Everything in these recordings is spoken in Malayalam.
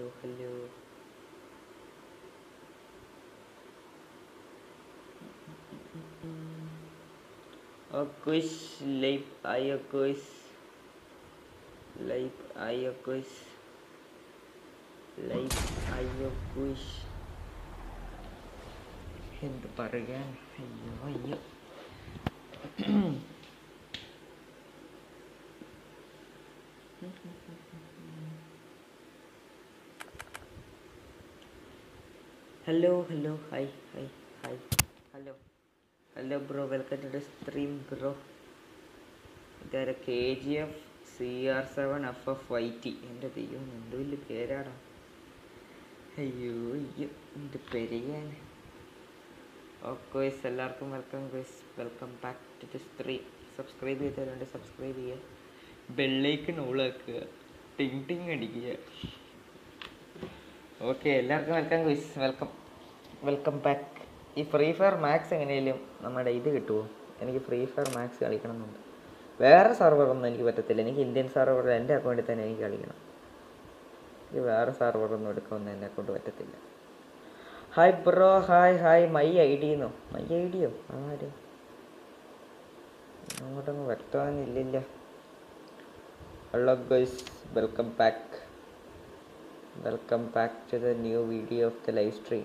Hello hello Okus live Iokus live Iokus live Iokus എന്ത് പറയാൻ അയ്യോ അയ്യോ hello hello hi hi hi hello hello bro welcome to the stream bro ഇതാരെ K G F C R seven F F Y T എൻ്റെ ദൈവം എന്തോ വലിയ പേരാടാ അയ്യോ അയ്യോ എന്ത് പെരിയാൻ ഓക്കെ എല്ലാവർക്കും welcome guys welcome back to the stream subscribe ചെയ്തവരുണ്ട് സബ്സ്ക്രൈബ് ചെയ്യുക ബെള്ളേക്ക് നോളാക്കുക ടിങ് ടിങ് അടിക്കുക ഓക്കെ എല്ലാവർക്കും welcome guys welcome welcome back ഈ ഫ്രീ ഫയർ മാക്സ് എങ്ങനെയാലും നമ്മുടെ ഇത് കിട്ടുമോ എനിക്ക് ഫ്രീ ഫയർ മാക്സ് കളിക്കണം എന്നുണ്ട് വേറെ സെർവറൊന്നും എനിക്ക് പറ്റത്തില്ല എനിക്ക് ഇന്ത്യൻ സെർവർ എൻ്റെ അക്കൗണ്ടിൽ തന്നെ എനിക്ക് കളിക്കണം എനിക്ക് വേറെ സെർവറൊന്നും എടുക്കാമെന്ന് എൻ്റെ അക്കൗണ്ട് പറ്റത്തില്ല hi bro hi hi my ഐ ഡിന്നോ മൈ ഐ ഡിയോ ആര് അങ്ങോട്ടൊന്നും വ്യക്തമാകുന്നില്ല hello guys welcome back welcome back to the new video of the live stream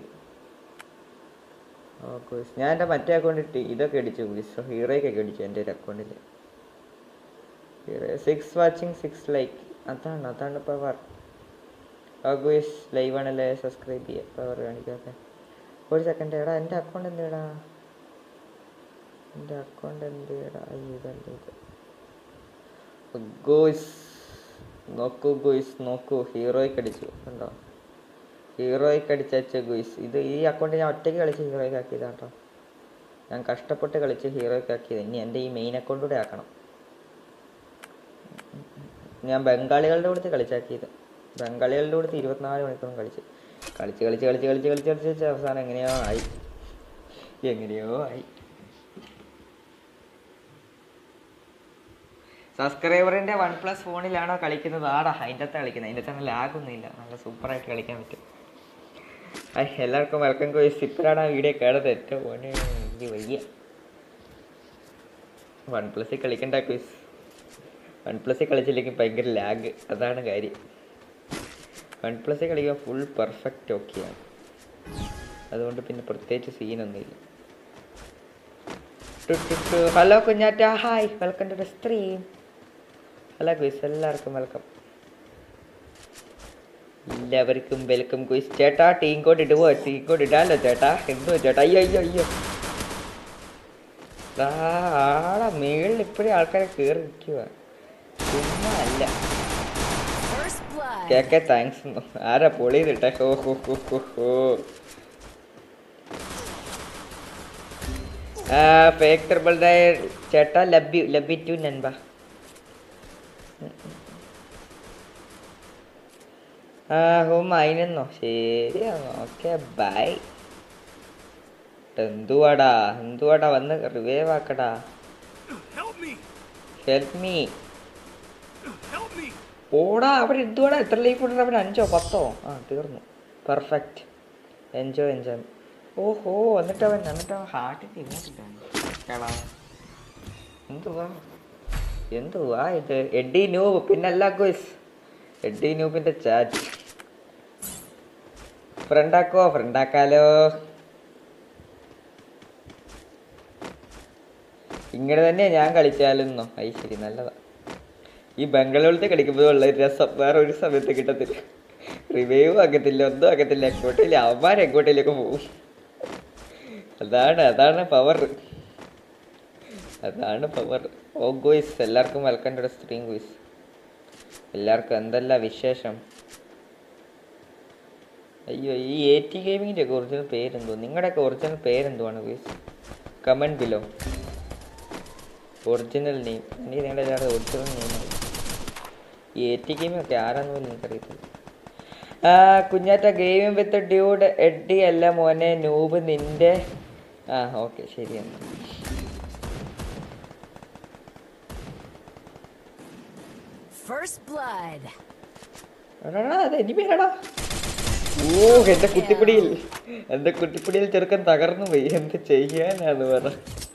ഓ ഗൈസ് ഞാൻ എൻ്റെ മറ്റേ അക്കൗണ്ടിൽ ഇതൊക്കെ അടിച്ചു ഗൈസ് ഹീറോയ്ക്കൊക്കെ അടിച്ചു എൻ്റെ ഒരു അക്കൗണ്ടിൽ hero six watching six like അതാണ് അതാണ് പവർ ആ ഗൈസ് ലൈവ് ആണല്ലേ സബ്സ്ക്രൈബ് ചെയ്യുക പവർ കാണിക്കാതെ ഒരു സെക്കൻഡ് എടാ എൻ്റെ അക്കൗണ്ട് എന്തെടാ എൻ്റെ അക്കൗണ്ട് എന്തെടാ അയ്യോ ഇതല്ല ഇത് ഗോയ്സ് നോക്കൂ ഗോയ്സ് നോക്കൂ ഹീറോയ്ക്ക് അടിച്ചു കണ്ടോ ഹീറോയ്ക്ക് അടിച്ച ഗോയ്സ് ഇത് ഈ അക്കൗണ്ട് ഞാൻ ഒറ്റയ്ക്ക് കളിച്ച് ഹീറോയ്ക്ക് ആക്കിയതാണ് കേട്ടോ ഞാൻ കഷ്ടപ്പെട്ട് കളിച്ച് ഹീറോയ്ക്ക് ആക്കിയത് ഇനി എൻ്റെ ഈ മെയിൻ അക്കൗണ്ട് കൂടെ ആക്കണം ഞാൻ ബംഗാളികളുടെ കൂടെ കളിച്ചാക്കിയത് ബംഗാളികളുടെ കൂടെ ഇരുപത്തിനാല് മണിക്കൂറും കളിച്ച് കളിച്ച് കളിച്ച് കളിച്ച് കളിച്ച് കളിച്ച് കളിച്ച് കളിച്ച് അവസാനം എങ്ങനെയോ ആയി എങ്ങനെയോ ആയി സബ്സ്ക്രൈബറിൻ്റെ വൺ പ്ലസ് ഫോണിലാണോ കളിക്കുന്നത് ആടാ അതിൻ്റെ അകത്ത് കളിക്കുന്നത് അതിൻ്റെ തന്നെ ലാഗൊന്നുമില്ല നല്ല സൂപ്പറായിട്ട് കളിക്കാൻ പറ്റും ഹായ് എല്ലാവർക്കും വെൽക്കം കോയ്സ് ഇപ്പോഴാണ് ആ വീഡിയോ കേട്ടത് ഏറ്റവും പോണേ എനിക്ക് വയ്യ വൺ പ്ലസ്സിൽ കളിക്കണ്ട ക്വിസ് വൺ പ്ലസ്സിൽ കളിച്ചില്ലെങ്കിൽ ഭയങ്കര ലാഗ് അതാണ് കാര്യം വൺ പ്ലസ്സിൽ കളിക്കാൻ ഫുൾ പെർഫെക്റ്റ് ഓക്കെയാണ് അതുകൊണ്ട് പിന്നെ പ്രത്യേകിച്ച് സീനൊന്നുമില്ല hello Kunjatta hi welcome to the stream hello quiz എല്ലാവർക്കും വെൽക്കം എല്ലാവർക്കും വെൽക്കം ക്വിസ് ചേട്ടാ ടീം കോഡ് ഇടുവോ ടീം കോഡ് ഇടാലോ ചേട്ടാ എന്തോ ചേട്ടാ അയ്യോ അയ്യോ അയ്യോ ദാ ആടാ മേളിൽ ഇപ്പോഴേ ആൾക്കാരെ കയറി നിൽക്കുക ചുമ്മാ അല്ല First blood. കേക്കെ താങ്ക്സ് ആരാ പൊളിയിലിട്ടെ ഹോ ഹോ ഹോ ഹോ ഹോ ആ ഫേക്ക് ട്രിപ്പിൾ ചേട്ടാ love you love you too നൻപ ആ ഹോ മൈനെന്നോ ശരിയാണോ ഓക്കെ ബൈ എന്തുവാടാ എന്തുവാടാ വന്ന് റിവൈവ് ആക്കടാ Help me! Help me Help me! ഓടാ അവിടെ എന്തുവാടാ എത്ര ലൈഫ് ഉണ്ട് അവിടെ അഞ്ചോ പത്തോ ആ തീർന്നു പെർഫെക്റ്റ് എൻജോയ് എൻജോയ് ഓഹോ എന്നിട്ട് അവൻ എന്നിട്ട് അവൻ ഹാർട്ടിൻ്റെ ഇങ്ങോട്ടിട്ടാണ് എന്തുവാ എന്തുവാ ഇത് എഡി ന്യൂബ് പിന്നല്ല ഗോയ്സ് എഡി ന്യൂബിൻ്റെ ചാറ്റ് ഫ്രണ്ടാക്കോ ഫ്രണ്ടാക്കാലോ ഇങ്ങനെ തന്നെയാ ഞാൻ കളിച്ചാലെന്നോ അത് ശരി നല്ലതാ ഈ ബംഗളൂരത്തെ കളിക്കുമ്പോഴുള്ള ഒരു രസം വേറെ ഒരു സമയത്ത് കിട്ടത്തില്ല റിവൈവ് ആക്കത്തില്ല ഒന്നും ആക്കത്തില്ല എങ്ങോട്ടില്ല അവന്മാർ എങ്ങോട്ടേലൊക്കെ പോകും അതാണ് അതാണ് പവർ അതാണ് പവർ ഓ ഗോയ്സ് എല്ലാവർക്കും വെൽക്കം ടു സ്ട്രീം ഗോയ്സ് എല്ലാവർക്കും എന്തല്ല വിശേഷം അയ്യോ ഈ എ ടി ഗെയിമിങ്ങിൻ്റെ ഒക്കെ ഒറിജിനൽ പേരെന്തോ നിങ്ങളുടെയൊക്കെ ഒറിജിനൽ പേരെന്തുവാണ് guys comment below original name എനിക്ക് നിങ്ങളുടെ എല്ലാവരുടെ ഒറിജിനൽ നെയിം ഈ എ ടി ഗെയിമൊക്കെ ആരാന്ന് പോലും എനിക്കറിയത്തില്ല ആ Kunjatta game with dude Eddy അല്ല മോനെ നൂബ് നിന്റെ ആ ഓക്കെ ശരിയാണ് First blood. എടാ അത് ഇനി പേരാടാ ഓ എന്റെ കുട്ടിപ്പിടിയിൽ എന്റെ കുട്ടിപ്പിടിയിൽ ചെറുക്കൻ തകർന്നു പോയി എന്ത് ചെയ്യാനാന്ന് പറ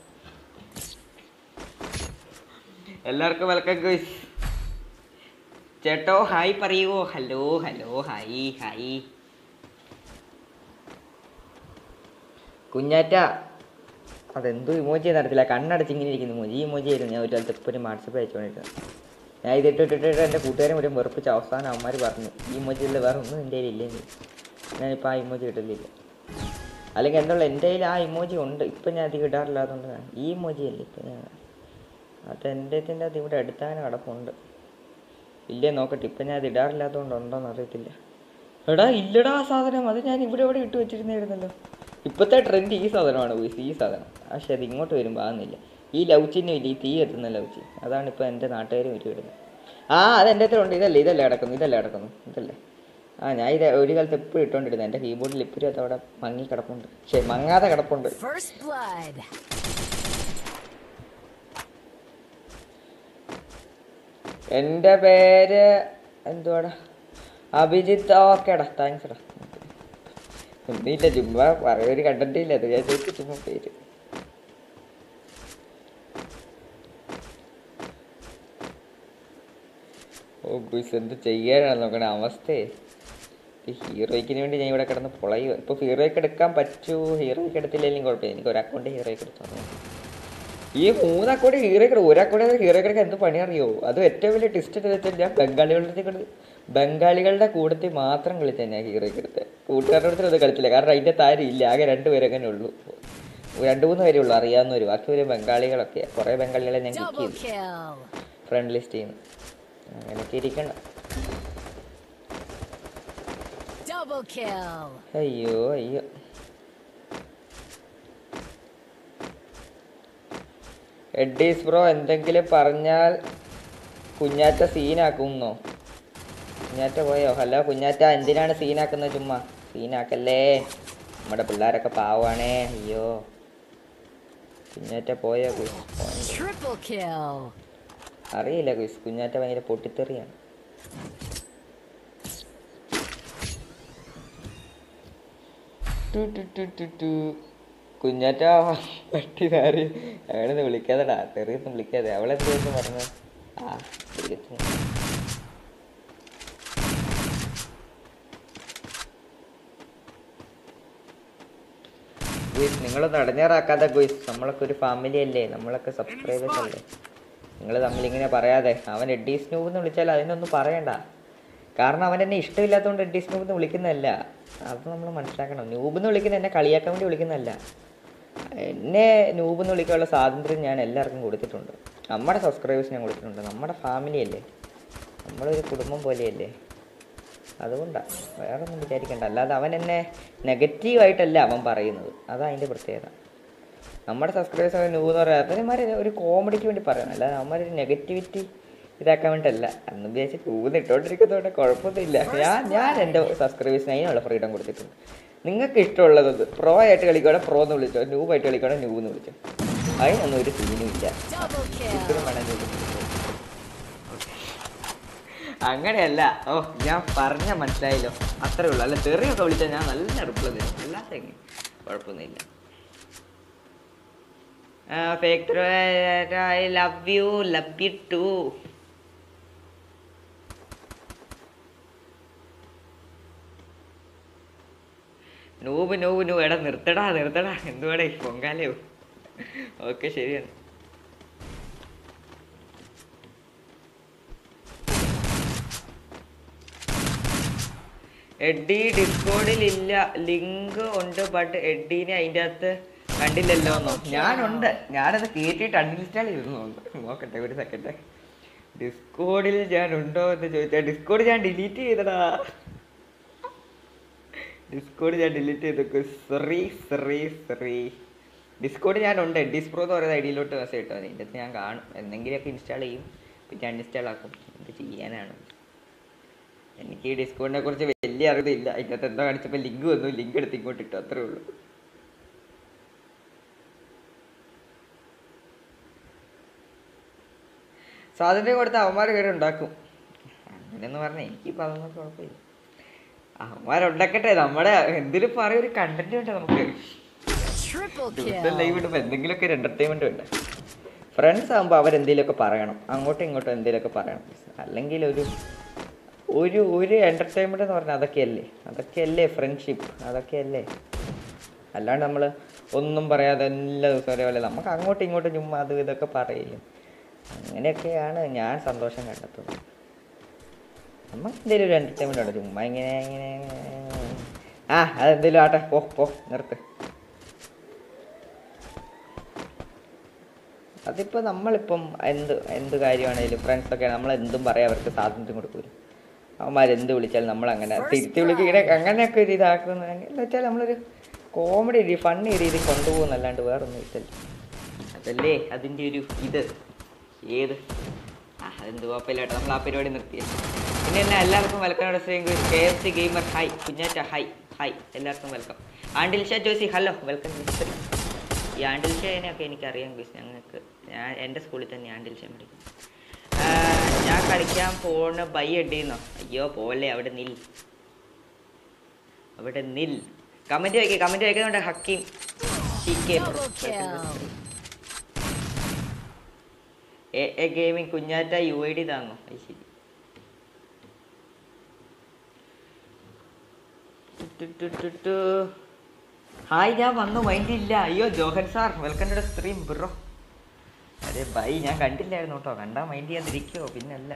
എല്ലാവർക്കും വെൽക്കം ഗോയ്സ് ചേട്ടോ ഹായ് പറയൂ hello hello hi hi Kunjatta അതെന്തോ ഇമോജി നടത്തില്ല കണ്ണടച്ച് ഇങ്ങനെ ഇരിക്കുന്ന ഇമോജി ഈ ഇമോജി ആയിരുന്നു ഞാൻ ഒരു കാലത്ത് എപ്പോഴും വാട്സപ്പ് അയച്ചുകൊണ്ടിരുന്നത് ഞാൻ ഇതിട്ട് ഇട്ടിട്ട് എൻ്റെ കൂട്ടുകാരെ മുഴുവൻ വെറുപ്പിച്ച് അവസാനം അവന്മാർ പറഞ്ഞു ഈ ഇമോജിയിൽ വേറെ ഒന്നും എൻ്റെ കയ്യിൽ ഇല്ലെങ്കിൽ ഞാനിപ്പോൾ ആ ഇമോജി ഇടലില്ല അല്ലെങ്കിൽ എന്തുള്ള എൻ്റെ കയ്യിൽ ആ ഇമോജി ഉണ്ട് ഇപ്പം ഞാൻ അധികം ഇടാറില്ലാത്തതുകൊണ്ട് ഞാൻ- ഈ ഇമോജി അല്ലേ ഇപ്പം ഞാൻ അത് എൻ്റെ ഇതിൻ്റെ അത് ഇവിടെ എടുത്താൻ കിടപ്പുണ്ട് ഇല്ലേ നോക്കട്ടെ ഇപ്പം ഞാൻ അത് ഇടാറില്ലാത്തതുകൊണ്ട് ഉണ്ടോയെന്ന് അറിയത്തില്ല എടാ ഇല്ലടാ ആ സാധനം അത് ഞാൻ ഇവിടെ ഇവിടെ ഇട്ട് വെച്ചിരുന്നായിരുന്നല്ലോ ഇപ്പോഴത്തെ ട്രെൻഡ് ഈ സാധനമാണ് പോയി ഈ സാധനം പക്ഷെ അത് ഇങ്ങോട്ട് വരുമ്പോൾ ആകുന്നില്ല ഈ ലവ് ചിഹ്നം ഇല്ല ഈ തീ എത്തുന്ന ലവ് ചിഹ്നം അതാണ് ഇപ്പോൾ എൻ്റെ നാട്ടുകാരും ഒരു ഇടുന്നത് ആ അത് എൻ്റെ അടുത്തുണ്ട് ഇതല്ലേ ഇതല്ലേ കിടക്കുന്നു ഇതല്ലേ കിടക്കുന്നു ഇതല്ലേ ആ ഞാൻ ഇത് ഒരു കാലത്ത് എപ്പോഴും ഇട്ടുകൊണ്ടിരുന്നത് എൻ്റെ കീബോർഡിൽ ഇപ്പോഴും അത് അവിടെ മങ്ങി കിടപ്പുണ്ട് ശരി മങ്ങാതെ കിടപ്പുണ്ട് First blood. എൻ്റെ പേര് എന്തുവാടാ അഭിജിത്ത് ഓക്കേടാ താങ്ക്സ് എടാ ഒന്നുമില്ല ചുമ്മാ പറയൊരു കണ്ടന്റ് ഇല്ല അത് ഞാൻ ചോദിച്ചു ചുമ്മാ പേര് ഓ ഗുയ്സ് എന്ത് ചെയ്യാനാണ് നോക്കണ അവസ്ഥയെ ഈ ഹീറോയ്ക്കിന് വേണ്ടി ഞാൻ ഇവിടെ കിടന്ന് പൊളയുക ഇപ്പോൾ ഹീറോയ്ക്ക് എടുക്കാൻ പറ്റൂ ഹീറോയ്ക്ക് എടുത്തില്ലെങ്കിലും കുഴപ്പമില്ല എനിക്ക് ഒരു അക്കൗണ്ട് ഹീറോയ്ക്ക് എടുത്താൽ മതി ഈ മൂന്ന് അക്കൗണ്ട് ഹീറോയ്ക്ക് ഒരു അക്കൗണ്ട് ഹീറോയ്ക്ക് എടുക്കാൻ എന്ത് പണി അറിയോ അത് ഏറ്റവും വലിയ ടിസ്റ്റ് എന്ന് വെച്ചാൽ ഞാൻ ബംഗാളികളുടെ കൂടെ ബംഗാളികളുടെ കൂട്ടത്തിൽ മാത്രം കളിച്ചാൽ ഞാൻ ഹീറോയ്ക്ക് എടുത്തത് കൂട്ടുകാരുടെ അടുത്ത് അത് കളിച്ചില്ല കാരണം അതിൻ്റെ താരം ഇല്ല ആകെ രണ്ട് പേരങ്ങനെ ഉള്ളൂ രണ്ട് മൂന്ന് പേരേ ഉള്ളൂ അറിയാവുന്നവർ ബാക്കി ഒരു ബംഗാളികളൊക്കെ കുറേ ബംഗാളികളെ ഞാൻ കിക്ക് Double ചെയ്തു kill. ഫ്രണ്ട് ലിസ്റ്റ് ചെയ്യുന്നു അങ്ങനെയൊക്കെ ഇരിക്കണ്ട Double kill. അയ്യോ അയ്യോ എഡീസ് ബ്രോ എന്തെങ്കിലും പറഞ്ഞാൽ കുഞ്ഞാറ്റ സീനാക്കുന്നോ കുഞ്ഞാറ്റ പോയോ ഹലോ കുഞ്ഞാറ്റ എന്തിനാണ് സീനാക്കുന്നത് ചുമ്മാ സീനാക്കല്ലേ നമ്മുടെ പിള്ളേരൊക്കെ പാവാണേ അയ്യോ കുഞ്ഞാറ്റ പോയോ കുഞ്ഞ് Triple kill. അറിയില്ല കുയ്സ് കുഞ്ഞാറ്റ ഭയങ്കര പൊട്ടിത്തെറിയാണ് two to to to two. Kunjatta പട്ടി നാരി അവളൊന്ന് വിളിക്കാതെടാ തെറിയൊന്നും വിളിക്കാതെ അവളെന്തായിരുന്നു പറഞ്ഞത് ആ വിളിക്കുന്നു ഗുയിസ് നിങ്ങളൊന്ന് അടഞ്ഞാറാക്കാതെ ഗുയിസ് നമ്മളൊക്കെ ഒരു ഫാമിലി അല്ലേ നമ്മളൊക്കെ സബ്സ്ക്രൈബേഴ്സ് അല്ലേ നിങ്ങൾ തമ്മിലിങ്ങനെ പറയാതെ അവൻ എഡ്ഡി സ്നൂബ് എന്ന് വിളിച്ചാൽ അതിനൊന്നും പറയണ്ട കാരണം അവൻ എന്നെ ഇഷ്ടമില്ലാത്തതുകൊണ്ട് എഡ്ഡി സ്നൂബ് എന്ന് വിളിക്കുന്നതല്ല അത് നമ്മൾ മനസ്സിലാക്കണം നൂബ് എന്ന് വിളിക്കുന്നത് എന്നെ കളിയാക്കാൻ വേണ്ടി വിളിക്കുന്നതല്ല എന്നെ നൂബ് എന്ന് വിളിക്കാനുള്ള സ്വാതന്ത്ര്യം ഞാൻ എല്ലാവർക്കും കൊടുത്തിട്ടുണ്ട് നമ്മുടെ സബ്സ്ക്രൈബേഴ്സ് ഞാൻ കൊടുത്തിട്ടുണ്ട് നമ്മുടെ ഫാമിലി അല്ലേ നമ്മളൊരു കുടുംബം പോലെയല്ലേ അതുകൊണ്ടാണ് വേറെ ഒന്നും വിചാരിക്കണ്ട അല്ലാതെ അവൻ എന്നെ നെഗറ്റീവായിട്ടല്ല അവൻ പറയുന്നത് അതാ അതിൻ്റെ പ്രത്യേകത നമ്മുടെ സബ്സ്ക്രൈബേഴ്സ് അവൻ നൂന്ന് പറയാം അപ്പം ഇവന്മാർ ഒരു കോമഡിക്ക് വേണ്ടി പറയണം അല്ലാതെ അവന്മാരൊരു നെഗറ്റിവിറ്റി ഇതാക്കാൻ വേണ്ടിയിട്ടല്ല അന്ന് വിചാരിച്ച് നൂന്ന് ഇട്ടോണ്ടിരിക്കുന്നതുകൊണ്ട് കുഴപ്പമൊന്നുമില്ല ഞാൻ ഞാൻ എൻ്റെ സബ്സ്ക്രൈബേഴ്സിന് അതിനുള്ള ഫ്രീഡം കൊടുത്തിട്ടുണ്ട് നിങ്ങൾക്ക് ഇഷ്ടമുള്ളത് പ്രോ ആയിട്ട് കളിക്കുകയാണെ പ്രോ എന്ന് വിളിച്ചോ നൂബായിട്ട് കളിക്കുകയാണെ നൂബ് എന്ന് വിളിച്ചോ അതിനൊന്നും ഒരു സീനും ഇല്ല Double ഇപ്പോഴും kill. വേണം നൂബ് എന്ന് വിളിച്ചോ. അങ്ങനെയല്ല ഓ ഞാൻ പറഞ്ഞ മനസ്സിലായല്ലോ അത്രേ ഉള്ളൂ അല്ല തെറിയൊക്കെ വിളിച്ചാൽ ഞാൻ നല്ല റിപ്ലൈ തരും അല്ലാതെ എങ്ങനെ കുഴപ്പമൊന്നുമില്ല fake I love you love you too noob noob നൂ എടാ നിർത്തടാ നിർത്തടാ എന്തുവാടേ പൊങ്കാലയോ ഓക്കെ ശരിയാണ് എഡ്ഡി ഡിസ്കോഡിൽ ഇല്ല ലിങ്ക് ഉണ്ട് ബട്ട് എഡ്ഡീനെ അതിൻ്റെ അകത്ത് കണ്ടില്ലല്ലോ എന്നോ ഞാനുണ്ട് ഞാനത് കേട്ടിട്ട് അൺഇൻസ്റ്റാൾ ചെയ്തു നോക്കട്ടെ ഒരു സെക്കൻഡ് ഡിസ്കോഡിൽ ഞാൻ ഉണ്ടോ എന്ന് ചോദിച്ചാൽ ഡിസ്കോഡ് ഞാൻ ഡിലീറ്റ് ചെയ്തടാ ഡിസ്കോഡ് ഞാൻ ഡിലീറ്റ് ചെയ്തു സറി സറി സറി ഡിസ്കോഡ് ഞാൻ ഉണ്ട് ഡിസ്പ്രോ എന്ന് പറയുന്ന ഐഡിയിലോട്ട് മെസ്സേജ് ഇട്ടോ അതിൻ്റെ അകത്ത് ഞാൻ കാണും എന്തെങ്കിലുമൊക്കെ ഇൻസ്റ്റാൾ ചെയ്യും പിന്നെ അൺഇൻസ്റ്റാൾ ആക്കും എന്ത് ചെയ്യാനാണ് എനിക്ക് ഈ ഡിസ്കൗണ്ടിനെ കുറിച്ച് വലിയ അറിവില്ല അതിൻ്റെ അകത്ത് എന്തോ കാണിച്ചപ്പോൾ ലിങ്ക് വന്നു ലിങ്ക് എടുത്ത് ഇങ്ങോട്ട് ഇട്ടു അത്രേ ഉള്ളൂ സ്വാതന്ത്ര്യം കൊടുത്ത അവന്മാർ കയറി ഉണ്ടാക്കും അങ്ങനെയെന്ന് പറഞ്ഞാൽ എനിക്കിപ്പോൾ അതൊന്നും കുഴപ്പമില്ല അവന്മാരുണ്ടാക്കട്ടെ നമ്മുടെ എന്തിനും പറയും ഒരു കണ്ടന്റ് വേണ്ട നമുക്ക് Triple ദിവസം ലൈവ് kill. ഇടുമ്പോൾ എന്തെങ്കിലുമൊക്കെ ഒരു എന്റർടൈൻമെന്റ് വേണ്ട ഫ്രണ്ട്സ് ആകുമ്പോൾ അവരെന്തെങ്കിലുമൊക്കെ പറയണം അങ്ങോട്ടും ഇങ്ങോട്ടും എന്തെങ്കിലുമൊക്കെ പറയണം അല്ലെങ്കിൽ ഒരു ഒരു ഒരു എന്റർടൈൻമെന്റ് എന്ന് പറഞ്ഞാൽ അതൊക്കെയല്ലേ അതൊക്കെയല്ലേ ഫ്രണ്ട്ഷിപ്പ് അതൊക്കെയല്ലേ അല്ലാണ്ട് നമ്മൾ ഒന്നും പറയാതെ എല്ലാ ദിവസവും ഒരേപോലെ നമുക്ക് അങ്ങോട്ടും ഇങ്ങോട്ടും ചുമ്മാ അത് ഇതൊക്കെ പറയില്ല അങ്ങനെയൊക്കെയാണ് ഞാൻ സന്തോഷം കണ്ടെത്തുന്നത് നമുക്ക് എന്തെങ്കിലും ഒരു എന്റർടൈൻമെന്റ് ഉണ്ട് ചുമ്മാ ഇങ്ങനെ ഇങ്ങനെ ആ അതെന്തെങ്കിലും ആട്ടെ പോ പോ നിർത്ത് അതിപ്പോൾ നമ്മളിപ്പം എന്ത് എന്ത് കാര്യമാണേലും ഫ്രണ്ട്സൊക്കെ നമ്മൾ എന്തും പറയാം അവർക്ക് സ്വാതന്ത്ര്യം കൊടുക്കൂല അവന്മാർ എന്ത് വിളിച്ചാലും നമ്മൾ അങ്ങനെ തിരുത്തി വിളിക്കുക ഇങ്ങനെ അങ്ങനെയൊക്കെ ഒരു ഇതാക്കുന്ന എന്ന് വെച്ചാൽ നമ്മളൊരു കോമഡി രീതി ഫണ്ണി രീതി കൊണ്ടുപോകുന്നല്ലാണ്ട് വേറൊന്നും ഇല്ലല്ലോ അതല്ലേ അതിൻ്റെ ഒരു ഇത് ഏത് ആ അതെന്ത് കുഴപ്പമില്ലാട്ടോ നമ്മൾ ആ പരിപാടി നിർത്തിയ പിന്നെ എന്നാ എല്ലാവർക്കും welcome K F C gamer hi Kunjatta hi hi എല്ലാവർക്കും വെൽക്കം ആണ്ടിൽ ഷാ ജോസി ഹലോ വെൽക്കം മിസ്റ്റർ ഈ ആണ്ടിൽ ഷേനെയൊക്കെ എനിക്കറിയാം ബിസ് ഞങ്ങൾക്ക് ഞാൻ എൻ്റെ സ്കൂളിൽ തന്നെ ആണ്ടിൽ ഷേ പഠിക്കും ആ, ഞാൻ കളിക്കാൻ പോണ ബൈ എടീന്നോ അയ്യോ പോലെ അവിടെ നിൽ അവിടെ നിൽ കമൻറ്റ് വയ്ക്കുക കമൻറ്റ് വയ്ക്കുന്നുണ്ട് Hakeem T K Double kill. A A gaming Kunjatta U I D താങ്ങോ അത് ശരി two to to two. Hi ഞാൻ വന്നു മൈൻഡ് ഇല്ല അയ്യോ Johan sir welcome to stream bro അതെ ബൈ ഞാൻ കണ്ടില്ലായിരുന്നു കേട്ടോ കണ്ടാ മൈൻഡ് ചെയ്യാതിരിക്കുവോ പിന്നല്ല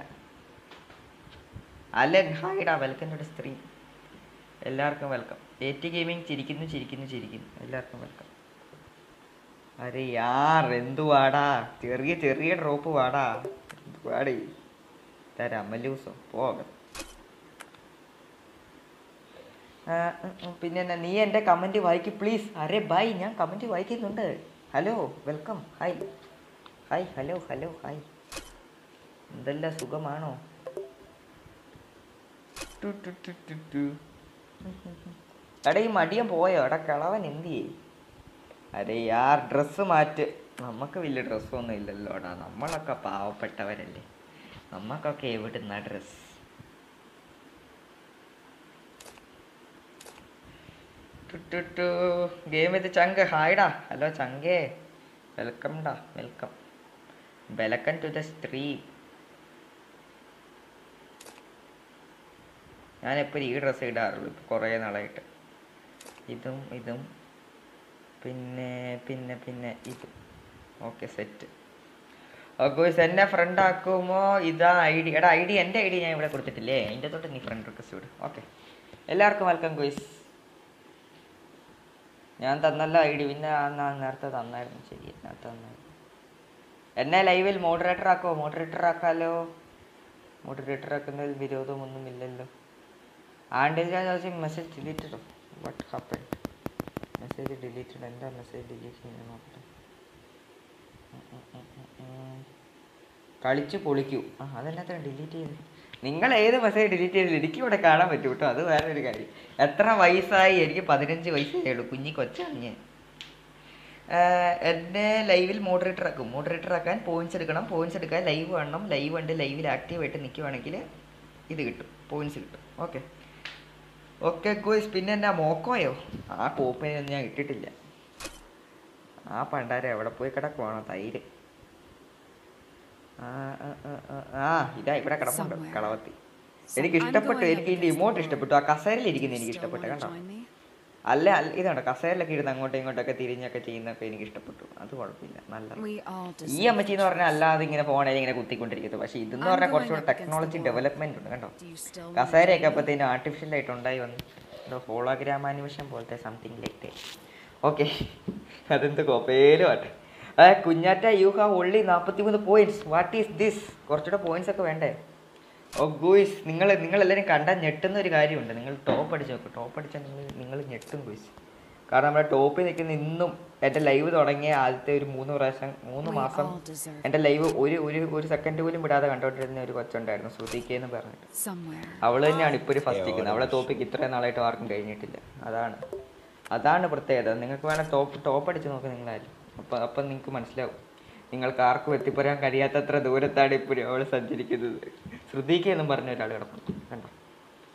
അലൻ ഹായ്ഡാ വെൽക്കം ടു സ്ട്രീം എല്ലാവർക്കും വെൽക്കം എ ടി ഗെയിമിംഗ് ചിരിക്കുന്നു ചിരിക്കുന്നു ചിരിക്കുന്നു എല്ലാവർക്കും വെൽക്കം അരെ യാർ എന്തുവാടാ ചെറിയ ചെറിയ ഡ്രോപ്പ് വാടാ എന്തുവാടേ തരാം മല്ലൂസോ പോകാം ആ, ഉം, ഉം, പിന്നെ എന്നാ നീ എൻ്റെ കമൻറ്റ് വായിക്ക് പ്ലീസ് അരെ ബൈ ഞാൻ കമൻറ്റ് വായിക്കുന്നുണ്ട് hello welcome hi hi hello hello hi എന്തെല്ലാം സുഖമാണോ two to to to to. എടാ ഈ മടിയൻ പോയോ എടാ കിളവൻ എന്ത് ചെയ്യും അരെ യാർ ഡ്രസ്സ് മാറ്റ് നമുക്ക് വലിയ ഡ്രസ്സൊന്നും ഇല്ലല്ലോടാ നമ്മളൊക്കെ പാവപ്പെട്ടവരല്ലേ നമുക്കൊക്കെ എവിടുന്ന ഡ്രസ്സ് ഗെയിം ഇത് ചങ്ക് ഹായ്ഡാ ഹലോ ചങ്കേ വെൽക്കം ഡാ welcome welcome to the stream ഞാൻ എപ്പോഴും ഈ ഡ്രസ്സ് ഇടാറുള്ളൂ ഇപ്പോൾ കുറേ നാളായിട്ട് ഇതും ഇതും പിന്നെ പിന്നെ പിന്നെ ഇത് ഓക്കെ സെറ്റ് ഗോയ്സ് എന്നെ ഫ്രണ്ട് ആക്കുമോ ഇതാ ഐ ഡി എടാ ഐ ഡി എൻ്റെ ഐ ഡി ഞാൻ ഇവിടെ കൊടുത്തിട്ടില്ലേ അതിൻ്റെ തൊട്ട് നീ ഫ്രണ്ട് റിക്വസ്റ്റ് വിട് ഓക്കെ എല്ലാവർക്കും വെൽക്കം ഗോയ്സ് ഞാൻ തന്നല്ല ഐ ഡി പിന്നെ ആ ഞാൻ നേരത്തെ തന്നായിരുന്നു ശരി നേരത്തെ തന്നായിരുന്നു എന്നെ ലൈവിൽ മോഡറേറ്റർ ആക്കോ മോഡറേറ്റർ ആക്കാലോ മോഡറേറ്റർ ആക്കുന്നതിൽ വിരോധമൊന്നും ഇല്ലല്ലോ ആണ്ടിൽ ഞാൻ മെസ്സേജ് ഡിലീറ്റഡോ വാട്ട് ഹാപ്പൻ മെസ്സേജ് ഡിലീറ്റഡ് എന്താ മെസ്സേജ് ഡിലീറ്റ് ചെയ്യുന്നത് നോക്കട്ടെ ഉം, ഉം, ഉം, ഉം, ഉം. കളിച്ച് പൊളിക്കൂ ആ അതെല്ലാത്ത ഡിലീറ്റ് ചെയ്ത് നിങ്ങൾ ഏത് മെസ്സേജ് ഡിലീറ്റ് ചെയ്തില്ല എനിക്ക് ഇവിടെ കാണാൻ പറ്റും കേട്ടോ അത് വേറെ ഒരു കാര്യം എത്ര വയസ്സായി എനിക്ക് പതിനഞ്ച് വയസ്സേ ഉള്ളൂ കുഞ്ഞി കൊച്ചാണ് ഞാൻ ആഹ് എന്നെ ലൈവിൽ മോഡറേറ്റർ ആക്കും മോഡറേറ്റർ ആക്കാൻ പോയിന്റ്സ് എടുക്കണം പോയിന്റ്സ് എടുക്കാൻ ലൈവ് കാണണം ലൈവ് ഉണ്ട് ലൈവിൽ ആക്റ്റീവായിട്ട് നിൽക്കുവാണെങ്കിൽ ഇത് കിട്ടും പോയിന്റ്സ് കിട്ടും ഓക്കെ ഓക്കെ ഗോയ്സ് പിന്നെ എന്നാ മോക്കോയോ ആ കോപ്പിനൊന്നും ഞാൻ ഇട്ടിട്ടില്ല ആ പണ്ടാരം എവിടെ പോയി കിടക്കുവാണോ തൈര് ആ ആ, ആ, ആ, ആ ഇതാ ഇവിടെ കിടപ്പുണ്ട് Somewhere. കളവത്തി എനിക്ക് ഇഷ്ടപ്പെട്ടു എനിക്ക് ഇതിന്റെ ഇമോട്ട് ഇഷ്ടപ്പെട്ടു ആ കസേരയിൽ ഇരിക്കുന്നത് എനിക്ക് ഇഷ്ടപ്പെട്ടു കണ്ടോ അല്ല അല്ല ഇതാണ്ടോ കസേരയിലൊക്കെ ഇരുന്ന് അങ്ങോട്ടും ഇങ്ങോട്ടൊക്കെ തിരിഞ്ഞൊക്കെ ചെയ്യുന്നൊക്കെ എനിക്ക് ഇഷ്ടപ്പെട്ടു അത് കുഴപ്പമില്ല നല്ല We all ഈ deserve അമ്മച്ചി എന്ന് പറഞ്ഞാൽ അല്ലാതെ ഇങ്ങനെ ഫോണിൽ ഇങ്ങനെ കുത്തിക്കൊണ്ടിരിക്കുന്നത് പക്ഷേ ഇതെന്ന് I'm പറഞ്ഞാൽ going കുറച്ചുകൂടെ up against the technology wall. Development ഉണ്ട് കണ്ടോ Do you still wanna കസേരയൊക്കെ join me? അപ്പോഴത്തേനും ആർട്ടിഫിഷ്യൽ ആയിട്ട് ഉണ്ടായി വന്നു എന്തോ ഹോളോഗ്രാം ആനിമേഷൻ പോലത്തെ സംതിങ് ലൈക്ക് ഓക്കെ അതെന്ത് കൊപ്പേലും ആട്ടെ ആ കുഞ്ഞാറ്റ യു ഹാവ് ഓൺലി നാൽപ്പത്തി മൂന്ന് പോയിന്റ്സ് വാട്ട് ഈസ് ദിസ് കുറച്ചുകൂടെ പോയിന്റ്സ് ഒക്കെ വേണ്ടേ ഓ ഗൂയിസ് നിങ്ങൾ നിങ്ങളെല്ലാവരും കണ്ടാൽ ഞെട്ടുന്ന ഒരു കാര്യമുണ്ട് നിങ്ങൾ ടോപ്പ് അടിച്ച് നോക്കും ടോപ്പ് അടിച്ചാൽ നിങ്ങൾ നിങ്ങൾ ഞെട്ടും ഗൂയിസ് കാരണം നമ്മുടെ ടോപ്പിൽ നിൽക്കുന്ന ഇന്നും എൻ്റെ ലൈവ് തുടങ്ങിയ ആദ്യത്തെ ഒരു മൂന്ന് പ്രാവശ്യം മൂന്ന് We മാസം all deserve എൻ്റെ ലൈവ് ഒരു ഒരു ഒരു സെക്കൻഡ് പോലും വിടാതെ കണ്ടോണ്ടിരുന്ന ഒരു കൊച്ചുണ്ടായിരുന്നു ശ്രുതിക്ക് എന്ന് പറഞ്ഞിട്ട് Somewhere. അവള് തന്നെയാണ് ഇപ്പോൾ ഒരു ഫസ്റ്റ് നിൽക്കുന്നത് അവളെ തോപ്പിക്ക് ഇത്രയും നാളായിട്ട് ആർക്കും കഴിഞ്ഞിട്ടില്ല അതാണ് അതാണ് പ്രത്യേകത നിങ്ങൾക്ക് വേണേൽ ടോപ്പ് ടോപ്പ് അടിച്ച് നോക്ക് നിങ്ങളാരും അപ്പം അപ്പം നിങ്ങൾക്ക് മനസ്സിലാവും നിങ്ങൾക്ക് ആർക്കും എത്തിപ്പെടാൻ കഴിയാത്തത്ര ദൂരത്താണ് ഇപ്പോഴും അവൾ സഞ്ചരിക്കുന്നത് ശ്രുതിക്ക് എന്നും പറഞ്ഞ ഒരാൾ കിടപ്പുണ്ട് കണ്ടോ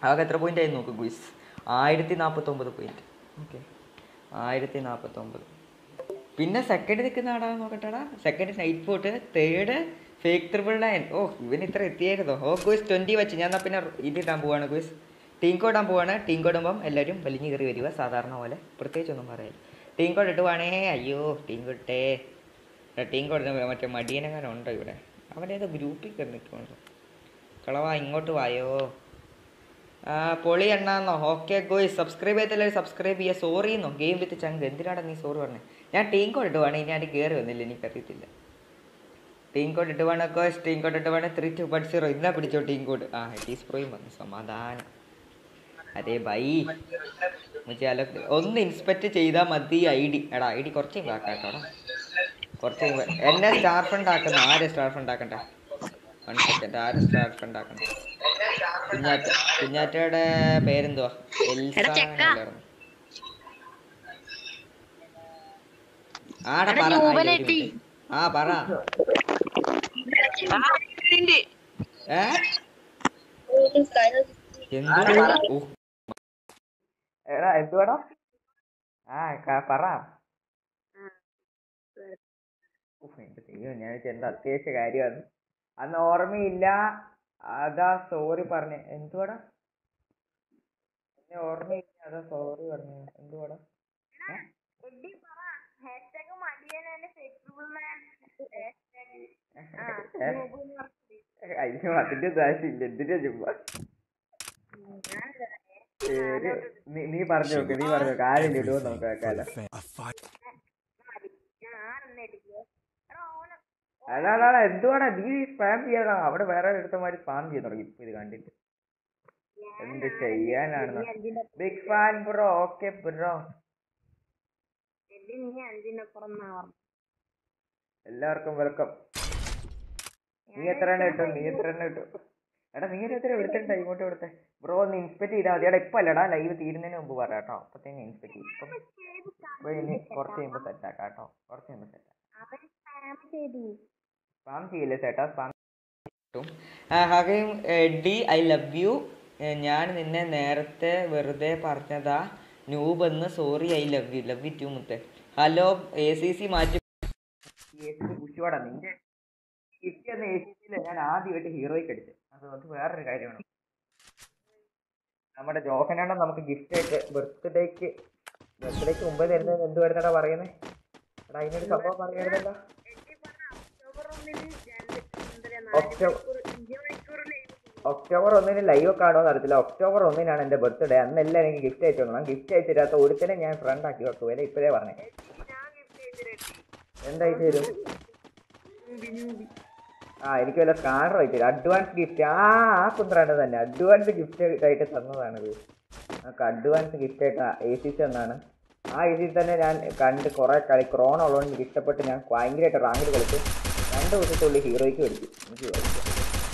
ആകെ എത്ര പോയിന്റ് ആയി നോക്ക് ഗുയിസ് ആയിരത്തി നാൽപ്പത്തൊമ്പത് പോയിന്റ് ഓക്കെ ആയിരത്തി നാൽപ്പത്തൊമ്പത് പിന്നെ സെക്കൻഡ് നിൽക്കുന്ന ആടാ നോക്കട്ടെടാ സെക്കൻഡ് നൈറ്റ് പോട്ട് തേർഡ് ഫേക്ക് ട്രിപ്പിൾ നയൻ ഓ ഇവൻ ഇത്ര എത്തിയായിരുന്നോ ഓ ഗുയിസ് ട്വൻറ്റി വെച്ച് ഞാൻ എന്നാ പിന്നെ ഇതിടാൻ പോവാണ് ഗുയിസ് ടീം കോഡ് ഇടാൻ പോവാണ് ടീം കോഡ് ഇടുമ്പം എല്ലാവരും വലിഞ്ഞു കയറി വരിക സാധാരണ പോലെ പ്രത്യേകിച്ചൊന്നും പറയില്ല ടീം കോഡ് ഇട്ടുവാണേ അയ്യോ ടീം കോഡ് ഇട്ടേ ടീം കോഡ് മറ്റേ മടിയനെങ്ങാനും ഉണ്ടോ ഇവിടെ അവനേതോ ഗ്രൂപ്പിൽ കയറി നിൽക്കുന്നുണ്ടോ കളവാ ഇങ്ങോട്ട് വായോ ആ പൊളി എണ്ണാന്നോ ഓക്കെ ഗോയ് സബ്സ്ക്രൈബ് ചെയ്തല്ലേ സബ്സ്ക്രൈബ് ചെയ്യുക സോറി എന്നോ ഗെയിം വിത്ത് ചങ്ക് എന്തിനാണ് നീ സോറി പറഞ്ഞത് ഞാൻ ടീം കോഡ് ഇടുവാണ് ഇനി ആരും കയറി വന്നില്ല എനിക്കറിയത്തില്ല ടീം കോഡ് ഇട്ടുവാണ് ഗോയ്സ് ടീം കോഡ് ഇട്ടുവാണ് ത്രീ ടു ബട്ട് സീറോ ഇന്നാ പിടിച്ചോ ടീം കോഡ് ആ ടീസ് പ്രോയും വന്നു സമാധാനം അതെ ബൈ മുझे अलग ഒന്ന് ഇൻസ്പെക്ട് ചെയ്താൽ മതി ഐ ഡി എടാ ഐ ഡി കുറച്ച് ആക്കാട്ടോ കുറച്ച് മുമ്പ് എന്നെ സ്റ്റാർ ഫണ്ട് ആക്കുന്ന ആരെ സ്റ്റാർ ഫണ്ട് ആക്കട്ടെ വൺ സെക്കൻഡ് ആരെ സ്റ്റാർ ഫണ്ട് ആക്കണ്ട കുഞ്ഞാറ്റ കുഞ്ഞാറ്റയുടെ പേരെന്തുവാ എൽസ എടാ ചെക്ക. എന്നല്ലായിരുന്നു. ആടാ എടാ പറ ന്യൂബനെ ആ, ഒരു ഇട്ടി. മിനിറ്റ്. ആ പറ ഏ എന്തുവാ ഓ. എടാ എന്തുവാടാ ആ ക- പറ ഉഫ്, എന്റെ ദൈവം ഞാൻ വിചാരിച്ചു എന്താ അത്യാവശ്യ കാര്യമാണ് അന്ന് ഓർമ്മയില്ല അതാ സോറി പറഞ്ഞ എന്തുവാടാ എന്നെ ഓർമ്മയില്ല അതാ സോറി പറഞ്ഞു എന്തുവാടാ ഏ? ഏ? അയ്യോ അതിന്റെ ദാശില്ല എന്തിനാ ചുമ്മാ പേര് നീ നീ പറഞ്ഞു നോക്ക് നീ പറഞ്ഞു നോക്ക് ആരും ഇടുവോ നമുക്ക് കേൾക്കാലോ അതാ അതാ അതാ, എന്തുവാടാ നീ സ്പാം ചെയ്യാതാ അവിടെ വേറെ എടുത്തമാര് സ്പാം ചെയ്യാൻ തുടങ്ങി ഇപ്പൊ ഇത് കണ്ടിട്ട് എന്ത് ചെയ്യാനാണ് big fan bro okay bro എല്ലാവർക്കും വെൽക്കം നീ എത്ര എണ്ണം ഇട്ടു നീ എത്ര എണ്ണം ഇട്ടു എടാ നീ ഒരു എത്ര എടുത്തിട്ടാ ഇങ്ങോട്ട് കൊടുത്തെ ബ്രോ ഒന്ന് ഇൻസ്പെക്ട് ചെയ്താൽ മതി എടാ ഇപ്പൊ അല്ലടാ ലൈവ് തീരുന്നതിന് മുമ്പ് പറ കേട്ടോ അപ്പത്തേന് ഇൻസ്പെക്ട് ചെയ്യും ഇപ്പം ഇപ്പൊ ഇനി കുറച്ച് കഴിയുമ്പോൾ സെറ്റ് ആക്കാം കേട്ടോ കുറച്ച് കഴിയുമ്പോൾ സെറ്റ് സ്പാം ചെയ്യില്ലേ ചേട്ടാ സ്പാം കിട്ടും ഹകയും ഡി ഐ ലവ് യു ഞാൻ നിന്നെ നേരത്തെ വെറുതെ പറഞ്ഞതാ ന്യൂബ് എന്ന് sorry I love you love you too മുത്തെ ഹലോ എ സി സി മാറ്റി കുശുവാടാ നിന്റെ ഗിഫ്റ്റ് എന്ന എ സി സിയില് ഞാൻ ആദ്യമായിട്ട് ഹീറോയ്ക്ക് അടിച്ചത് അത് അത് വേറൊരു കാര്യമാണ് നമ്മുടെ ജോഹനാണ് നമുക്ക് ഗിഫ്റ്റ് ആയിട്ട് ബർത്ത്ഡേക്ക് ബർത്ത്ഡേക്ക് മുമ്പ് തരുന്നത് എന്ത് വരുന്നടാ പറയുന്നത് എടാ അതിനൊരു സംഭവം പറയായിരുന്നല്ലോ ഒക്ടോബർ ഒക്ടോബർ ഒന്നിന് ലൈവ് ഒക്കെ ആണോ അറിയത്തില്ല ഒക്ടോബർ ഒന്നിനാണ് എൻ്റെ ബർത്ത്ഡേ അന്നെല്ലാം എനിക്ക് ഗിഫ്റ്റ് അയച്ചു തരണം ഗിഫ്റ്റ് അയച്ചു തരാത്ത ഒരുത്തനെ ഞാൻ ഫ്രണ്ട് ആക്കി വെക്കും വില ഇപ്പോഴേ പറഞ്ഞേ എന്താ അയച്ചു തരും ആ എനിക്ക് വല്ല സ്കാനർ അയച്ചു തരും അഡ്വാൻസ് ഗിഫ്റ്റ് ആ ആ കുന്ത്രാണ്ട് തന്നെ അഡ്വാൻസ് ഗിഫ്റ്റ് ആയിട്ട് തന്നതാണിത് നമുക്ക് അഡ്വാൻസ് ഗിഫ്റ്റ് ആയിട്ട് എ സി സി എന്നാണ് ആ എ സി തന്നെ ഞാൻ കണ്ട് കുറേ കളി ക്രോൺ ഉള്ളതുകൊണ്ട് എനിക്ക് ഇഷ്ടപ്പെട്ട് ഞാൻ ഭയങ്കരമായിട്ട് റാങ്കിൽ കളിച്ചു രണ്ട് ദിവസത്തുള്ളിൽ ഹീറോയ്ക്ക് മേടിക്കും എനിക്ക് കളിക്കാം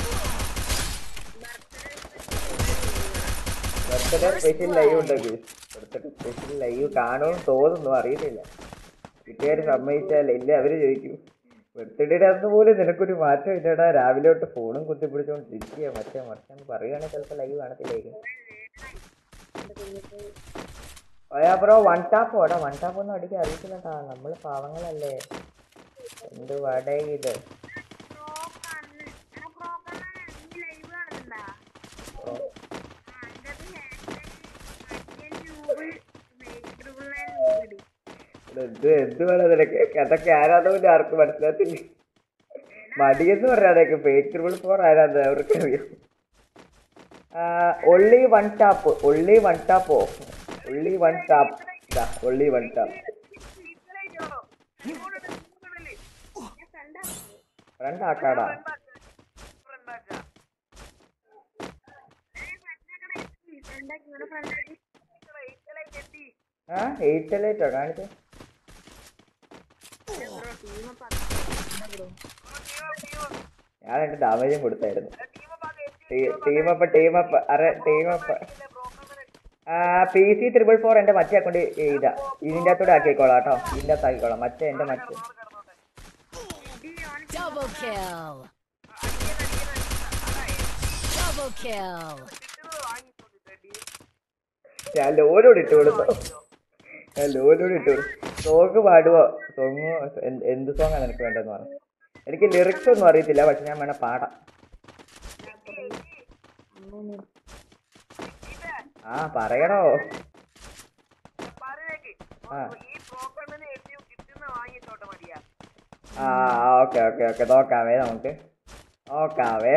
ബർത്ത്ഡേ സ്പെഷ്യൽ ലൈവ് ഉണ്ട് ബർത്ത്ഡേ സ്പെഷ്യൽ ലൈവ് കാണുമെന്ന് തോന്നുന്നു അറിയത്തില്ല വീട്ടുകാർ സമ്മതിച്ചാൽ ഇല്ല അവര് ചോദിക്കും ബർത്ത്ഡേയുടെ അന്ന് പോലും നിനക്കൊരു മാറ്റം ഇല്ലടാ രാവിലെ തൊട്ട് ഫോണും കുത്തിപ്പിടിച്ചോണ്ടിരിക്കുക മറ്റേ മറിച്ചാന്ന് പറയുകയാണെങ്കിൽ ചിലപ്പോൾ ലൈവ് കാണത്തില്ലായിരിക്കും ഓയാ ബ്രോ വൺ ടാപ്പ് ഓടാ വൺ ടാപ്പ് ഒന്നും അടിക്കാൻ അറിയത്തില്ലട്ടാ നമ്മള് പാവങ്ങളല്ലേ എന്ത് വട ഇത് ഇത് എന്ത് വേണം നിനക്ക് അതൊക്കെ ആരാധന പോലും ആർക്കും മനസ്സിലാത്തില്ല മടിയെന്ന് പറയാതൊക്കെ ഫേക്ക് ട്രിപ്പിൾ ഫോർ ആരാധന അവർക്ക് അറിയാം only one tap only one ടാപ്പോ only one tap only one tap friend ആക്കാടാ ആ എയ്റ്റ് ലൈറ്റോ കാണിച്ചേ ഞാൻ എന്റെ ഡാമേജും കൊടുത്തായിരുന്നു ടീമപ്പ് ടീമപ്പ് അറെ team up P C triple four എന്റെ മറ്റേ അക്കൗണ്ട് ഇതാ ഇതിന്റെ അകത്തൂടെ ആക്കിക്കോളാം കേട്ടോ ഇതിന്റെ അകത്ത് ആക്കിക്കോളാം മറ്റേ എന്റെ മറ്റേ Double kill. Double kill. ഞാൻ ലോലോട് ഇട്ട് കൊടുത്തു ഞാൻ ലോലോട് ഇട്ട് കൊടുത്തു സോങ് പാടുവോ സോങ് എന്ത് സോങ്ങാണ് നിനക്ക് വേണ്ടതെന്ന് പറഞ്ഞു എനിക്ക് ലിറിക്സ് ഒന്നും അറിയത്തില്ല പക്ഷെ ഞാൻ വേണേ പാടാം ആ പറയണോ ആ ആ ഓക്കെ ഓക്കെ ഓക്കെ നോക്കാവേ നമുക്ക് നോക്കാവേ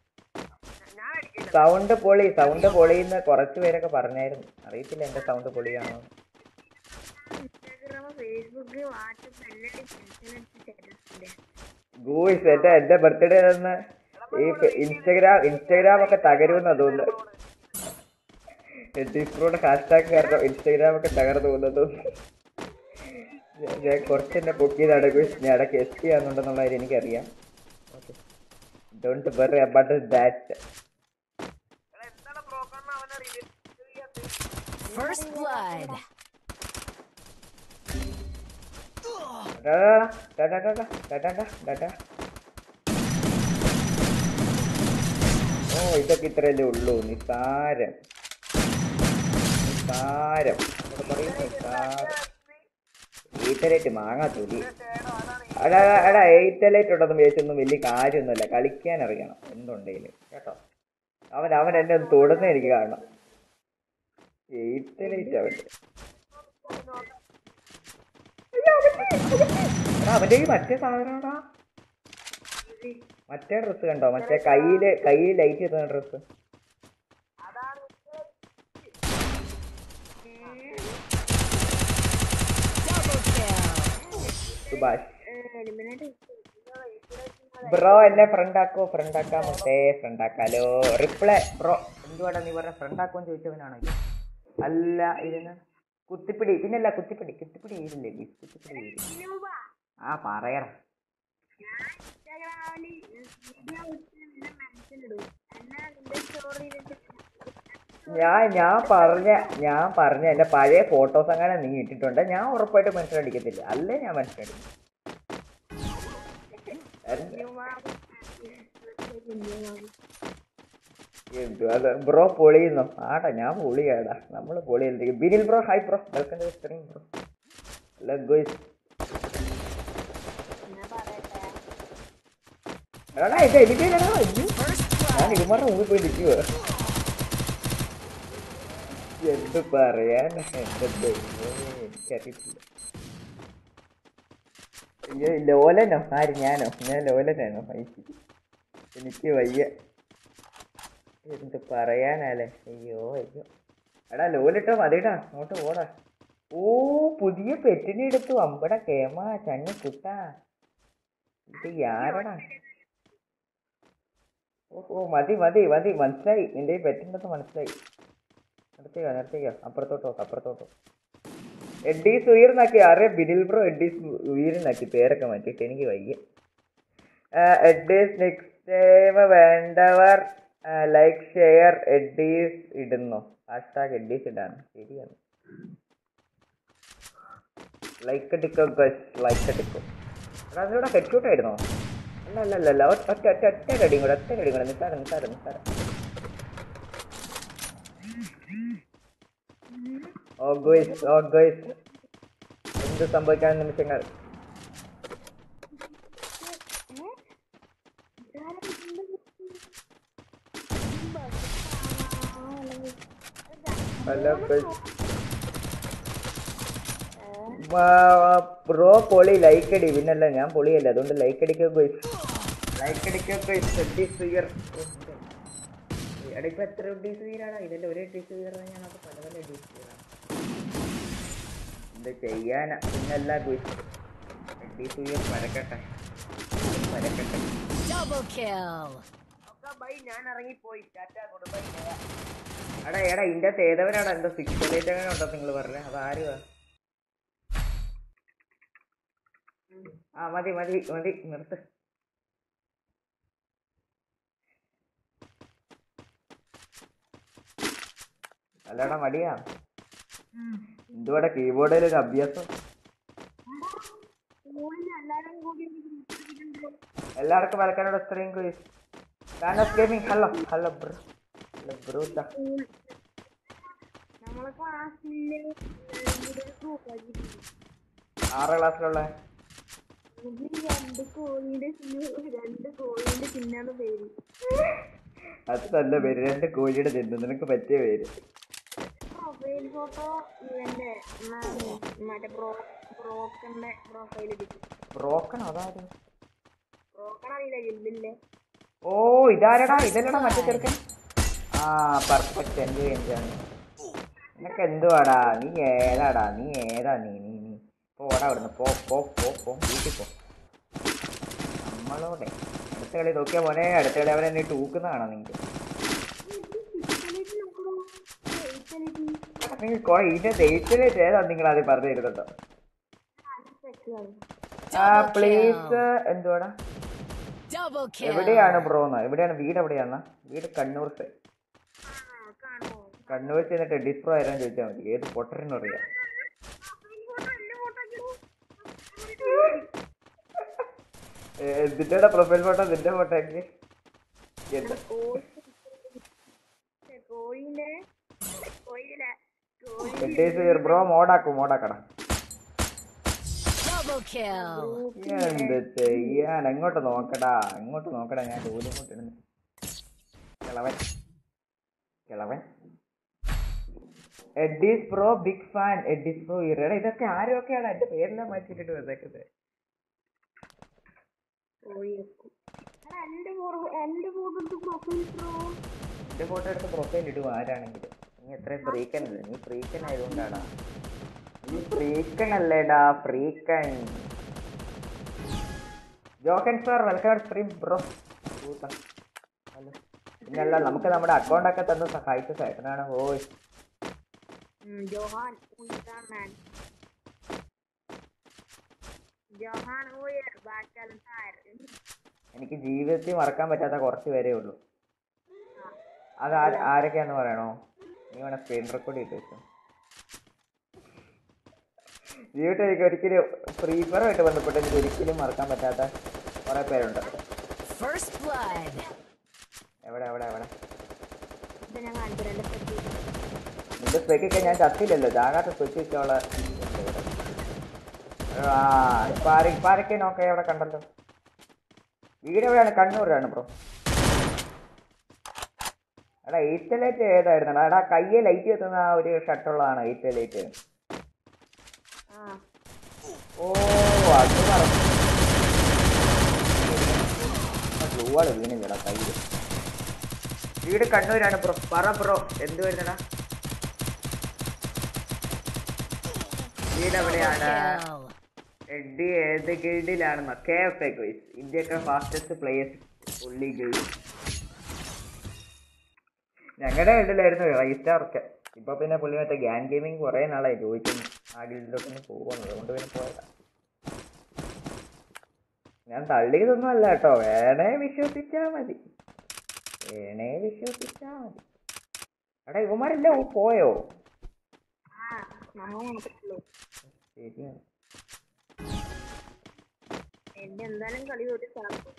സൗണ്ട് പൊളി സൗണ്ട് പൊളിന്ന് കുറച്ച് പേരൊക്കെ പറഞ്ഞായിരുന്നു അറിയത്തില്ല എന്റെ സൗണ്ട് പൊളിയാണോ ഇൻസ്റ്റാഗ്രാം ഫേസ്ബുക്ക് വാട്സപ്പ് എല്ലാം ടെൻഷൻ അടിച്ച് തരുന്നുണ്ട് ഗൂയിസ് എന്റെ എന്റെ ബർത്ത്ഡേ നിന്ന് ഈ ഇൻസ്റ്റഗ്രാം ഇൻസ്റ്റഗ്രാം ഒക്കെ തകരുമെന്നാ തോന്നുന്നത് എഡിസ്പ്രോയുടെ ഹാഷ്ടാഗ് കാരണം ഇൻസ്റ്റഗ്രാം ഒക്കെ തകർന്നു പോകുന്നത് ഞാൻ കുറച്ച് എന്നെ പൊക്കിയതാണ് ഗൂയിസ് ഞാൻ ഇടയ്ക്ക് എസ് പി ആണെന്നുണ്ടെന്നുള്ള കാര്യം എനിക്കറിയാം don't worry about that First blood. ഓ ഇതൊക്കെ ഇത്രയല്ലേ ഉള്ളൂ നിസാരം നിസാരം എന്നോട് പറയും നിസാരം എയ്ത്തലേറ്റ് മാങ്ങാ തൊലി എടാ എടാ, എടാ എയ്ത്തലേറ്റ് ഉണ്ടെന്ന് വിചാരിച്ചൊന്നും വലിയ കാര്യമൊന്നുമല്ല കളിക്കാൻ അറിയണം എന്തുണ്ടെങ്കിലും കേട്ടോ അവൻ അവൻ എന്നെ ഒന്ന് തൊടുന്ന എനിക്ക് കാണണം എയ്ത്തലേറ്റ് അവൻ എടാ അവന്റെ ഈ മറ്റേ സാധനമാടാ മറ്റേ ഡ്രസ്സ് കണ്ടോ മറ്റേ കയ്യില് കയ്യിൽ ലൈറ്റ് എത്തുന്ന dress Double kill. Subhash eliminate bro എന്നെ ഫ്രണ്ട് ആക്കോ ഫ്രണ്ട് ആക്കാം മുട്ടേ ഫ്രണ്ട് ആക്കാലോ റിപ്ലൈ ബ്രോ എന്തുവാടാ നീ പറഞ്ഞ ഫ്രണ്ട് ആക്കുമെന്ന് ചോദിച്ചവനാണോ ഇത് അല്ല ഇതിന് കുത്തിപ്പിടി പിന്നല്ല കുത്തിപ്പിടി കുത്തിപ്പിടി ചെയ്തില്ലേ please? കുത്തിപ്പിടി ചെയ്തില്ലേ? ആ പറയറ ഇൻസ്റ്റാഗ്രാമില് വീഡിയോ ഇട്ട് നിന്നെ മനസ്സിലിടും എന്നാ നിന്റെ സ്റ്റോറിയിലിട്ട് ഞാൻ ഞാൻ പറഞ്ഞ ഞാൻ പറഞ്ഞ എന്റെ പഴയ ഫോട്ടോസ് അങ്ങനെ നീ ഇട്ടിട്ടുണ്ട് ഞാൻ ഉറപ്പായിട്ട് മനസ്സിലടിക്കത്തില്ല അല്ലേ ഞാൻ മനസ്സിലടിക്കും അത് ബ്രോ പൊളിയുന്നു ആടാ ഞാൻ പൊളിയാടാ നമ്മള് പൊളിയായിരിക്കും Binil bro hi bro welcome to stream bro hello guys എടാ ഇത് എനിക്കല്ലടാ അയ്യോ ഞാൻ ഇവന്മാരുടെ മുമ്പിൽ പോയി നിൽക്കുക എന്ത് പറയാൻ എന്റെ ദൈവമേ, എനിക്കറിയത്തില്ല അയ്യോ ലോലനോ ആര് ഞാനോ ഞാൻ ലോലനാണോ അയ്യോ എനിക്ക് വയ്യ എന്ത് പറയാനാലേ അയ്യോ അയ്യോ എടാ ലോലിട്ടോ മതിടാ അങ്ങോട്ട് പോടാ ഓ പുതിയ പെറ്റിനെ എടുത്തു അമ്പട കേമ ചണ്ണി കുട്ട ഇത് യാരടാ ഓ ഓ മതി മതി മതി മനസ്സിലായി നിന്റെ ഈ പെറ്റുണ്ടെന്ന് മനസ്സിലായി നിർത്തിക്കോ നിർത്തിക്കോ അപ്പുറത്തോട്ട് നോക്ക് അപ്പുറത്തോട്ട് നോക്ക്. എഡ്ഡീസ് ഉയർന്നാക്കി അറിയാം ബിനിൽ ബ്രോ എഡ്ഡീസ് ഉയർന്നാക്കി പേരൊക്കെ മാറ്റിയിട്ട് എനിക്ക് വയ്യ എഡ്ഡീസ് നെക്സ്റ്റ് ടൈം വേണ്ടവർ ലൈക്ക് ഷെയർ എഡ്ഡീസ് ഇടുന്നു ഹാഷ്ടാഗ് എഡ്ഡീസ് ഇടാണ് ശരിയാണ് ലൈക്ക് അടിക്കോ ഗസ് ലൈക്ക് അടിക്കോ എടാ അതിലൂടെ ഹെഡ്ഷൂട്ട് ആയിരുന്നോ അല്ല അല്ല അല്ല അല്ല ഒറ്റ ഒറ്റ ഒറ്റ ഒറ്റ അടിയും കൂടെ ഒറ്റ അടിയും കൂടെ നിസ്സാരം നിസ്സാരം നിസ്സാരം ഓ ഗോയ്സ് ഓ ഗോയ്സ് എന്ത് സംഭവിക്കാൻ നിമിഷങ്ങൾ ഹലോ ഗോയ്സ് ബ്രോ പൊളി ലൈക്ക് അടി പിന്നല്ല ഞാൻ പൊളിയല്ല അതുകൊണ്ട് ലൈക്ക് അടിക്കോ ഗോയ്സ് ലൈക്ക് അടിക്കോ ഗോയ്സ് എഡ്ഡീസ് ഉയർ എടാ ഇപ്പൊ എത്ര എഡ്ഡീസ് ഉയരാടാ ഇതിന്റെ ഒരു എഡ്ഡീസ് ഉയർന്ന ഞാൻ അത് പല പല എഡ്ഡീസ് ഉയരാണ് എന്ത് ചെയ്യാനാ പിന്നല്ല ഗോയ്സ് എഡ്ഡീസ് ഉയർ പരക്കട്ടെ പരക്കട്ടെ Double kill. ഞാൻ ഇറങ്ങിപ്പോയി ടാറ്റാ കൊടു എടാ എടാ ഇതിന്റെ അകത്ത് ഏതവനാടാ എന്താ സിക്സ് ലൈറ്റ് അങ്ങനെ ഉണ്ടോ നിങ്ങൾ പറഞ്ഞേ അത് ആരുവാ ആ മതി മതി മതി നിർത്ത് അല്ലടാ മടിയാ എന്തുവാടാ കീബോർഡിൽ ഒരു അഭ്യാസം എല്ലാരും കൂടി എല്ലാവർക്കും വരക്കാനോട് സ്ക്രീൻ ക്വീസ് gaming hello hello bro hello bro നമ്മൾ നമ്മളെ ക്ലാസ്സിലെ ഗ്രൂപ്പ് ആക്കിയിട്ടുണ്ട് ആറാം ക്ലാസ്സിലുള്ള നമുക്ക് രണ്ട് കോഴിയുടെ ചിഹ്നം രണ്ട് കോഴിയുടെ ചിഹ്നാണ് പേര് അത് നല്ല പേര് രണ്ട് കോഴിയുടെ ചെന്ന് നിനക്ക് പറ്റിയ പേര് പ്രൊഫൈൽ ഫോട്ടോ ഇവന്റെ എന്നാണ് മറ്റേ ബ്രോ ബ്രോക്കറിന്റെ പ്രൊഫൈൽ കിട്ടി ബ്രോക്കൺ അതായത് ബ്രോക്കൺ അറിയില്ല ജില്ലില്ലേ ഓ ഇതാരടാ ഇതല്ലടാ മറ്റേ ചെറുക്കൻ ആ പെർഫെക്റ്റ് എൻ്റെ എന്താണ് നിനക്ക് എന്തുവാടാ നീ ഏതാടാ നീ ഏതാ നീ നീ നീ പോടാ അവിടുന്ന് പോ പോ പോ പോ വീട്ടിൽ പോ നമ്മളോടെ അടുത്ത കളി നോക്കിയാ മോനെ അടുത്ത കളി അവൻ എന്നെ തൂക്കുന്നതാണോ നിങ്ങക്ക് നിങ്ങൾ കുറെ ഇതിന്റെ ഡേറ്റിലേക്ക് ഏതാ നിങ്ങൾ അത് പറഞ്ഞു തരുന്നുണ്ടോ ആ പ്ലേസ് എന്തുവാടാ Double kill. എവിടെയാണ് ബ്രോ എന്ന് എവിടെയാണ് വീട് എവിടെയാണ് വീട് കണ്ണൂർ സൈഡ് കാണോ കണ്ണൂർ ചെന്നിട്ട് ഡിസ്പ്രോ ആരാൻ ചോദിച്ചാൽ മതി ഏത് പൊട്ടറിനും അറിയാം നിന്റെ പ്രൊഫൈൽ ഫോട്ടോ നിന്റെ ഫോട്ടോ എനിക്ക് എന്താ കോഴിന്റെ കോഴിയിലെ എന്റെ ബ്രോ മോഡാക്കും മോഡാക്കടാ Double kill. എന്ത് ചെയ്യാൻ എങ്ങോട്ട് നോക്കടാ എങ്ങോട്ട് നോക്കടാ ഞാൻ ജോലി ഇങ്ങോട്ട് ഇടുന്നു കിളവൻ കിളവൻ edits pro big fan edits pro ഇറയുടെ ഇതൊക്കെ ആരൊക്കെയാണ് എന്റെ പേരെല്ലാം മാറ്റിയിട്ടിട്ട് വന്നേക്കുന്നത് കോഴി വെക്കും എടാ, എന്റെ ഫോട്ടോ എന്റെ ഫോട്ടോ എടുത്ത് പ്രൊഫൈൽ പ്രോ എന്റെ ഫോട്ടോ എടുത്ത് പ്രൊഫൈൽ ഇടും ആരാണെങ്കിലും നീ എത്ര ഫ്രീക്കൻ അല്ലേ നീ ഫ്രീക്കൻ ആയതുകൊണ്ടാടാ നീ ഫ്രീക്കൻ അല്ലേടാ ഫ്രീക്കൻ ജോക്കൻ sir welcome stream bro hello പിന്നല്ല നമുക്ക് നമ്മുടെ അക്കൗണ്ട് ഒക്കെ തന്ന് സഹായിച്ച ചേട്ടനാണ് ഓയ് ജോഹാൻ മാൻ ജോഹാൻ ഓയർ ബാക്കാലൻ സാർ എനിക്ക് ജീവിതത്തിൽ മറക്കാൻ പറ്റാത്ത കുറച്ച് പേരേ ഉള്ളൂ അത് ആ- ആരൊക്കെയാന്ന് പറയണോ നീ വേണം സ്ക്രീൻ റെക്കോർഡ് ചെയ്ത് വെച്ചോ ജീവിതത്തിൽ എനിക്ക് ഒരിക്കലും ഫ്രീ ഫയറുമായിട്ട് ബന്ധപ്പെട്ട് എനിക്ക് ഒരിക്കലും മറക്കാൻ പറ്റാത്ത കുറെ പേരുണ്ട് First blood. എവിടെ എവിടെ എവിടെ ഇത് ഞാൻ കാണിച്ചു എന്റെ പറ്റി നിന്റെ സ്പെക്കൊക്കെ ഞാൻ ചത്തില്ലല്ലോ ജാകാത്ത സ്പെക്ക് വെച്ചോളെ ആ ഇപ്പൊ ആരെ ഇപ്പൊ ആരൊക്കെ നോക്കെ എവിടെ കണ്ടല്ലോ വീട് എവിടെയാണ് കണ്ണൂരാണ് ബ്രോ എടാ എയ്റ്റ് ലൈറ്റ് ഏതായിരുന്നു എടാ കയ്യെ ലൈറ്റ് എത്തുന്ന ആ ഒരു ഷർട്ടുള്ളതാണ് എയ്റ്റ് ലൈറ്റ് ആ ഓ അത് പറഞ്ഞു ബ്ലൂവാള് വീണില്ലടാ കയ്യിൽ വീട് കണ്ണൂരാണ് ബ്രോ പറ ബ്രോ എന്ത് വരുന്നടാ വീട് എവിടെയാണ് Kill. എഡി ഏത് ഗിൽഡിലാണെന്നോ കെ എഫ് എ ഗൈസ് ഇന്ത്യയൊക്കെ ഫാസ്റ്റസ്റ്റ് പ്ലേയേഴ്സ് ഉള്ളി ഗിൽഡ് ഞങ്ങളുടെ ഗിൽഡിലായിരുന്നു റൈസ്റ്റാർ ഒക്കെ ഇപ്പൊ പിന്നെ പുള്ളി മറ്റേ ഗ്യാൻ ഗെയിമിങ് കുറെ നാളായി ചോദിക്കുന്നു ആ ഗിൽഡിലോട്ട് പോകുന്നത് അതുകൊണ്ട് പിന്നെ പോയതാ ഞാൻ തള്ളിയതൊന്നും അല്ല കേട്ടോ വേണേ വിശ്വസിച്ചാ മതി വേണേ വിശ്വസിച്ചാ മതി എടാ ഇവന്മാരെല്ലാം ഓ പോയോ ആ നമ്മ നോക്കത്തുള്ളൂ ശരിയാണ് എന്റെ എന്തായാലും കളി തോറ്റ് സാർക്കും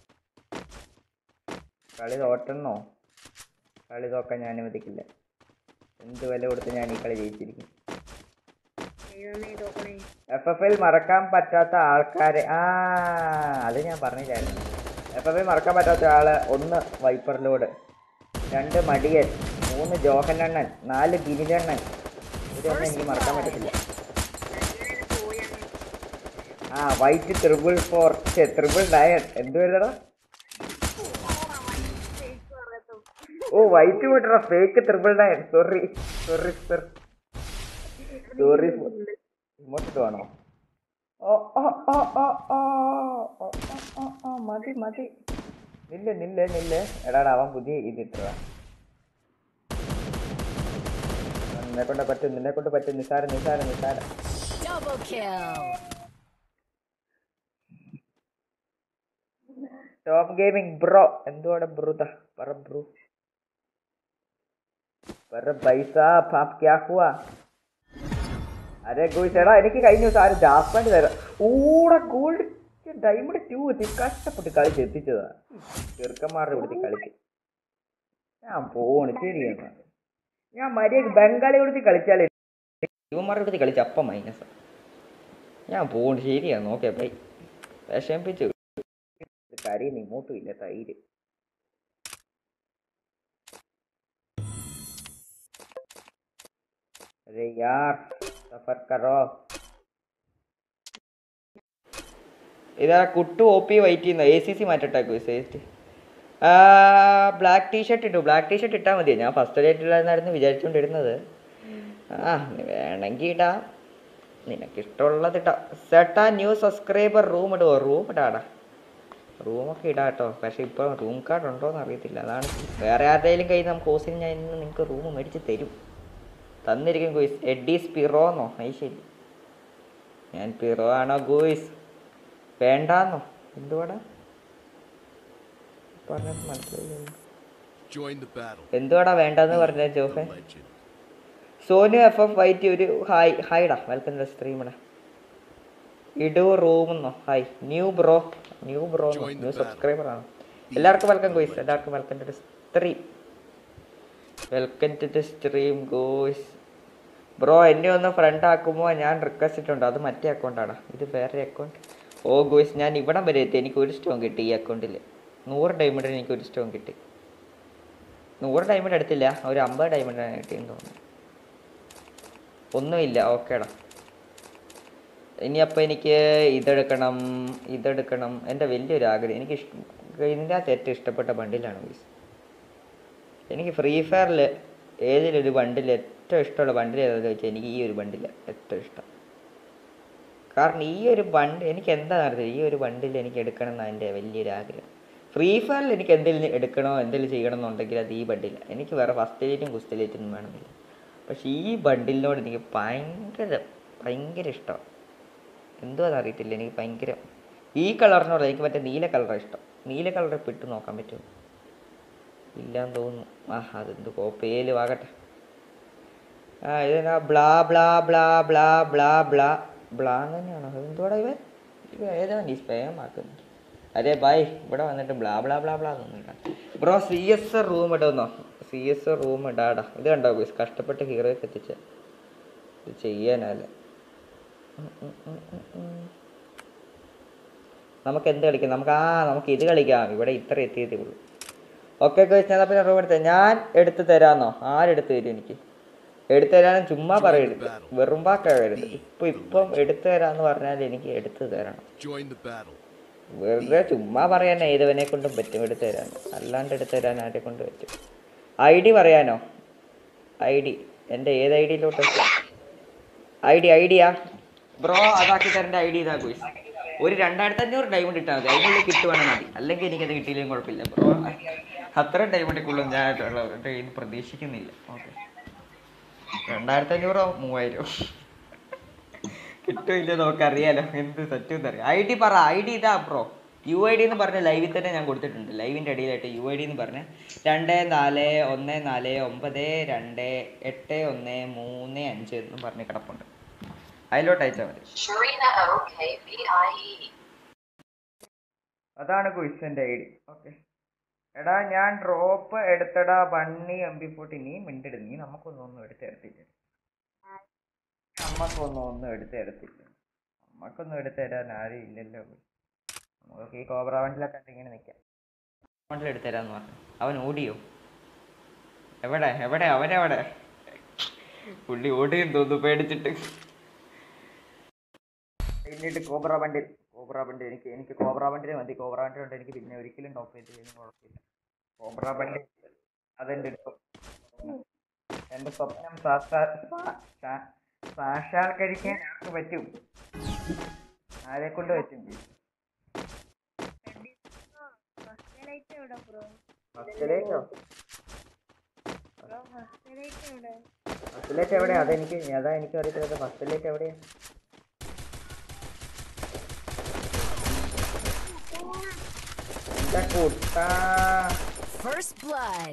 കളി തോറ്റെന്നോ കളി തോക്കാൻ ഞാൻ അനുവദിക്കില്ല എന്ത് വില കൊടുത്ത് ഞാൻ ഈ കളി ജയിച്ചിരിക്കും ദൈവമേ തോക്കണേ എഫ് എഫ് എൽ മറക്കാൻ പറ്റാത്ത ആൾക്കാരെ ആ അത് ഞാൻ പറഞ്ഞില്ലായിരുന്നു എഫ് എഫ് എൽ മറക്കാൻ പറ്റാത്ത ആള് ഒന്ന് വൈപ്പറിലോട് രണ്ട് മടിയൻ മൂന്ന് ജോഹനണ്ണൻ നാല് ഗിരിജണ്ണൻ ഇതൊന്നും എനിക്ക് മറക്കാൻ പറ്റത്തില്ല അങ്ങനെ പോയാണ് ആ white triple four triple nine എന്ത് വരുന്നടാ ഓ വൈറ്റ് വിട്ടറ fake triple nine sorry sorry sir sorry ഇങ്ങോട്ടിട്ട് വേണോ ഓ oh oh oh oh oh, oh, oh, ഓ, മതി മതി നില്ല് നില്ല് നില്ല് എടാടാ അവൻ പുതിയ ഇതിട്ടതാ നിന്നെ കൊണ്ട് പറ്റും നിന്നെ കൊണ്ട് പറ്റും നിസാര നിസാര നിസാര Double kill. Top gaming bro എന്തുവാടെ ബ്രൂത പറ ബ്രൂ പറ പൈസ പാപ് ക്യാ ഹുവാ അരെ ഗോയ്സ് എടാ എനിക്ക് കഴിഞ്ഞ ദിവസം ആരും ജാസ്പാൻഡ് തരാം ഊടെ ഗോൾഡ് ഡയമണ്ട് ടു കഷ്ടപ്പെട്ട് കളിച്ച് എത്തിച്ചതാ ചെറുക്കന്മാരുടെ ഇവിടുത്തെ കളിച്ച് ഞാൻ പോണ് ശരിയാണ് ഞാൻ മര്യാദ ബംഗാളി കൊടുത്ത് കളിച്ചാലേ ഇവന്മാരുടെ അടുത്ത് കളിച്ച അപ്പം മൈനസ് ഞാൻ പോകണ്ട ശരിയാ നോക്കിയാ ബൈ വിഷമിപ്പിച്ചു കാര്യം ഇങ്ങോട്ടും ഇല്ല തൈര് अरे यार सफर करो ഇതാ കുട്ടു ഒ പി വൈറ്റ് ചെയ്യുന്ന എ സി സി മാറ്റട്ടെ സേസ്റ്റ് ബ്ലാക്ക് ടീഷർട്ട് ഇട്ടു ബ്ലാക്ക് ടീഷർട്ട് ഇട്ടാൽ മതിയോ ഞാൻ ഫസ്റ്റ് ഡേറ്റ് ഇടാന്നായിരുന്നു വിചാരിച്ചുകൊണ്ടിരുന്നത് ആ നീ വേണമെങ്കിൽ ഇടാം നിനക്ക് ഇഷ്ടമുള്ളത് ഇട്ടാ സെട്ടാ ന്യൂ സബ്സ്ക്രൈബർ റൂം ഇടുവോ റൂം ഇടാടാ റൂമൊക്കെ ഇടാം കേട്ടോ പക്ഷേ ഇപ്പോൾ റൂം കാർഡ് ഉണ്ടോ എന്ന് അറിയത്തില്ല അതാണ് വേറെ ആരുടെയും കയ്യിൽ നമുക്ക് ഹോസിൽ ഞാൻ ഇന്ന് നിങ്ങൾക്ക് റൂം മേടിച്ച് തരും തന്നിരിക്കും ഗോയ്സ് എഡീസ് പിറോന്നോ അത് ശരി ഞാൻ പിറോ ആണോ ഗോയ്സ് വേണ്ടാന്നോ എന്തുവാടാ പറഞ്ഞത് മനസ്സിലായില്ല Join the battle. എന്തുവാടാ വേണ്ടെന്ന് പറഞ്ഞ ജോഫെ Legend. Sonu F F white ഒരു ഹായ് ഹായ്ടാ വെൽക്കം ടു സ്ട്രീമിടാ ഇടു റൂമെന്നോ hi new bro new bro Join the new battle. Subscriber ആണ് എല്ലാവർക്കും വെൽക്കം ഗോയ്സ് എല്ലാവർക്കും welcome to stream welcome to stream guys bro എന്നെ ഒന്ന് ഫ്രണ്ട് ആക്കുമ്പോൾ ഞാൻ റിക്വസ്റ്റ് ഇട്ടുണ്ട് അത് മറ്റേ അക്കൗണ്ടാടാ ഇത് വേറെ അക്കൗണ്ട് ഓ ഗോയ്സ് ഞാൻ ഇവിടം വരെ എത്തി എനിക്ക് ഒരു സ്റ്റോൺ കിട്ടി ഈ അക്കൗണ്ടിൽ നൂറ് ഡയമണ്ടിന് എനിക്ക് ഒരു സ്റ്റോൺ കിട്ടി നൂറ് ഡയമണ്ട് എടുത്തില്ല ഒരു അമ്പത് ഡയമണ്ടാണ് കിട്ടിയെന്ന് തോന്നുന്നു ഒന്നുമില്ല ഓക്കേടാ ഇനി അപ്പോൾ എനിക്ക് ഇതെടുക്കണം ഇതെടുക്കണം എൻ്റെ വലിയൊരു ആഗ്രഹം എനിക്ക് ഇഷ്ടം ഇതിൻ്റെ അകത്ത് ഏറ്റവും ഇഷ്ടപ്പെട്ട ബണ്ടിലാണ് മീസ് എനിക്ക് ഫ്രീ ഫയറിൽ ഏതിലൊരു ബണ്ടിൽ ഏറ്റവും ഇഷ്ടമുള്ള ബണ്ടിൽ ഏതാണെന്ന് ചോദിച്ചാൽ എനിക്ക് ഈ ഒരു ബണ്ടിൽ ഏറ്റവും ഇഷ്ടം കാരണം ഈ ഒരു ബണ്ട് എനിക്ക് എന്താണെന്ന് അറിയില്ല ഈ ഒരു ബണ്ടിൽ എനിക്ക് എടുക്കണം എന്നാണ് എൻ്റെ വലിയൊരു ആഗ്രഹം ഫ്രീ ഫയറിൽ എനിക്ക് എന്തെങ്കിലും എടുക്കണോ എന്തെങ്കിലും ചെയ്യണം എന്നുണ്ടെങ്കിൽ അത് ഈ ബണ്ടില്ല എനിക്ക് വേറെ ഫസ്റ്റ് ലൈറ്റും കുസ്റ്റ് ലൈറ്റും ഒന്നും വേണമെന്നില്ല പക്ഷേ ഈ ബണ്ടിലിനോട് എനിക്ക് ഭയങ്കര ഭയങ്കര ഇഷ്ടമാണ് എന്തുവാന്ന് അറിയത്തില്ല എനിക്ക് ഭയങ്കര ഈ കളറിനോട് എനിക്ക് മറ്റേ നീല കളറാണ് ഇഷ്ടം നീല കളർ ഇപ്പോൾ ഇട്ട് നോക്കാൻ പറ്റുമോ ഇല്ലാന്ന് തോന്നുന്നു ആ അതെന്ത് കോപ്പേലും ആകട്ടെ ആ ഇതെന്നാ blah blah blah blah blah blah blah തന്നെയാണോ അതെന്തുവാടാ ഇവൻ ഇവ ഏതാണ് ഈ സ്പേം ആക്കുന്നത് അതെ ബായ് ഇവിടെ വന്നിട്ട് ബ്ലാ ബ്ലാ ബ്ലാ ബ്ലാ ഒന്നുമില്ല ബ്രോ സി എസ് റൂം ഇടുന്നോ സി എസ് റൂം ഇടാടാ ഇത് കണ്ടോ ഗുസ് കഷ്ടപ്പെട്ട് ഹീറോയ്ക്ക് എത്തിച്ച ഇത് ചെയ്യാനല്ല ഉം, ഉം, ഉം, ഉം, ഉം. നമുക്ക് എന്ത് കളിക്കാം നമുക്ക് ആ നമുക്ക് ഇത് കളിക്കാം ഇവിടെ ഇത്ര എത്തിയതേ ഉള്ളൂ ഓക്കെ ഗൈസ് ഞാൻ പിന്നെ റൂം എടുത്തേ ഞാൻ എടുത്തു തരാന്നോ ആരെടുത്ത് തരും എനിക്ക് എടുത്തു തരാനും ചുമ്മാ പറയരുത് വെറും വാക്കരുത് ഇപ്പൊ ഇപ്പം എടുത്തു തരാന്ന് പറഞ്ഞാൽ എനിക്ക് എടുത്തു തരണം Join the battle. വെറുതെ ചുമ്മാ പറയാൻ ഏതവനെ കൊണ്ടും പറ്റും എടുത്തു തരാൻ അല്ലാണ്ട് എടുത്തു തരാൻ ആരെ കൊണ്ട് പറ്റും ഐ ഡി പറയാനോ ഐ ഡി എൻ്റെ ഏത് ഐ ഡിയിലോട്ട് ഐ ഡി ഐ ഡിയാ ബ്രോ അതാക്കി തരേണ്ട ഐ ഡി ഇതാ ഗുയിസ് ഒരു രണ്ടായിരത്തി അഞ്ഞൂറ് ഡയമണ്ട് ഇട്ടാൽ മതി അതിനുള്ളിൽ കിട്ടുവാണെങ്കിൽ മതി അല്ലെങ്കിൽ എനിക്കത് കിട്ടിയില്ലെങ്കിൽ കുഴപ്പമില്ല ബ്രോ അത്ര ഡയമണ്ടിക്കുള്ളും ഞാൻ എൻ്റെ കയ്യിൽ നിന്ന് പ്രതീക്ഷിക്കുന്നില്ല ഓക്കെ രണ്ടായിരത്തി അഞ്ഞൂറോ മൂവായിരം കിട്ടില്ല നമുക്കറിയാലോ എന്ത് സത്യം അറിയാം ഐ ഡി പറ ഐ ഡി ഇതാ ബ്രോ യു ഐ ഡി എന്ന് പറഞ്ഞ ലൈവിൽ തന്നെ ഞാൻ കൊടുത്തിട്ടുണ്ട് ലൈവിൻ്റെ അടിയിലായിട്ട് യു ഐ ഡി എന്ന് പറഞ്ഞ് രണ്ട് നാല് ഒന്ന് നാല് ഒമ്പത് രണ്ട് എട്ട് ഒന്ന് മൂന്ന് അഞ്ച് എന്ന് പറഞ്ഞ് കിടപ്പുണ്ട് അതിലോട്ട് അയച്ചാൽ മതി Sharina OKVIE. അതാണ് ക്വിസിൻ്റെ ഐ ഡി ഓക്കെ എടാ ഞാൻ ഡ്രോപ്പ് എടുത്തടാ ബണ്ണി എം ബി ഫോർട്ടി നീ മിണ്ടിട് നീ നമുക്കൊന്നും ഒന്നും എടുത്ത് തരത്തില്ല നമ്മക്കൊന്നും ഒന്നും എടുത്ത് തരത്തില്ല നമ്മക്കൊന്നും എടുത്ത് തരാൻ ആരും ഇല്ലല്ലോ നമുക്ക് ഈ കോബ്ര വണ്ടിലൊക്കെ ഉണ്ട് ഇങ്ങനെ നിൽക്കാം വണ്ടിൽ എടുത്ത് തരാന്ന് പറഞ്ഞു അവൻ ഓടിയോ എവിടെ എവിടെ അവനെവിടെ പുള്ളി ഓടിയും തോന്നുന്നു പേടിച്ചിട്ട് എന്നിട്ട് കോബ്ര വണ്ടി കോബ്ര വണ്ടി എനിക്ക് എനിക്ക് കോബ്ര വണ്ടിയിൽ മതി കോബ്ര വണ്ടി കൊണ്ട് എനിക്ക് പിന്നെ ഒരിക്കലും ടോപ്പ് ചെയ്തില്ലെങ്കിലും കുഴപ്പമില്ല കോബ്ര വണ്ടി അതെൻ്റെ ഇഷ്ടം എൻ്റെ സ്വപ്നം സാക്ഷാ- സാ- സാ- സാക്ഷാത്കരിക്കാൻ ആർക്ക് പറ്റും ആരെ കൊണ്ട് പറ്റും ഫസ്റ്റ് ലൈറ്റ് എവിടെ ബ്രോ ഫസ്റ്റിലേക്കോ ബ്രോ ഫസ്റ്റ് ലൈറ്റ് എവിടെ ഫസ്റ്റിലേക്ക് എവിടെയാ അതെനിക്ക് അതാ എനിക്ക് അറിയത്തില്ല ഫസ്റ്റിലേക്ക് എവിടെയാ എന്റെ കുട്ടാ First blood.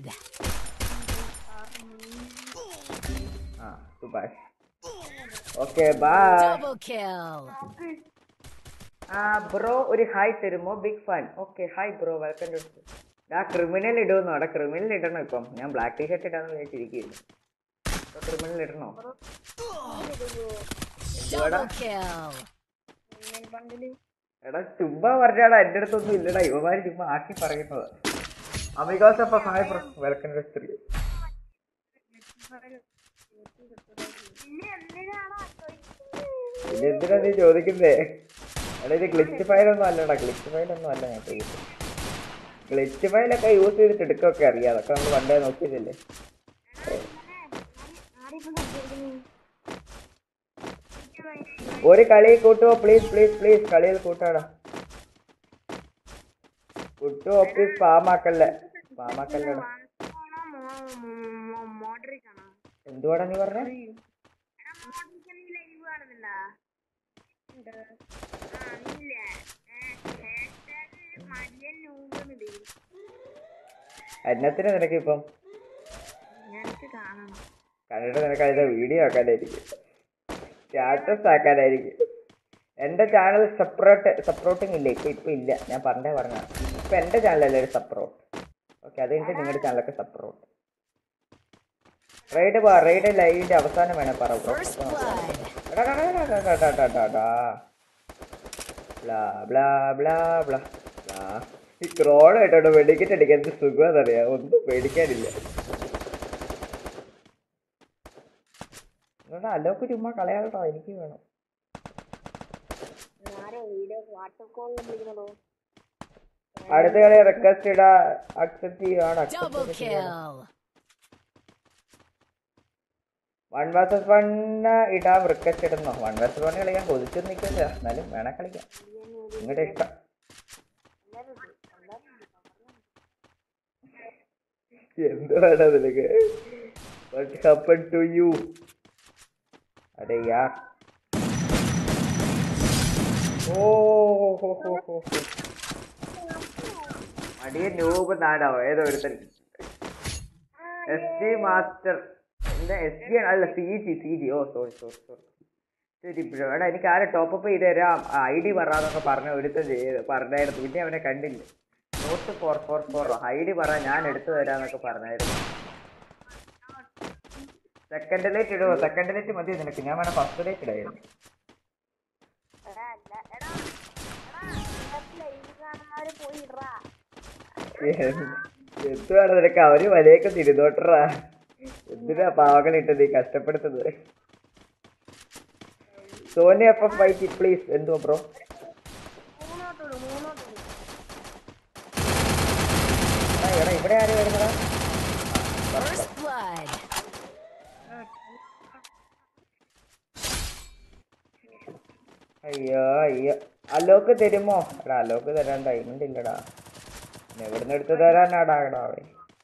ആ Subhash okay bye Double kill. ആ ബ്രോ ഒരു ഹായ് തരുമോ big fan okay hi bro welcome to ആ ക്രിമിനൽ ഇടുമെന്നോ അവിടെ ക്രിമിനൽ ഇടണം ഇപ്പം ഞാൻ ബ്ലാക്ക് ടീഷർട്ട് ഇടാന്ന് വിചാരിച്ചിരിക്കുന്നു ക്രിമിനൽ ഇടണോ Double kill. പണ്ടില് എടാ ചുമ്മാ പറഞ്ഞാടാ എന്റെ അടുത്തൊന്നും ഇല്ലടാ ഇവമാര് ചുമ്മാ ആക്കി പറയുന്നത് അമികാസ് അപ്പൊ ഹായ് ബ്രോ വെൽക്കം ടു സ്ത്രീ പിന്നെ എന്തിനാണോ ഇത് എന്തിനാ നീ ചോദിക്കുന്നേ എടാ ഇത് ഗ്ലിച്ച് ഫയലൊന്നും അല്ലടാ ഗ്ലിച്ച് ഫയലൊന്നും അല്ല ഞാൻ ചോദിച്ചത് ഗ്ലിച്ച് ഫയലൊക്കെ യൂസ് ചെയ്തിട്ട് എടുക്കൊക്കെ അറിയാം അതൊക്കെ നമ്മൾ പണ്ടേ നോക്കിയതല്ലേ ആരിപ്പോ സംസാരിക്കുന്നു ഒരു കളി കൂട്ടുവോ പ്ലീസ് പ്ലീസ് പ്ലീസ് കളിയിൽ കൂട്ടാടാ കുട്ടുവോ പ്ലീസ് പാമാക്കല്ലേ പാമാക്കല്ലടാ മോഡറേറ്റ് ആണോ എന്തുവാടാ നീ പറഞ്ഞേ എടാ മോഡറേറ്റ് നീ ലൈവ് കാണുന്നുണ്ടാ ഉണ്ട് ആ നീല്ലേ ഹാഷ്ടാഗ് മടിയൻ നൂബെന്നിട് എന്നത്തിന് നിനക്ക് ഇപ്പം എനിക്ക് കാണണം കണ്ടിട്ട് നിനക്ക് അതിന്റെ വീഡിയോ ആക്കാനായിരിക്കും സ്റ്റാറ്റസ് ആക്കാനായിരിക്കും എന്റെ ചാനൽ സെപ്പറേറ്റ് സപ്പോർട്ടിങ് ഇല്ല ഇപ്പൊ ഇപ്പൊ ഇല്ല ഞാൻ പണ്ടേ പറഞ്ഞ ഇപ്പൊ എന്റെ ചാനലല്ലേ ഒരു സപ്പോർട്ട് ഓക്കെ അത് കഴിഞ്ഞിട്ട് നിങ്ങളുടെ ചാനലൊക്കെ സപ്പോർട്ട് റൈഡ് പാ റൈഡ് ലൈവിന്റെ അവസാനം വേണേ പറ bro. First blood. എടാ, എടാ, എടാ, എടാ, എടാ, എടാ, എടാ, എടാ. Blah blah blah blah blah. ഈ ക്രോൺ കേട്ടോ വെടിക്കറ്റ് അടിക്കാൻ എന്ത് സുഖമെന്നറിയാം ഒന്നും പേടിക്കാനില്ല എടാ അലോക്ക് ചുമ്മാ കളയാട്ടോ എനിക്ക് വേണം ആരോ വീഡിയോ വാട്സപ്പ് കോളിൽ വിളിക്കണോ അടുത്ത കളി റിക്വസ്റ്റ് ഇടാ അക്സെപ്റ്റ് ചെയ്യുവാണ് Double kill. One versus one ഇടാം റിക്വസ്റ്റ് ഇടുന്നോ വൺ വേഴ്സസ് വൺ കളിക്കാൻ കൊതിച്ചു നിൽക്കില്ല എന്നാലും വേണം കളിക്കാം നിങ്ങളുടെ ഇഷ്ടം എന്താണ് നിനക്ക് വാട്ട് ഹാപ്പൻ ടു യു അതെ യാർ ഓ ഹോ ഹോ ഹോ ഹോ അടിയ നൂപ് നാടോ ഏതോ ഒരുത്തൻ എസ് ജി മാസ്റ്റർ എന്താ എസ് ജി അല്ല സി ജി സി ജി ഓ സോറി സോറി സോറി ശരി ബ്രോ എടാ എനിക്ക് ആരെ ടോപ്പപ്പ് ചെയ്ത് തരാം ഐ ഡി പറയാന്നൊക്കെ പറഞ്ഞ ഒരുത്തൻ ചെയ്ത് പറഞ്ഞായിരുന്നു പിന്നെ അവനെ കണ്ടില്ല not four four four I D പറ ഞാൻ എടുത്തു തരാന്നൊക്കെ പറഞ്ഞായിരുന്നു സെക്കൻഡ് ലൈറ്റ് ഇടുവോ സെക്കൻഡ് ലൈറ്റ് മതി നിനക്ക് ഞാൻ വേണം ഫസ്റ്റ് ലൈറ്റ് ഇടായിരുന്നു എടാ അല്ല എടാ എടാ ലൈവ് കാണുന്നവര് പോയി ഇടറാ എന്തുവാണ് നിനക്ക് അവര് വലയൊക്കെ തിരുന്നോട്ടറാ എന്തിനാ പാവകളിട്ട് നീ കഷ്ടപ്പെടുത്തുന്നത് സോനി എഫ് എഫ് വൈറ്റി പ്ലീസ് എന്തുവാ ബ്രോ മൂന്നോട്ടോട് മൂന്നോട്ടോട് എടാ ഇവിടെ ആര് വരുന്നതാ First blood. അയ്യോ അയ്യോ അലോക്ക് തരുമോ എടാ അലോക്ക് തരാൻ ടൈം ഇല്ലടാ പിന്നെ എവിടുന്ന് എടുത്ത് തരാനാടാ എടാ അവൻ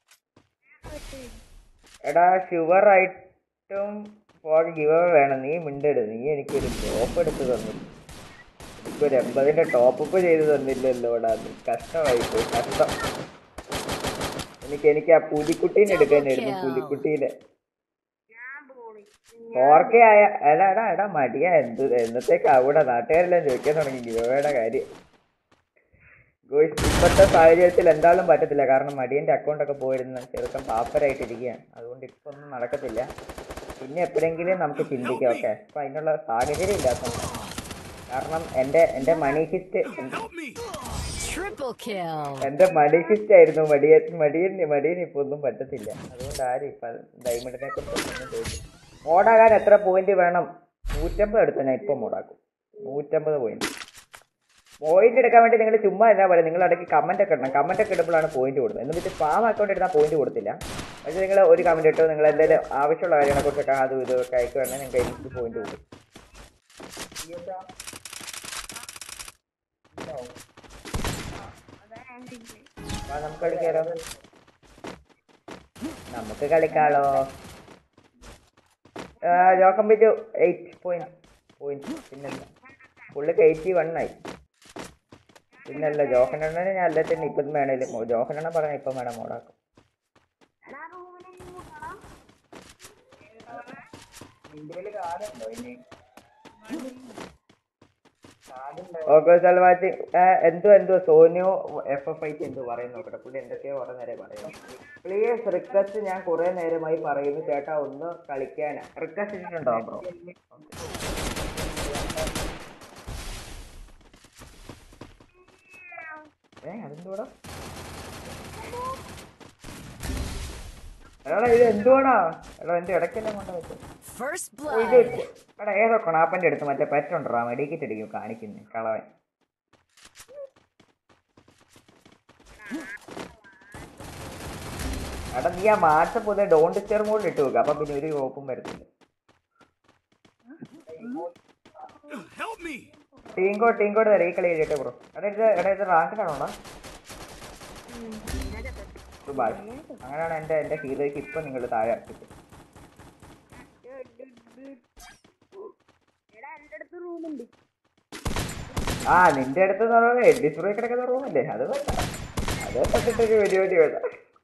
എടാ ഷുഗർ ആയിട്ടും ഫോർ ഗിവ് വേണം നീ മിണ്ടട് നീ എനിക്കൊരു ടോപ്പ് എടുത്ത് തന്നില്ല എനിക്കൊരു എൺപതിന്റെ ടോപ്പ് ചെയ്ത് തന്നില്ലല്ലോ എടാ നീ കഷ്ടമായി പോയി കഷ്ടം എനിക്ക് എനിക്ക് ആ പുലിക്കുട്ടീനെ എടുക്കാനായിരുന്നു പുലിക്കുട്ടീനെ ഞാൻ പോണി ഓർക്കെ ആയ എടാ എടാ എടാ മടിയാ എന്ത് എന്നത്തേക്ക് അവിടെ നാട്ടുകാരെല്ലാം ചോദിക്കാൻ തുടങ്ങി ഗിവയുടെ കാര്യം ഗോയ്സ് ഇപ്പോഴത്തെ സാഹചര്യത്തിൽ എന്തായാലും പറ്റത്തില്ല കാരണം മടിയന്റെ അക്കൗണ്ട് ഒക്കെ പോയിരുന്ന ചെറുക്കൻ പാപ്പരായിട്ടിരിക്കുകയാണ് അതുകൊണ്ട് ഇപ്പൊ ഒന്നും നടക്കത്തില്ല പിന്നെ എപ്പോഴെങ്കിലും നമുക്ക് ചിന്തിക്കാം ഓക്കെ അപ്പൊ അതിനുള്ള സാഹചര്യം ഇല്ലാത്തതുകൊണ്ട് കാരണം എൻ്റെ എൻ്റെ മണി ഹിസ്റ്റ് Help me! Triple kill. എൻ്റെ മണി ഹിസ്റ്റ് ആയിരുന്നു മടിയൻ മടിയൻ മടിയൻ ഇപ്പൊ ഒന്നും പറ്റത്തില്ല അതുകൊണ്ട് ആരും ഇപ്പൊ ഡയമണ്ടിനെ കുറിച്ച് ഒന്നും ചോദിച്ചു മോഡാകാൻ എത്ര പോയിന്റ് വേണം നൂറ്റമ്പത് എടുത്ത ഞാൻ ഇപ്പൊ മോഡാക്കും നൂറ്റമ്പത് പോയിന്റ് പോയിന്റ് എടുക്കാൻ വേണ്ടി നിങ്ങൾ ചുമ്മാ എന്നാ പറയുക നിങ്ങൾ ഇടയ്ക്ക് കമന്റ് ഒക്കെ ഇടണം കമന്റ് ഒക്കെ ഇടുമ്പോഴാണ് പോയിന്റ് കൊടുക്കുന്നത് എന്ന് വെച്ചാൽ സ്പാം അക്കൗണ്ട് എടുത്താൽ പോയിന്റ് കൊടുത്തില്ല പക്ഷേ നിങ്ങൾ ഒരു കമന്റ് ഇട്ടോ നിങ്ങൾ എന്തെങ്കിലും ആവശ്യമുള്ള കാര്യങ്ങളെ കുറിച്ചൊക്കെ അതും ഇതൊക്കെ അയക്കുകയാണെങ്കിൽ നിങ്ങൾക്ക് എനിക്ക് പോയിന്റ് കൊടുക്കും അപ്പൊ നമുക്ക് കളിക്കാലോ നമുക്ക് കളിക്കാലോ ജോക്കം ബിജു എയ്റ്റ് പോയിന്റ് പോയിന്റ് പിന്നല്ല പുള്ളിക്ക് എയ്റ്റി വൺ ആയി പിന്നല്ല ജോഹനണ്ണന് ഞാൻ അല്ലേ തന്നെ ഇപ്പം വേണേലും ജോഹനണ്ണ പറഞ്ഞ ഇപ്പം വേണം മോഡാക്കും എടാ റൂമിൽ കാണാം ഓക്കെ സൽവാച്ച് എന്തോ എന്തോ സോനിയോ എഫ് എഫ് ഐക്ക് എന്തോ പറയുന്നു നോക്കട്ടെ പുള്ളി എന്തൊക്കെയോ കുറെ നേരം പറയുന്നു പ്ലീസ് റിക്വസ്റ്റ് ഞാൻ കുറെ നേരമായി പറയുന്നു ചേട്ടാ ഒന്ന് കളിക്കാൻ റിക്വസ്റ്റ് ഇട്ടിട്ടുണ്ടോ ബ്രോ ഏ അതെന്തുവാടാ എടാ ഇത് എന്തുവാടാ എടാ എന്റെ ഇടയ്ക്കെല്ലാം കൊണ്ട വെച്ചു First ഓ, ഇത് blood. എടാ ഏതോ കൊണാപ്പന്റെ അടുത്ത് മറ്റേ പെറ്റുണ്ടോ മെഡിക്കറ്റ് അടിക്കും കാണിക്കുന്നു കളവൻ എടാ നീ ആ മാറ്റ പോലെ ഡോൺ ഡിസ്റ്റർ മോഡിൽ ഇട്ട് വെക്കുക അപ്പൊ പിന്നെ ഒരു കോപ്പും വരത്തില്ല Help me! ടീങ്കോ ടീങ്കോട് തരാം ഈ കളി കഴിയട്ടെ ബ്രോ എടാ ഇത് എടാ ഇത് റാങ്കിലാണോടാ സുഭാഷ് അങ്ങനെയാണ് എന്റെ എന്റെ ഹീറോയ്ക്ക് ഇപ്പൊ നിങ്ങൾ താഴെ ഇറക്കിയത് എടാ എന്റെ അടുത്ത് റൂമുണ്ട് ആ നിന്റെ അടുത്ത് എന്ന് പറഞ്ഞാൽ എഡിസ്പ്രേ കിടക്കുന്ന റൂമല്ലേ അത് വേണ്ട അത് പറ്റിട്ടൊരു പരിപാടി വേണ്ട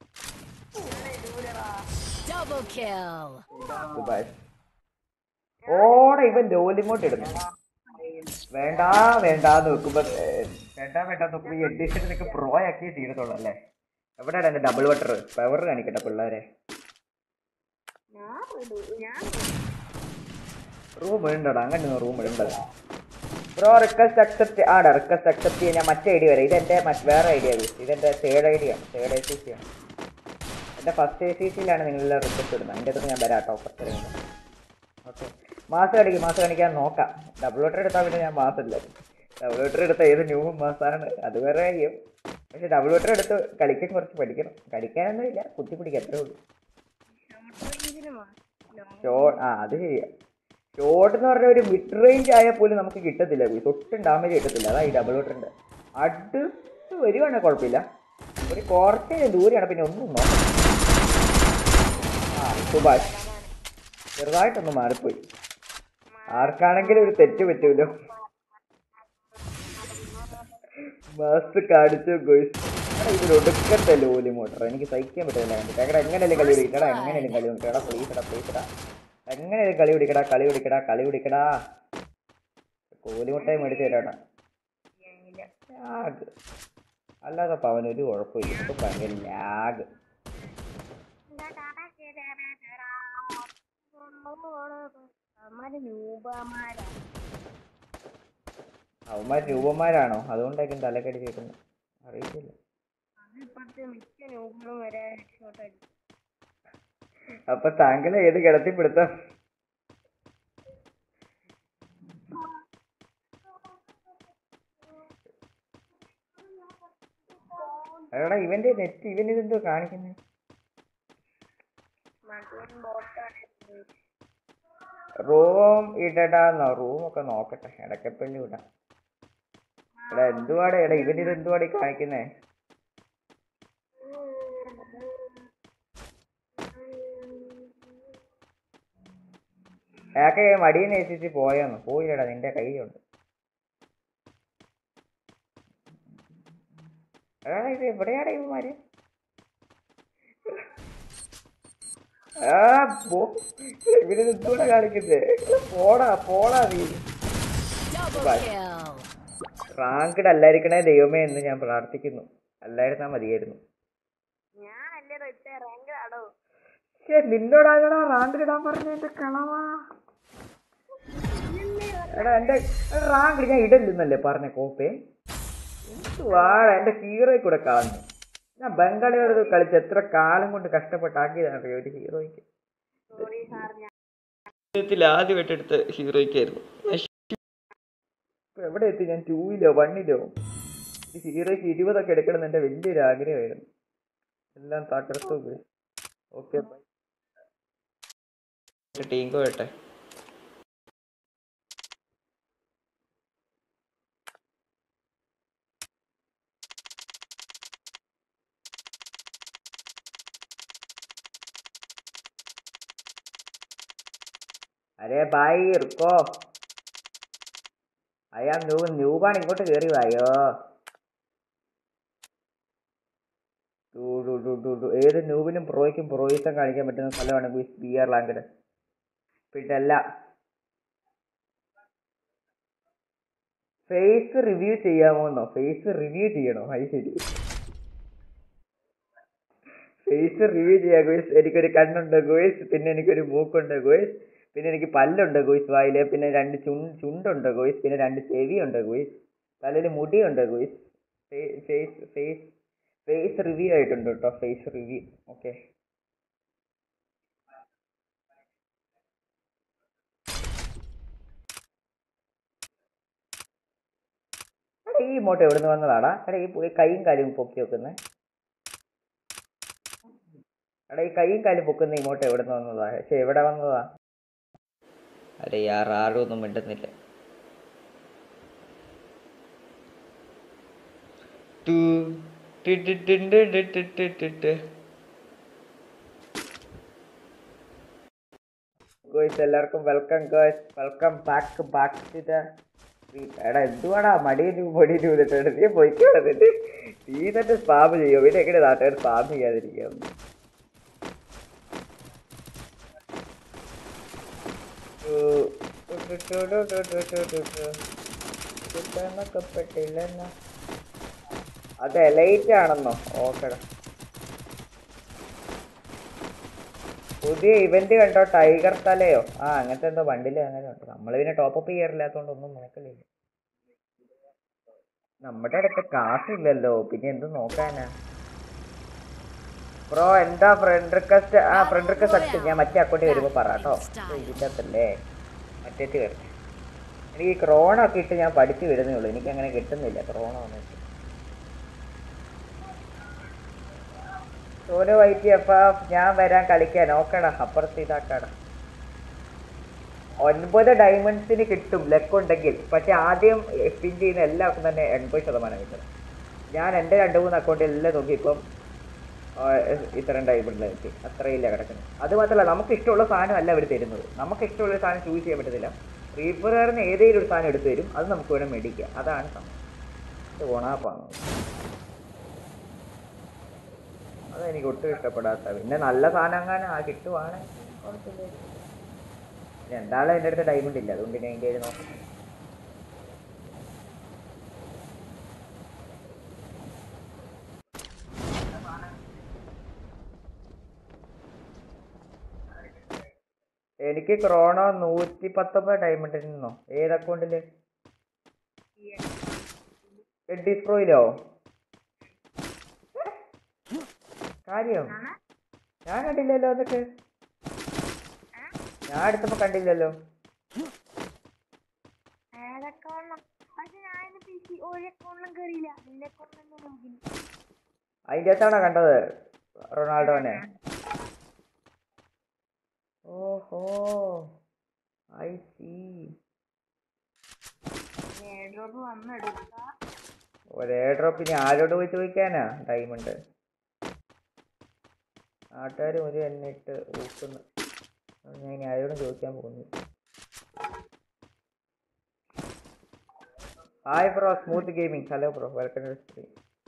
Double kill. സുഭാഷ് ഓടെ ഇവൻ ലോലിമോട്ട് ഇടുന്നു വേണ്ട വേണ്ടാന്ന് വെക്കുമ്പോ ഏ, വേണ്ട വേണ്ട നോക്കുമ്പോ ഈ എഡിഷൻ നിനക്ക് പ്രോ ആക്കിയേ തീരത്തുള്ളൂ അല്ലേ എവിടെയാണ് എന്റെ ഡബിൾ വട്ടർ പവർ കാണിക്കട്ടെ പിള്ളേരെ ഞാൻ വിടൂ ഞാൻ റൂം ഉണ്ടോടാ അങ്ങനെ റൂം ഉണ്ടത് ബ്രോ റിക്വസ്റ്റ് അക്സെപ്റ്റ് ആടാ റിക്വസ്റ്റ് അക്സെപ്റ്റ് ചെയ്യാൻ ഞാൻ മറ്റേ ഐ ഡി വരാം ഇതെന്റെ മറ്റ് വേറെ ഐ ഡി ആണ് ഇതെന്റെ തേർഡ് ഐ ഡി ആണ് തേർഡ് ഐ സി സി ആണ് എന്റെ ഫസ്റ്റ് ഐ സി സിയിലാണ് നിങ്ങളെല്ലാം റിക്വസ്റ്റ് ഇടുന്നത് അതിൻ്റെ അടുത്ത് ഞാൻ വരാം കേട്ടോ ഫസ്റ്റ് ഓക്കെ മാസം കളിക്കും മാസം കളിക്കാൻ നോക്കാം ഡബിൾ ലോട്ടറി എടുത്താൽ പിന്നെ ഞാൻ മാസം ഇല്ല ഡബിൾ ലോട്ടറി എടുത്ത ഏത് ന്യൂവും മാസമാണ് അത് വേറെ കാര്യം പക്ഷെ ഡബിൾ ലോട്ടറി എടുത്ത് കളിക്കാൻ കുറച്ച് പഠിക്കണം കളിക്കാനൊന്നും ഇല്ല കുത്തി പിടിക്കാൻ അത്രേ ഉള്ളൂ ഷോട്ട് ആ അത് ശരിയാ ഷോട്ട് എന്ന് പറഞ്ഞ ഒരു മിഡ് റേഞ്ച് ആയാൽ പോലും നമുക്ക് കിട്ടത്തില്ല തൊട്ടും ഡാമേജ് കിട്ടത്തില്ല അതാ ഈ ഡബിൾ ലോട്ടറിൻ്റെ അടുത്ത് വരുവാണെങ്കിൽ കുഴപ്പമില്ല ഒരു കുറച്ച് ദൂരെയാണ് പിന്നെ ഒന്നും നോക്കാം ആ സുഭാഷ് ചെറുതായിട്ടൊന്ന് മാറിപ്പോയി ആർക്കാണെങ്കിലും ഒരു തെറ്റ് പറ്റൂലോ മസ്ത് കാണിച്ചു ഗോയ്സ് ഇതിൽ ഒടുക്കത്തെ ലോലി മോട്ടർ എനിക്ക് സഹിക്കാൻ പറ്റില്ല കണ്ടിട്ട് എടാ എങ്ങനെയല്ലേ കളി പിടിക്കടാ എങ്ങനെയല്ലേ കളി പിടിക്കടാ പ്ലീസ് എടാ പ്ലീസ് എടാ എങ്ങനെയല്ലേ കളി പിടിക്കടാ കളി പിടിക്കടാ കളി പിടിക്കടാ കോലിമുട്ടായി മേടിച്ച് തരാടാ ലാഗ് അല്ലാതെ അവൻ ഒരു കുഴപ്പമില്ല ഇപ്പൊ ഭയങ്കര ലാഗ് അമ്മാര് രൂപമാരാ അവന്മാർ രൂപന്മാരാണോ അതുകൊണ്ടായിരിക്കും തലക്കടി കേൾക്കുന്നത് അറിയത്തില്ല അത് ഇപ്പോഴത്തെ മിക്ക രൂപങ്ങളും വരെ ഷോട്ട് അടിക്കും അപ്പൊ താങ്കളെ ഏത് കിടത്തിപ്പിടുത്തം എടാ ഇവന്റെ നെറ്റ് ഇവൻ ഇതെന്തോ കാണിക്കുന്നത് മറ്റൊരു ബോട്ടാണ് റൂം ഇടടാന്നോ റൂം ഒക്കെ നോക്കട്ടെ ഇടക്കപ്പള്ളി വിടാം എടാ എന്തുവാടെ എടാ ഇവൻ ഇത് എന്തുവാടെ കാണിക്കുന്നേ അയാൾക്ക് മടിയെന്ന് ഏൽപ്പിച്ച് പോയോന്ന് പോയില്ലടാ നിന്റെ കയ്യിലുണ്ട് എടാ ഇത് എവിടെയാടാ ഇവന്മാര് ആ പോ ഇവര് എന്തുകൂടെ കാണിക്കുന്നേ പോടാ പോടാ നീ Double Bye. kill. റാങ്ക്ഡ് അല്ലായിരിക്കണേ ദൈവമേ എന്ന് ഞാൻ പ്രാർത്ഥിക്കുന്നു അല്ലായിരുന്നാ മതിയായിരുന്നു ഞാനല്ലേ ഇട്ടേ റാങ്ക് ആടോ പക്ഷേ നിന്നോടാകടാ റാങ്ക് ഇടാൻ പറഞ്ഞ എന്റെ കളവാ എടാ എന്റെ റാങ്ക് ഞാൻ ഇടല്ലെന്നല്ലേ പറഞ്ഞ കോപ്പേ എന്തുവാട എന്റെ ഹീറോയ്ക്ക് കൂടെ കളഞ്ഞു ഞാൻ ബംഗാളിയോട് കളിച്ച് എത്ര കാലം കൊണ്ട് കഷ്ടപ്പെട്ടാക്കിയതാണ് അറിയോ ഒരു ഹീറോയ്ക്ക് സോറി സാർ ഞാൻ ജീവിതത്തിൽ ആദ്യമായിട്ട് എടുത്ത ഹീറോയ്ക്കായിരുന്നു ഇപ്പൊ എവിടെ എത്തി ഞാൻ ടൂവിലോ വണ്ണിലോ ഈ ഹീറോയ്ക്ക് ഇരുപതൊക്കെ എടുക്കണം എന്ന് എന്റെ വലിയൊരു ആഗ്രഹമായിരുന്നു എല്ലാം തകർത്തു പോയി ഓക്കെ ടീങ്കോ കേട്ടെ അരേ ബായ് ഇറുക്കോ അയാൾ ന്യൂ ന്യൂബാണ് ഇങ്ങോട്ട് കയറി വായോ two to to to two ഏത് ന്യൂബിനും പ്രോയ്ക്കും പ്രോയിസം കാണിക്കാൻ പറ്റുന്ന സ്ഥലമാണ് ബി ആർ ലാങ്കഡ് പിന്നെ അല്ല ഫേസ് റിവ്യൂ ചെയ്യാമോന്നോ ഫേസ് റിവ്യൂ ചെയ്യണോ അത് ശരി ഫേസ് റിവ്യൂ ചെയ്യാം ഗോയ്സ് എനിക്കൊരു കണ്ണുണ്ട് ഗോയ്സ് പിന്നെ എനിക്കൊരു മൂക്കുണ്ട് ഗോയ്സ് പിന്നെ എനിക്ക് പല്ലുണ്ട് ഗോയ്സ് വായില് പിന്നെ രണ്ട് ചുണ്ട് ചുണ്ടുണ്ട് ഗോയ്സ് പിന്നെ രണ്ട് ചെവിയുണ്ട് ഗോയ്സ് തലയിൽ മുടിയുണ്ട് guys face face face review ആയിട്ടുണ്ട് കേട്ടോ ഫേസ് റിവ്യൂ ഓക്കെ എടാ ഈ ഇമോട്ട് എവിടെ നിന്ന് വന്നതാടാ എടാ ഈ പോയി കൈയും കാലും പൊക്കി വെക്കുന്നേ എടാ ഈ കൈയും കാലും പൊക്കുന്ന ഇമോട്ട് എവിടെ നിന്ന് വന്നതാ പക്ഷെ എവിടെ വന്നതാ അരെ യാർ ആരും ഒന്നും മിണ്ടുന്നില്ല ടു ടി ടി ടി ടി ടി ടി ടി ടി ടി. ഗോയ്സ് എല്ലാവർക്കും welcome guys welcome back back to the എടാ എന്തുവാടാ മടിയിൽ പൊടി ചെയ്തിട്ട് നീ പൊയ്ക്കാതിട്ട് നീ തന്നെ സ്പാം ചെയ്യോ പിന്നെ എങ്ങനെ നാട്ടുകാർ സ്പാം ചെയ്യാതിരിക്കാം കിട്ടാനൊക്കെപ്പെട്ടില്ലെന്ന അതെ ലൈറ്റ് ആണെന്നോ ഓക്കെടാ പുതിയ ഇവന്റ് കണ്ടോ ടൈഗർ തലയോ ആ അങ്ങനത്തെ എന്തോ ബണ്ടില് അങ്ങനെ ഉണ്ട് നമ്മൾ പിന്നെ ടോപ്പപ്പ് ചെയ്യാറില്ലാത്തതുകൊണ്ട് ഒന്നും നോക്കലില്ല നമ്മുടെ അടുത്ത് കാശില്ലല്ലോ പിന്നെ എന്ത് നോക്കാനാ ബ്രോ എന്താ ഫ്രണ്ട് റിക്വസ്റ്റ് ആ ഫ്രണ്ട് റിക്വസ്റ്റ് അടിച്ചു ഞാൻ മറ്റേ അക്കൗണ്ടിൽ വരുമ്പോൾ പറ കേട്ടോ ഇതിൻ്റെ അകത്തല്ലേ മറ്റേറ്റ് കയറി എനിക്ക് ഈ ക്രോണ ഒക്കെ ഇട്ട് ഞാൻ പഠിച്ചു വിടുന്നേ ഉള്ളൂ എനിക്ക് അങ്ങനെ കിട്ടുന്നില്ല ക്രോണ വന്നിട്ട് സോനു വൈറ്റി എഫ് ഞാൻ വരാൻ കളിക്കാൻ നോക്കടാ അപ്പുറത്ത് ഇതാക്കടാ ഒൻപത് ഡയമണ്ട്സിന് കിട്ടും ലക്ക് ഉണ്ടെങ്കിൽ പക്ഷെ ആദ്യം സ്പിൻ ചെയ്യുന്ന എല്ലാവർക്കും തന്നെ എൺപത് ശതമാനം കിട്ടും ഞാൻ എൻ്റെ രണ്ട് മൂന്ന് അക്കൗണ്ടിൽ എല്ലാം നോക്കി ഇപ്പം ആ, ഇത്രയും ഡയമണ്ട് കിട്ടി അത്രയില്ല കിടക്കുന്നത് അത് മാത്രമല്ല നമുക്ക് ഇഷ്ടമുള്ള സാധനം അല്ല അവർ തരുന്നത് നമുക്ക് ഇഷ്ടമുള്ള ഒരു സാധനം ചൂസ് ചെയ്യാൻ പറ്റത്തില്ല റീഫറുകാരന് ഏതെങ്കിലും ഒരു സാധനം എടുത്തു തരും അത് നമുക്ക് വേണം മേടിക്കാം അതാണ് സംഭവം ഇത് ഓണാപ്പാണ് അതെനിക്ക് ഒട്ടും ഇഷ്ടപ്പെടാത്ത പിന്നെ നല്ല സാധനം അങ്ങനെ ആ കിട്ടുവാണ് കുഴപ്പമില്ല പിന്നെ എന്തായാലും എൻ്റെ അടുത്ത് ഡയമണ്ട് ഇല്ല അതുകൊണ്ട് ഞാൻ അതിൻ്റെ പേര് നോക്കാം എനിക്ക് ക്രോണോ നൂറ്റി പത്തൊമ്പത് ഡയമണ്ടിൽ നിന്നോ ഏത് അക്കൗണ്ടില് എഡീസ് പ്രോയിലോ കാര്യം ഞാൻ കണ്ടില്ലല്ലോ എന്നിട്ട് ഞാൻ എടുത്തപ്പോ കണ്ടില്ലല്ലോ ഏതക്കൗണ്ടിലും പക്ഷെ ഞാൻ പി സി ഒരു അക്കൗണ്ടിലും കയറിയില്ല നിന്റെ അക്കൗണ്ടിലും നോക്കി അതിൻ്റെ അകത്താണോ കണ്ടത് റൊണാൾഡോനെ ഓഹോ ഐ സി ഡ്രോപ്പ് വന്നെടുക്ക ഒരേ ഡ്രോപ്പ് ഇനി ആരോട് പോയി ചോദിക്കാനാ ഡയമണ്ട് നാട്ടുകാർ ഒരു എന്നെ ഇട്ട് ഊക്കുന്നു അത് ഞാൻ ഇനി ആരോടും ചോദിക്കാൻ പോകുന്നു hi bro smooth gaming hello bro welcome to stream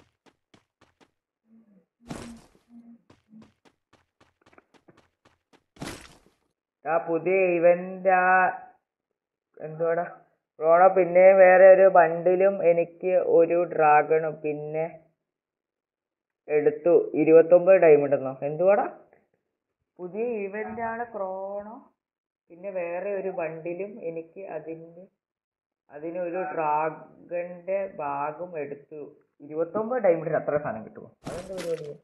ആ പുതിയ ഇവന്റ് ആ എന്തുവാടാ റോണോ പിന്നെ വേറെ ഒരു ബണ്ടിലും എനിക്ക് ഒരു ഡ്രാഗണും പിന്നെ എടുത്തു ഇരുപത്തൊമ്പത് ഡയമണ്ട് എന്നോ എന്തുവാടാ പുതിയ ഇവന്റ് ആണ് ക്രോണോ പിന്നെ വേറെ ഒരു ബണ്ടിലും എനിക്ക് അതിൻ്റെ അതിനൊരു ഡ്രാഗന്റെ ഭാഗം എടുത്തു ഇരുപത്തൊമ്പത് ഡയമണ്ടിന് അത്ര സാധനം കിട്ടുമോ അതെന്താ പരിപാടി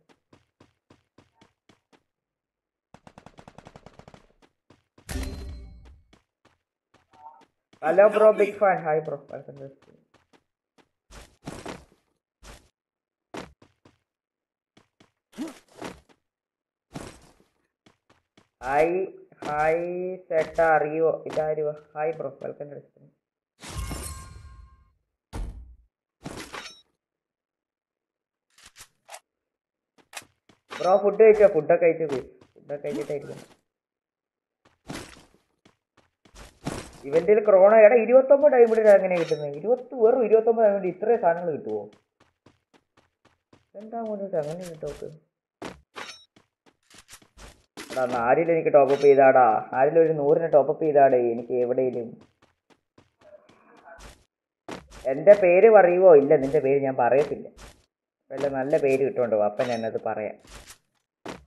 hello bro big fan hi bro welcome to stream hi hi ചേട്ടാ അറിയോ ഇതാരുവോ hi bro welcome to stream bro food കഴിച്ചോ ഫുഡൊക്കെ കഴിച്ചു പോയി ഫുഡൊക്കെ കഴിച്ചിട്ടായിരിക്കും ഇവന്റിൽ ക്രോണ എടാ ഇരുപത്തൊമ്പത് ഡയമണ്ടിന് എങ്ങനെ കിട്ടുന്നത് ഇരുപത്തി വെറും ഇരുപത്തൊമ്പത് ഡയമണ്ട് ഇത്രയും സാധനങ്ങൾ കിട്ടുമോ എന്താ മോനിട്ട് അങ്ങനെ കിട്ടുമോക്ക് എടാ ആരിലും എനിക്ക് ടോപ്പപ്പ് ചെയ്താടാ ആരിലും ഒരു നൂറിന് ടോപ്പപ്പ് ചെയ്താടേ എനിക്ക് എവിടെയും എൻ്റെ പേര് പറയുവോ ഇല്ല നിന്റെ പേര് ഞാൻ പറയത്തില്ല വല്ല നല്ല പേര് കിട്ടുണ്ടോ അപ്പം ഞാനത് പറയാം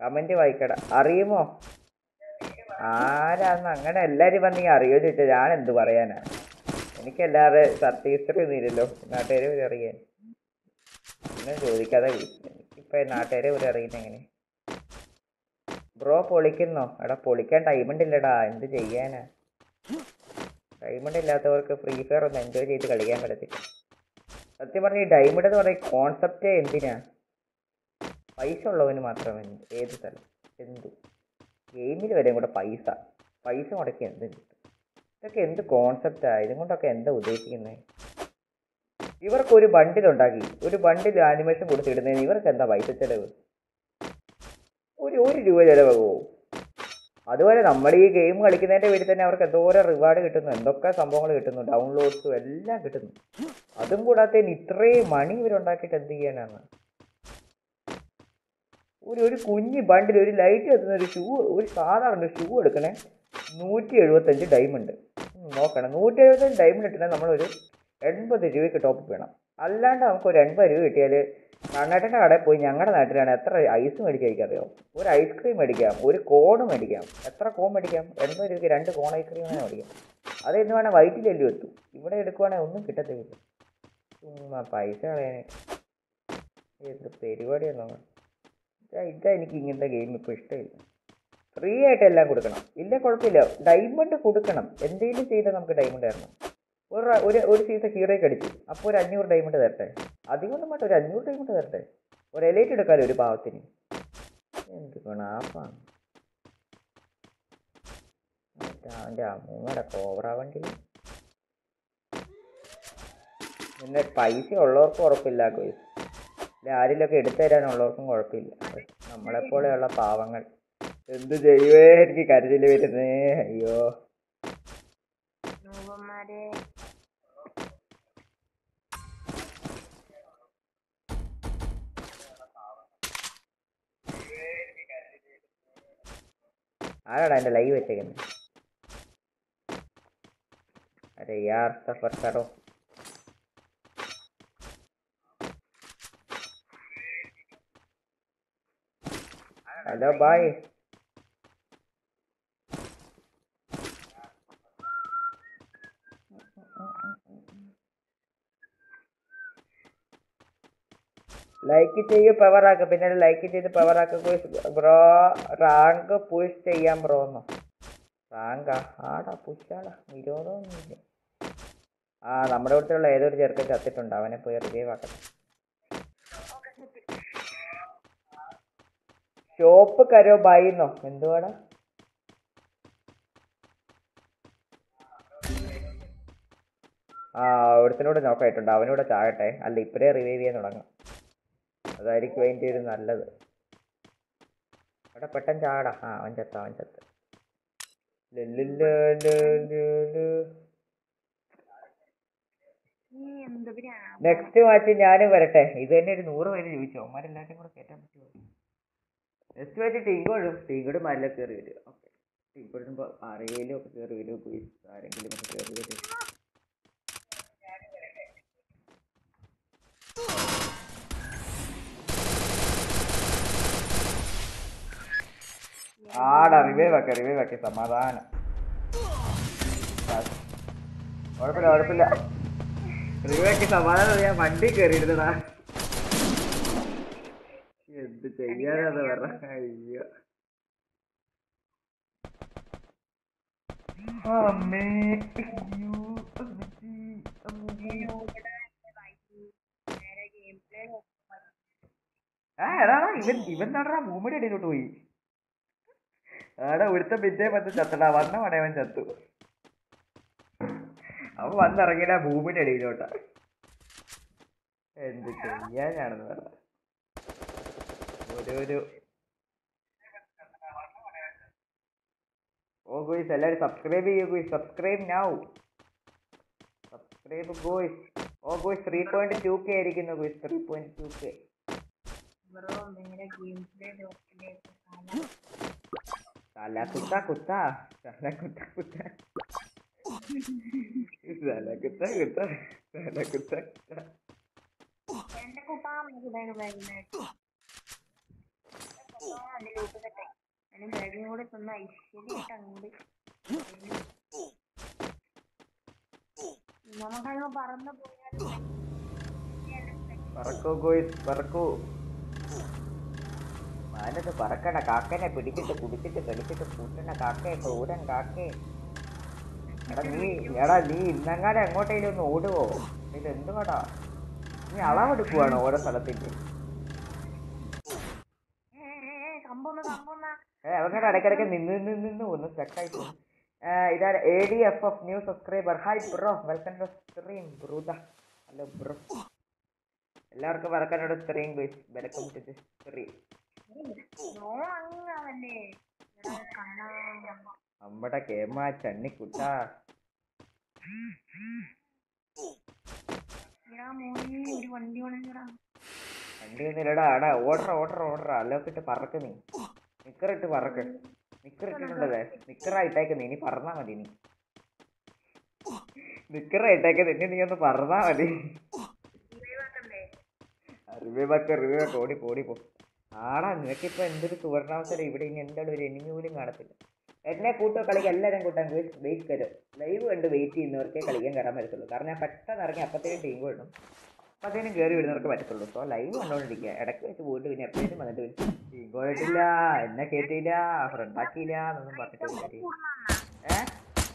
കമന്റ് വായിക്കട അറിയുമോ ആരാന്ന് അങ്ങനെ എല്ലാരും വന്നീ അറിയോ ചോദിച്ചാൽ ഞാൻ എന്ത് പറയാനാ എനിക്കല്ലാതെ സർട്ടിഫിക്കറ്റ് ഒന്നും ഇല്ലല്ലോ നാട്ടുകാരെ ഒരു അറിയാൻ ഒന്നും ചോദിക്കാതെ വിളിച്ചു എനിക്കിപ്പോ നാട്ടുകാരെ ഒരു അറിയുന്ന എങ്ങനെ ബ്രോ പൊളിക്കുന്നോ എടാ പൊളിക്കാൻ ഡയമണ്ട് ഇല്ലടാ എന്ത് ചെയ്യാനാ ഡയമണ്ട് ഇല്ലാത്തവർക്ക് ഫ്രീ ഫയർ ഒന്ന് എൻജോയ് ചെയ്ത് കളിക്കാൻ പറ്റത്തില്ല സത്യം പറഞ്ഞ ഈ ഡയമണ്ട് എന്ന് പറയുന്ന കോൺസെപ്റ്റ് എന്തിനാ പൈസ ഉള്ളവന് മാത്രം എന്ത് ഏത് സ്ഥലം എന്ത് ഗെയിമിൽ വരെ കൂടെ പൈസ പൈസ മുടക്കി എന്ത് കിട്ടും ഇതൊക്കെ എന്ത് കോൺസെപ്റ്റാ ഇതും കൊണ്ടൊക്കെ എന്താ ഉദ്ദേശിക്കുന്നത് ഇവർക്ക് ഒരു ബണ്ടിൽ ഉണ്ടാക്കി ഒരു ബണ്ടിൽ ആനിമേഷൻ കൊടുത്തിടുന്നതിന് ഇവർക്ക് എന്താ പൈസ ചെലവ് ഒരു ഒരു രൂപ ചിലവാകുമോ അതുപോലെ നമ്മൾ ഈ ഗെയിം കളിക്കുന്നതിന്റെ പേരിൽ തന്നെ അവർക്ക് എന്തോരം റിവാർഡ് കിട്ടുന്നു എന്തൊക്കെ സംഭവങ്ങൾ കിട്ടുന്നു ഡൗൺലോഡ്സും എല്ലാം കിട്ടുന്നു അതും കൂടാതെ ഇത്രയും മണി ഇവരുണ്ടാക്കിയിട്ട് എന്ത് ചെയ്യാനാണ് ഒരു ഒരു കുഞ്ഞ് ബണ്ടിൽ ഒരു ലൈറ്റ് എത്തുന്ന ഒരു ഷൂ ഒരു സാധാരണ ഷൂ എടുക്കണേ നൂറ്റി എഴുപത്തഞ്ച് ഡയമണ്ട് നോക്കണം നൂറ്റി എഴുപത്തഞ്ച് ഡയമണ്ട് ഇട്ടാൽ നമ്മളൊരു എൺപത് രൂപയ്ക്ക് ടോപ്പ് വേണം അല്ലാണ്ട് നമുക്ക് ഒരു എൺപത് രൂപ കിട്ടിയാൽ കണ്ണേട്ടൻ്റെ കടയിൽ പോയി ഞങ്ങളുടെ നാട്ടിലാണ് എത്ര ഐസ് മേടിക്കാൻ എനിക്കറിയോ ഒരു ഐസ്ക്രീം മേടിക്കാം ഒരു കോൺ മേടിക്കാം എത്ര കോൺ മേടിക്കാം എൺപത് രൂപയ്ക്ക് രണ്ട് കോൺ ഐസ്ക്രീം തന്നെ മേടിക്കാം അത് എന്ന് വേണേൽ വയറ്റിലെല്ലാം എത്തും ഇവിടെ എടുക്കുവാണെങ്കിൽ ഒന്നും കിട്ടത്തില്ല ചുമ്മാ പൈസ കളയാനായിട്ട് എന്ത് പരിപാടിയാണോ ഇതാ ഇതാ എനിക്ക് ഇങ്ങനത്തെ ഗെയിം ഇപ്പോൾ ഇഷ്ടമില്ല ഫ്രീ ആയിട്ട് എല്ലാം കൊടുക്കണം ഇല്ല കുഴപ്പമില്ല ഡയമണ്ട് കൊടുക്കണം എന്തെങ്കിലും ചെയ്താൽ നമുക്ക് ഡയമണ്ട് തരണം ഒരു റ- ഒരു ഒരു സീസൺ ഹീറോയ്ക്ക് അടിച്ചു അപ്പോൾ ഒരു അഞ്ഞൂറ് ഡയമണ്ട് തരട്ടെ അധികമൊന്നും വേണ്ട ഒരു അഞ്ഞൂറ് ഡയമണ്ട് തരട്ടെ ഒരു എലൈറ്റ് എടുക്കാമല്ലോ ഒരു പാവത്തിന് എന്ത് ഗുണാപ്പാണ് അവൻ്റെ അമ്മൂമ്മയുടെ കോബ്ര വണ്ടിയിൽ പിന്നെ പൈസ ഉള്ളവർക്കും ഉറപ്പില്ല കോയ്സ് ഇല്ല ആരിലൊക്കെ എടുത്തു തരാനുള്ളവർക്കും കുഴപ്പമില്ല പക്ഷെ നമ്മളെപ്പോലെയുള്ള പാവങ്ങൾ എന്ത് ചെയ്യുവേ എനിക്ക് കരുതൽ വരുന്നേ അയ്യോ നോവന്മാരെ ആരാടാ എൻ്റെ ലൈവ് വെച്ചേക്കുന്നത് അരെ യാർ സഫർ കറോ ഹലോ ബായ് ലൈക്ക് ചെയ്യൂ പവർ ആക്ക് പിന്നെ ലൈക്ക് ചെയ്ത് പവർ ആക്കുക ബ്രോ റാങ്ക് പുഷ് ചെയ്യാം ബ്രോ എന്നോ റാങ്കാ ആടാ പുഷാടാ വിരോധമൊന്നുമില്ല ആ നമ്മുടെ അടുത്തുള്ള ഏതൊരു ചെറുക്കൻ ചത്തിട്ടുണ്ട് അവനെ പോയി റിവൈവ് ആക്കട്ടെ ഷോപ്പ് കരോ ബായിന്നോ എന്തുവാടാ ആ ഒരുത്തിനോട് നോക്കായിട്ടുണ്ട് അവനൂടെ ചാകട്ടെ അല്ല ഇപ്പഴേ റിവൈവ് ചെയ്യാൻ തുടങ്ങാം അതായിരിക്കും അതിൻ്റെ ഒരു നല്ലത് എടാ പെട്ടെന്ന് ചാടാ ആ അവൻ ചത്ത അവൻ ചത്ത് ലുലുലുലുലുലു. നീ എന്ത് പിരാ നെക്സ്റ്റ് മാച്ച് ഞാനും വരട്ടെ ഇത് തന്നെ ഒരു നൂറ് പേര് ചോദിച്ചു അവന്മാരെല്ലാവരും കൂടെ കയറ്റാൻ പറ്റുമോ നെക്സ്റ്റ് മാച്ച് ടീങ്കോഴും ടീങ്കോടും മല്ല കയറി വരും ഓക്കെ ടീങ്കോടുമ്പോൾ ആരെങ്കിലും ഒക്കെ കയറി വരും പോയി ആരെങ്കിലും ഒക്കെ കയറി വരും ആടാ റിവൈവ് ആക്കെ റിവൈവ് ആക്കെ സമാധാനം കുഴപ്പമില്ല കുഴപ്പമില്ല റിവൈവ് ആക്കി സമാധാനം ഞാൻ വണ്ടി കയറിയിരുന്നടാ എന്ത് ചെയ്യാനാന്ന് പറ അയ്യോ അമ്മേ അയ്യോ അമ്മച്ചി അമ്മച്ചി ആ എടാ ഇവൻ ഇവൻ നടടാ ഭൂമിയുടെ അടിയിലോട്ട് പോയി ആടാ ഒരുത്ത പിറ്റേ പത്ത് ചത്തടാ വന്ന പടയവൻ ചത്തു അവൻ വന്നിറങ്ങിയ ഭൂമിയുടെ അടിയിലോട്ടാ എന്ത് ചെയ്യാനാണെന്ന് പറ ഒരു ഒരു ഓ ഗോയ്സ് എല്ലാവരും സബ്സ്ക്രൈബ് ചെയ്യൂ guys subscribe now subscribe guys oh guys three point two K ആയിരിക്കുന്നു guys three point two K bro നിങ്ങളുടെ ഗെയിം പ്ലേ ലോക്കിലേക്ക് തല കുത്ത കുത്ത തല കുത്ത കുത്ത തല കുത്ത കുത്ത തല കുത്ത കുത്ത എന്റെ കുട്ടാ ഇവിടെ വരുന്നത് എന്റെ ലൂപ്പ് സെറ്റായി അതിന് ബാഗും കൂടെ തന്ന ഐശ്വര്യമായിട്ട് അങ്ങോട്ട് നമുക്കങ്ങ് പറന്ന് പോയാൽ പറക്കൂ ഗോയ്സ് പറക്കൂ മാനത്ത് പറക്കണ കാക്കനെ പിടിച്ചിട്ട് കുടിച്ചിട്ട് കളിച്ചിട്ട് കൂട്ടണ കാക്കയെ ക്രൂരൻ കാക്കേ എടാ നീ എടാ നീ ഇന്നങ്ങാനും എങ്ങോട്ടേലും ഒന്ന് ഓടുവോ ഇത് എന്തുവാടാ നീ അളവെടുക്കുവാണോ ഓരോ സ്ഥലത്തിന്റെ സംഭവം സംഭവം ഏ അവങ്ങനെ ഇടയ്ക്കിടയ്ക്ക് നിന്ന് നിന്ന് നിന്ന് ഒന്ന് സ്റ്റക്കായി പോകും ഇതാണ് A D F F new subscriber hi bro welcome to stream brother hello bro എല്ലാവർക്കും welcome stream guys welcome to the stream നോണങ്ങാവല്ലേ കണ്ണാ നമ്മുടെ കേമ ചണ്ണിക്കുട്ട എടാ മോനെ ഒരു വണ്ടി വേണമെങ്കിടാ വണ്ടി ഒന്നുമില്ലടാ എടാ ഓർഡർ ഓർഡർ ഓർഡർ അല്ലോക്കിട്ട് പറക്ക് നീ നിക്കറിട്ട് പറക്ക് നിക്കറിട്ടിട്ടുണ്ടല്ലേ നിക്കറാ ഇട്ടേക്കുന്നത് ഇനി പറഞ്ഞാ മതി നീ നിക്കറാ ഇട്ടേക്കുന്നത് ഇനി നീ ഒന്ന് പറഞ്ഞാ മതി റിവ്യൂ ബക്ക റിവ്യൂ ബക്ക ഓടി ഓടി പോ ആടാ നിനക്കിപ്പോ എന്തൊരു സുവർണാവസരം ഇവിടെ ഇനി എന്താണ് ഒരു എനിമി പോലും കാണത്തില്ല എന്നെ കൂട്ടോ കളിക്ക് എല്ലാവരും കൂട്ടാൻ വെയിറ്റ് കരും ലൈവ് കണ്ട് വെയിറ്റ് ചെയ്യുന്നവർക്കേ കളിക്കാൻ കയറാൻ പറ്റത്തുള്ളൂ കാരണം ഞാൻ പെട്ടെന്ന് ഇറങ്ങി അപ്പത്തേനും ടീം കൊള്ളും അപ്പത്തേനും കയറി വിടുന്നവർക്ക് പറ്റത്തുള്ളൂ സോ ലൈവ് കണ്ടോണ്ടിരിക്കുക ഇടയ്ക്ക് വെച്ച് പോയിട്ട് പിന്നെ എപ്പോഴും വന്നിട്ട് ടീം കൊള്ളിട്ടില്ല എന്നെ കേട്ടില്ല ഫ്രണ്ട് ആക്കിയില്ല എന്നൊന്നും പറഞ്ഞിട്ട് ഒരു കാര്യം ഏഹ്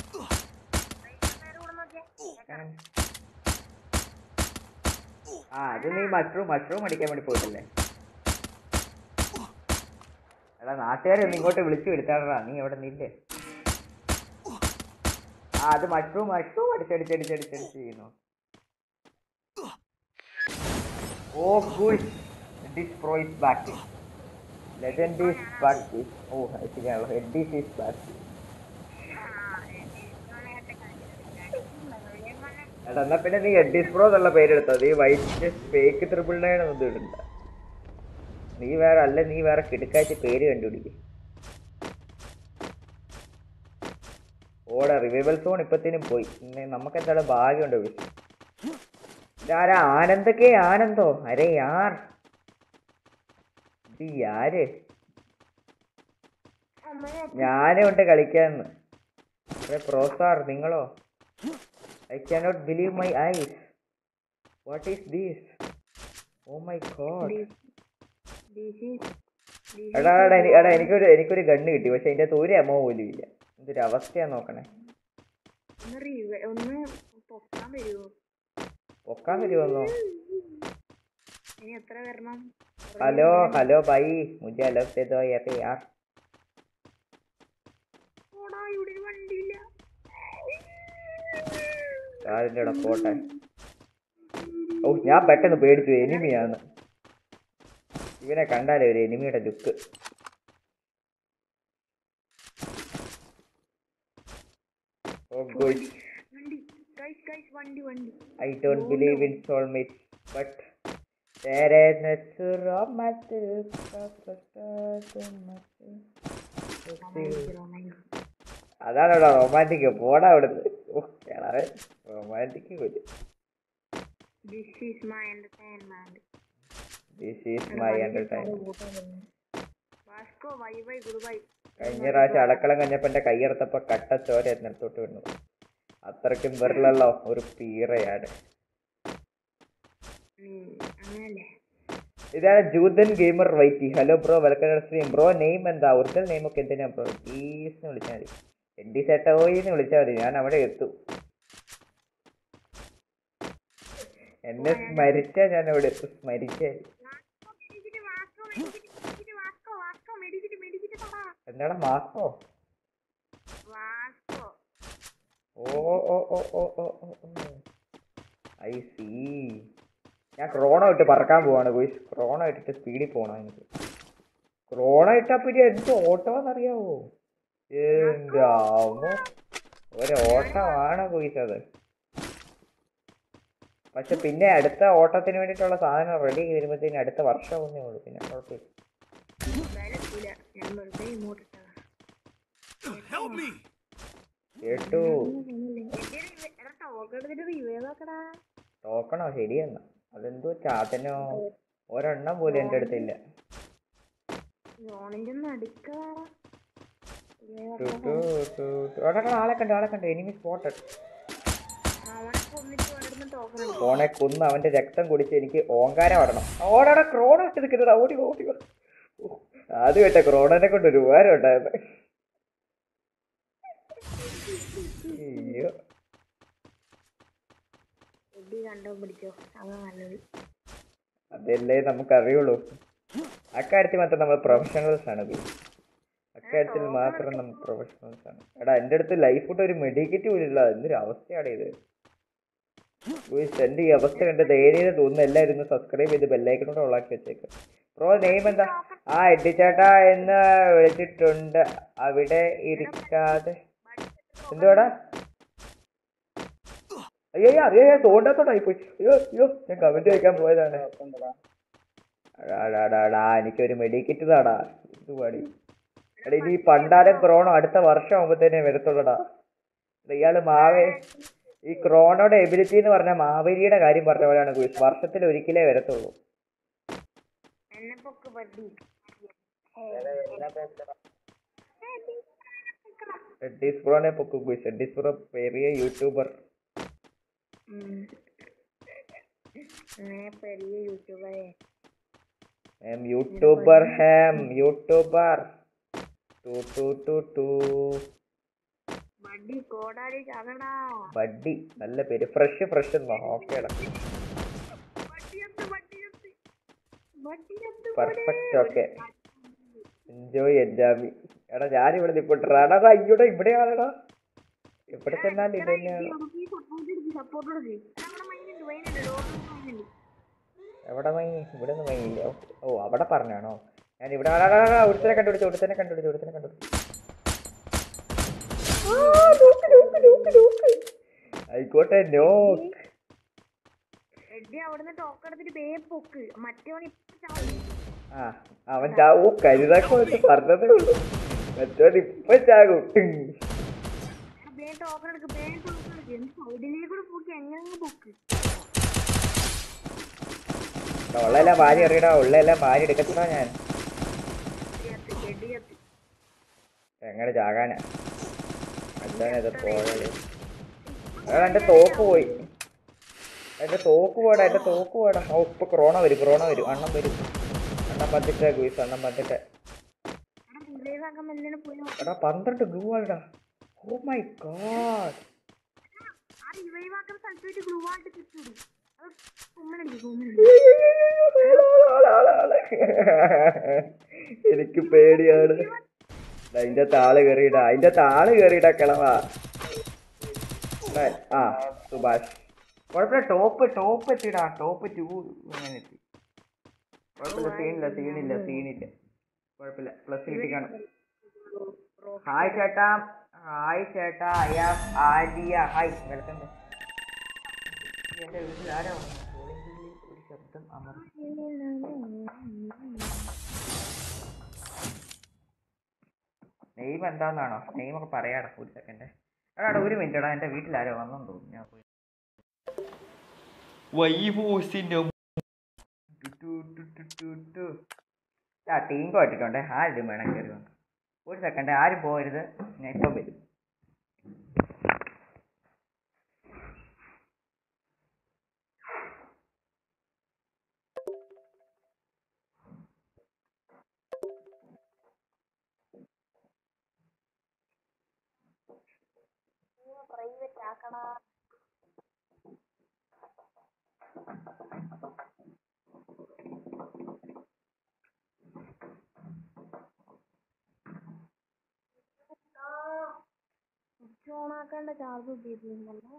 ആ അത് നീ മഷ്റൂം മഷ്റൂം അടിക്കാൻ വേണ്ടി പോയിട്ടല്ലേ എടാ നാട്ടുകാരെ ഒന്ന് ഇങ്ങോട്ട് വിളിച്ചു വരുത്താടാ നീ എവിടെ നില്ലേ ആ അത് മഷ്റൂം മഷ്റൂം അടിച്ചടിച്ചടിച്ചടിച്ചടിച്ച് ചെയ്യുന്നു oh good this pro is back legend is back oh ശരിയാണല്ലോ ഹെഡ് ഈസ് ബാക്ക് എടാ എന്നാ പിന്നെ നീ എഡ്ഡീസ് പ്രോ എന്നുള്ള പേരെടുത്തോ നീ വൈറ്റ് ഫേക്ക് ട്രിപ്പിൾ നയൻ ഒന്നും ഇടണ്ട നീ വേറെ അല്ല നീ വേറെ കിടക്കാച്ച പേര് കണ്ടുപിടിക്കും ഓടാ റിവൈവൽ സോൺ ഇപ്പത്തേനും പോയി ഇന്ന് നമുക്ക് എന്തായാലും ഭാഗ്യമുണ്ട് വിളിച്ചു ഇതാരാ ആനന്ദക്കേ ആനന്ദോ അരേ യാർ ഇത് ആര് ഞാനും ഉണ്ട് കളിക്കാന്ന് അതെ പ്രോസാർ നിങ്ങളോ I cannot believe my eyes. What is this? Oh my god. എടാ എടാ എനി- എടാ എനിക്കൊരു എനിക്കൊരു ഗണ്ണ് കിട്ടി പക്ഷെ അതിന്റെ ഒരു എമോ പോലും ഇല്ല എന്തൊരു അവസ്ഥയാ നോക്കണേ ഒന്ന് റിവ- ഒന്ന് പൊക്കാൻ വരുമോ പൊക്കാൻ വരുമോന്നോ ഇനി എത്ര വരണം ഹലോ ഹലോ ബൈ മുझे अलग से दो यार यार ഓടാ ഇവിടെ ഒരു വണ്ടിയില്ല കാലിന്റെ ഇവിടെ പോട്ടെ ഓ ഞാൻ പെട്ടെന്ന് പേടിച്ചു എനിമിയാണ് ഇവനെ കണ്ടാലേ ഒരു എനിമിയുടെ ലുക്ക് ഓ ഗുഡ് വണ്ടി ഗൈസ് ഗൈസ് വണ്ടി വണ്ടി I don't believe in soulmates, but there is no romantic അതാണോടാ റൊമാൻറ്റിക് പോടാ അവിടുന്ന് റൊമാൻറ്റിക് കൊല്ലു this is my entertainment this is my entertainment Vasco bye bye goodbye കഴിഞ്ഞ പ്രാവശ്യം അടക്കളം കഴിഞ്ഞപ്പോ കൈയെടുത്തപ്പോ കട്ട ചോര എന്നിടത്തോട്ട് വീണു അത്രയ്ക്കും വെറിലല്ലോ ഒരു പീറയാണ് അങ്ങനല്ലേ ഇതാണ് ജൂതൻ ഗെയിമർ വൈറ്റി hello bro welcome stream bro name എന്താ ഒറിജിനൽ നെയിം ഒക്കെ എന്തിനാ ബ്രോ ഡീസ് എന്ന് വിളിച്ചാൽ മതി എഡി സെട്ടോയി എന്ന് വിളിച്ചാൽ മതി ഞാൻ അവിടെ എത്തും എന്നെ സ്മരിച്ചാ ഞാൻ അവിടെ എത്തും സ്മരിച്ചാൽ എന്താണ് മാസോ Vasco oh oh oh oh oh oh I see ഞാൻ ക്രോണ ഇട്ട് പറക്കാൻ പോവാണ് ഗോയ്സ് ക്രോണ ഇട്ടിട്ട് സ്പീഡിൽ പോകണം എനിക്ക് ക്രോണ ഇട്ടാ പിന്നെ എന്ത് ഓട്ടമാണെന്നറിയാവോ എന്റെ അമ്മോ ഒരു ഓട്ടമാണ് ഗോയ്സ് അത് പക്ഷെ പിന്നെ അടുത്ത ഓട്ടത്തിന് വേണ്ടിയിട്ടുള്ള സാധനം റെഡി ചെയ്ത് വരുമ്പോഴത്തേന് അടുത്ത വർഷം ഒന്നേ ഉള്ളൂ പിന്നെ കുഴപ്പമില്ല എന്തായാലും എത്തൂല ഞാൻ വെറുതെ ഇങ്ങോട്ട് ഇട്ടതാ Help me! കേട്ടു ടോക്ക് എടുത്തിട്ട് റിവൈവ് ആക്കടാ നോക്കണോ ശരിയെന്നാ അതെന്തോ ചാത്തനോ ഒരെണ്ണം പോലും എൻ്റെ അടുത്തില്ല ജോണിന്റെ ഒന്ന് അടുക്കാ ടു, ടു, ടു, ടു. എടാ, എടാ, ആളെ കണ്ട് ആളെ കണ്ട് എനിമി സ്പോട്ടഡ് അവനെ കൊന്നിട്ട് വേണ്ടിരുന്ന ടോക്കൺ ഫോണെ കൊന്ന് അവന്റെ രക്തം കുടിച്ച് എനിക്ക് ഓങ്കാരം വരണം ഓടാടാ ക്രോണ വെച്ച് നിൽക്കുന്നതാ ഓടി വാ, ഓടി വാ. ഓ, ആദ്യം കേട്ട ക്രോണനെ കൊണ്ട് ഒരു ഉപകാരം ഉണ്ടായിരുന്നു അയ്യോ എഡി കണ്ടോ പിടിച്ചോ അത് നല്ലത് അതല്ലേ നമുക്ക് അറിയുള്ളൂ അക്കാര്യത്തിൽ മാത്രം നമ്മൾ പ്രൊഫഷണൽസ് ആണ് ബി. അക്കാര്യത്തിൽ മാത്രം നമ്മൾ പ്രൊഫഷണൽസ് ആണ് എടാ എൻ്റെ അടുത്ത് ലൈഫ് ഫുഡ് ഒരു മെഡിക്കറ്റ് പോലും ഇല്ല എന്തൊരു അവസ്ഥയാണ് ഇത് ഗുയിസ്, എൻ്റെ ഈ അവസ്ഥ കണ്ട് ധൈര്യം തോന്നുന്നു എല്ലാവരും ഒന്ന് സബ്സ്ക്രൈബ് ചെയ്ത് ബെല്ലൈക്കനോട് ഉള്ളാക്കി വെച്ചേക്ക് ബ്രോ നെയിം എന്താ ആ എഡിച്ചേട്ടാ എന്ന് വിളിച്ചിട്ടുണ്ട് അവിടെ ഇരിക്കാതെ എന്തുവാടാ അയ്യോ അയ്യോ, അയ്യോ തോണ്ടാത്തോണ്ടായി പോയി അയ്യോ അയ്യോ ഞാൻ കമന്റ് വായിക്കാൻ പോയതാണ് അടാടാടാ എനിക്കൊരു മെഡിക്കറ്റ് താടാ ഇത് പാടി എടാ ഇനി ഈ പണ്ടാരം ക്രോണോ അടുത്ത വർഷം ആകുമ്പോഴത്തേനെ വരത്തുള്ളടാ എടാ, ഇയാള് മാവേ ഈ ക്രോണോയുടെ എബിലിറ്റി എന്ന് പറഞ്ഞാൽ മാവേലിയുടെ കാര്യം പറഞ്ഞ പോലെയാണ് ഗുയിസ് വർഷത്തിൽ ഒരിക്കലേ വരത്തുള്ളൂ എന്നെ പൊക്ക് പട്ടി റെഡ്ഡീസ് പ്രോനെ പൊക്കും ഗുയിസ് റെഡ്ഡീസ് പ്രോ പെരിയ യൂട്യൂബർ അങ്ങനെ പെരിയ യൂട്യൂബറെ എം യൂട്യൂബർ ഹാം യൂട്യൂബർ ടു ടു ടു ടു വണ്ടി കോടാലി ചാകടാ ബഡ്ഡി നല്ല പേര് ഫ്രഷ് ഫ്രഷ് എന്നോ ഓക്കേടാ വണ്ടിയത്ത് വണ്ടിയത്ത് വണ്ടിയത്ത് പെർഫെക്റ്റ് ഓക്കെ എൻജോയ് എൻജാമി എടാ ഞാനിവിടെ നിൽക്കട്ടെ എടാ അയ്യോടാ ഇവിടെയാണെടാ എവിടെ ചെന്നാൽ ഇത് തന്നെയാണ് സപ്പോർട്ട് കൊടുക്ക് നമ്മുടെ മൈനുണ്ട് മൈനുണ്ട് ഡോറിന് മൈനുണ്ട് എവിടെ മൈനി ഇവിടെ നിന്ന് മൈനില്ല ഓ അവിടെ പറഞ്ഞാണോ ഞാൻ ഇവിടെ ആ, ആ, ആ, ഒരുത്തനെ കണ്ടുപിടിച്ചു ഒരുത്തനെ കണ്ടുപിടിച്ചു ഒരുത്തനെ കണ്ടുപിടിച്ചു ആ, നോക്ക്, നോക്ക്, നോക്ക്, നോക്ക്. ആയിക്കോട്ടെ നോക്ക് എഡി അവിടുന്ന് ടോക്ക് എടുത്തിട്ട് വേ പൊക്ക് മറ്റവൻ ഇപ്പൊ ചാവും ആ അവൻ ചാവൂ കരുതാക്കോ എന്ന് പറഞ്ഞതേ ഉള്ളൂ മറ്റവൻ ഇപ്പൊ ചാകും വേ ടോക്കൺ എടുക്ക് വേ ടോക്കൺ എടുക്ക് എന്ത് സൈഡിലേക്ക് കൂടെ പൊക്കി എങ്ങനെ പൊക്ക് ഉള്ളെല്ലാം വാരി എറിയടാ ഉള്ളെല്ലാം വാരി എടുക്കത്തില്ല ഞാൻ എഡി എത്തി എങ്ങനെ ചാകാനാ അച്ഛനത് പോയത് എടാ എന്റെ തോക്ക് പോയി എന്റെ തോക്ക് പോടാ എന്റെ തോക്ക് പോടാ ഓ ഇപ്പൊ ക്രോണ വരും ക്രോണ വരും അണ്ണം വരും അണ്ണം പത്തിട്ടേ ഗുയിസ് അണ്ണം പത്തിട്ടേ എടാ റിലൈവാക്കാൻ എന്തിനു പോയി നോക്ക്. എടാ പന്ത്രണ്ട് ഗ്ലൂ ആടാ ഓ മൈ ഗോഡ് ആ റിവൈവാക്കുന്ന സ്ഥലത്ത് വെച്ച് ഗ്ലൂ ആയിട്ട് ചുറ്റൂടി അത് കുമ്മനടിക്കും കുമ്മനടിക്കും എനിക്ക് പേടിയാണ് ദാ അതിന്റെ താള് കയറിയിടാ അതിന്റെ താള് കയറിയിടാ കിളവാ ദാ, ആ സുഭാഷ് കുഴപ്പമില്ല ടോപ്പ് ടോപ്പ് എത്തിടാ ടോപ്പ് ടു അങ്ങനെ എത്തി കുഴപ്പമില്ല സീനില്ല സീനില്ല സീനില്ല കുഴപ്പമില്ല പ്ലസ് കിട്ടി കാണും ഹായ് ചേട്ടാ ഹായ് ചേട്ടാ I am Aliya hi welcome എന്റെ വീട്ടിൽ ആരാ വന്നത്? calling bell ൽ ഒരു ശബ്ദം അമർ നെയിം എന്താന്നാണോ നെയിം ഒക്കെ പറയാടാ ഒരു സെക്കൻഡ് എടാ ഒരു മിനിറ്റ് എടാ എന്റെ വീട്ടിൽ ആരോ വന്നെന്ന് തോന്നുന്നു ഞാൻ പോയി വൈബോസിന്റെ ആ ടീം പോയിട്ടുണ്ട് ആരും വേണം കയറി വന്നു ഒരു സെക്കൻഡ് ആരും പോകരുത് ഞാൻ ഇപ്പം വരും പ്രൈവറ്റ് ആക്കണ സ്വിച്ച് ഓൺ ആക്കേണ്ട ചാർജ് ഉപയോഗിക്കുന്നുണ്ടല്ലോ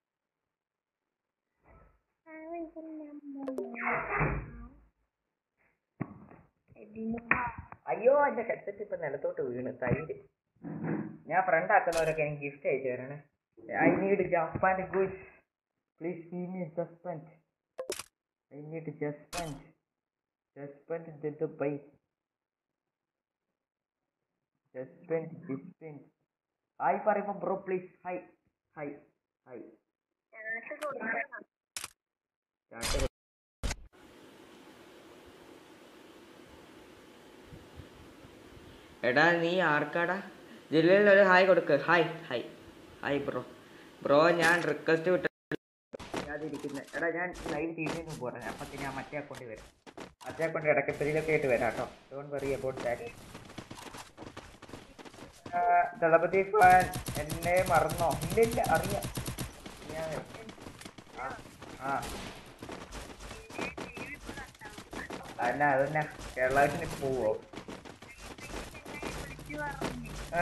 അയ്യോ എന്റെ ഹെഡ്സെറ്റ് ഇപ്പൊ നിലത്തോട്ട് വീണ് സൈഡ് ഞാൻ ഫ്രണ്ട് ആക്കുന്നവരൊക്കെ എനിക്ക് ഗിഫ്റ്റ് അയച്ചു തരണേ I need Japan goods please give me ജസ്പെൻറ്റ് ഐ നീഡ് ജസ്പെൻറ്റ് ജസ്പെൻറ്റ് ദ ബൈ ജസ്പെൻറ്റ് ജിസ്പെൻറ്റ് ഹായ് പറയുമ്പോ bro please hi hi hi എടാ നീ ആർക്കാടാ ജില്ലയിൽ ഒരു ഹായ് കൊടുക്ക് hi hi hi bro bro ഞാൻ റിക്വസ്റ്റ് വിട്ട ഇരിക്കുന്നത് എടാ ഞാൻ ലൈവ് തീരുന്നതിന് മുമ്പ് പറഞ്ഞു അപ്പം ഞാൻ മറ്റേ അക്കൗണ്ടിൽ വരാം മറ്റേ അക്കൗണ്ട് ഇടയ്ക്കെപ്പോഴൊക്കെ ആയിട്ട് വരാം കേട്ടോ don't worry about that Thalapathy fan എന്നെ മറന്നോ ഇല്ല ഇല്ല അറിയാം ഞാൻ ആ ആ അതന്നെ അതന്നെ കേരള വിഷന് പോവോ ആ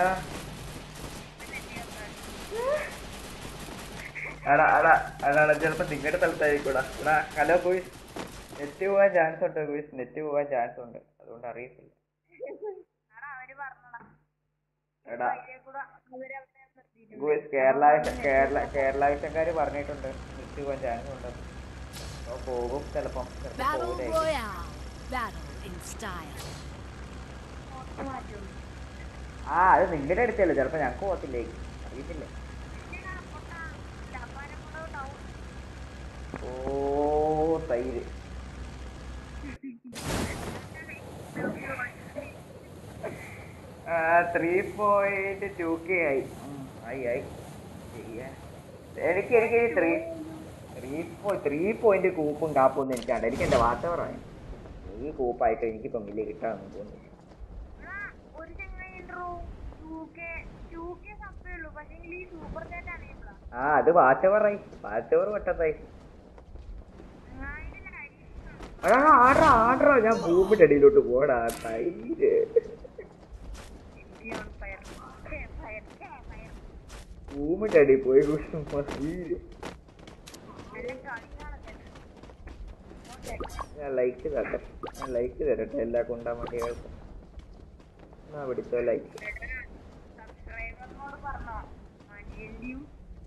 എടാ എടാ എടാ ചിലപ്പോ നിങ്ങളുടെ സ്ഥലത്തായിരിക്കൂടാ എടാ ഹലോ ഗുയിസ് നെറ്റ് പോകാൻ ചാൻസ് ഉണ്ട് ഗുയിസ് നെറ്റ് പോകാൻ ചാൻസ് ഉണ്ട് അതുകൊണ്ട് അറിയത്തില്ല എടാ ഗുയിസ് കേരള വിഷ- കേരള കേരള വിഷക്കാര് പറഞ്ഞിട്ടുണ്ട് നെറ്റ് പോകാൻ ചാൻസ് ഉണ്ട് അപ്പൊ പോകും ചിലപ്പം ചിലപ്പോ Battle പോകില്ലായിരിക്കും Royale. Battle in style. ആ അത് നിങ്ങളുടെ അടുത്തല്ലേ ചിലപ്പോ ഞങ്ങൾക്ക് പോകത്തില്ലേക്ക് അറിയത്തില്ല ഓ തൈര് ത്രീ പോയിന്റ് ടു കെ ആയി ഉം, ആയി ആയി ചെയ്യാൻ എനിക്ക് എനിക്ക് ത്രീ ത്രീ പോയി ത്രീ പോയിന്റ് കൂപ്പും കാപ്പും ഒന്നും എനിക്കാണ്ട് എനിക്ക് എന്റെ വാട്ടവറാണ് ഈ കൂപ്പായിട്ട് എനിക്കിപ്പം വലിയ കിട്ടാമെന്ന് തോന്നുന്നു ഒരു ചങ്ങായി ടൂ കെ ടൂ കെ സപ്പേ ഉള്ളൂ പക്ഷേ ഈ സൂപ്പർ ചാറ്റ് അറിയില്ല ആ അത് വാച്ചവറായി വാച്ചവർ പെട്ടെന്നായി എടാ ആട്രാ ആട്രാ ഞാൻ ഭൂമിന്റെ അടിയിലോട്ട് പോടാ തൈര് ഭൂമിന്റെ അടിയിൽ പോയി കുശുമ്പ തീര് ഞാൻ ലൈക്ക് തരട്ടെ ഞാൻ ലൈക്ക് തരട്ടെ എല്ലാ കുണ്ടാമണ്ടികൾക്കും എന്നാ പിടിച്ചോ ലൈക്ക് സബ്സ്ക്രൈബറിനോട് പറഞ്ഞോ മണിയന്റെയും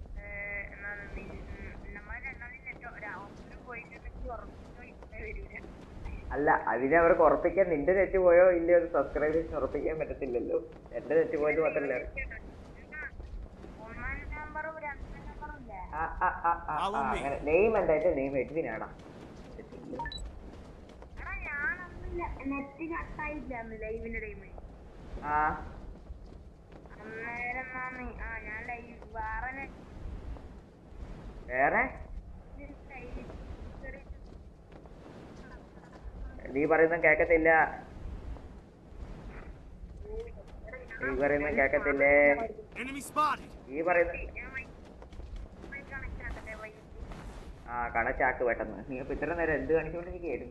നമ്മളെ രണ്ടാമത് നെറ്റ് ഒരു പോയിട്ടുണ്ടെങ്കിൽ ഉറപ്പിച്ചോ ഇന്നേ വരൂല അല്ല അതിനെ അവർക്ക് ഉറപ്പിക്കാൻ നിന്റെ തെറ്റ് പോയോ ഇല്ലയോ അത് സബ്സ്ക്രൈബേഴ്സിന് ഉറപ്പിക്കാൻ പറ്റത്തില്ലല്ലോ എന്റെ തെറ്റ് പോയത് മാത്രമല്ല ഒന്നാം നമ്പറും രണ്ടാം നമ്പറും ഇല്ലേ ആ, ആ, ആ, ആ, ആ, അങ്ങനെ നെയിം എന്തായിട്ട് നെയിം എഡ്വിനാടാ എടാ ഞാനൊന്നില്ല നെറ്റ് കട്ടായില്ല അന്ന് ലൈവിന്റെ ടൈം ആ അന്നേരം നാന്ന് ആ ഞാൻ ലൈവ് വേറെ നെറ്റ് വേറെ നീ പറയുന്ന കേക്കത്തില്ല നീ പറയുന്ന കേക്കത്തില്ലേ Enemy spotted. നീ പറയുന്ന കണക്ട് ആക്കട്ടെ വൈകി ആ കണച്ചാക്ക് പെട്ടെന്ന് നീ ഇപ്പൊ ഇത്ര നേരം എന്ത് കാണിച്ചുകൊണ്ടിരിക്കുകയായിരുന്നു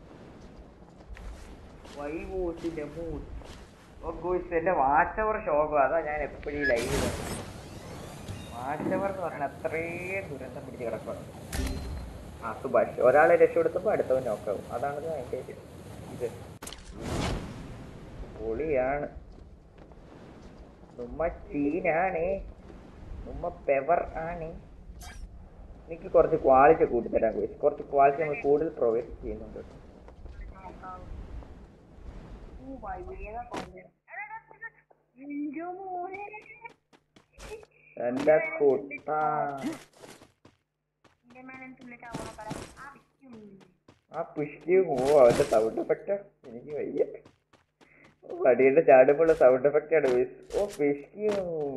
വൈബോസിന്റെ മൂഡ് ഓ ഗോയ്സ് എന്റെ വാച്ചവർ ഷോക്കും അതാ ഞാൻ എപ്പോഴും ഈ ലൈവ് വാച്ചവർ എന്ന് പറഞ്ഞാൽ അത്രയും ദുരന്തം പിടിച്ച് കിടക്കണം ആ സുഭാഷ് ഒരാളെ രക്ഷപ്പെടുത്തുമ്പോൾ അടുത്തവൻ നോക്കാവും അതാണ് ഇത് അതിന്റെ ഇത്. ഇത് പൊളിയാണ് നമ്മ ചീനാണേ നമ്മ പെവർ ആണ് എനിക്ക് കുറച്ച് ക്വാളിറ്റി കൂട്ടി തരാൻ കഴിയും കുറച്ച് ക്വാളിറ്റി നമ്മൾ കൂടുതൽ പ്രൊവൈഡ് ചെയ്യുന്നുണ്ട് എന്റെ മോനെ എന്റെ കുട്ടാ എന്റെ മേലെ തുള്ളിട്ട് അവളെ പറയാം ആ വിക്കും ആ പുഷ്ടി ഓ അവന്റെ സൗണ്ട് എഫക്റ്റ് എനിക്ക് വയ്യ വടിയുടെ ചാടുമ്പോൾ സൗണ്ട് എഫക്റ്റ് ആണ് guys. ഓ പിഷ്കിയോ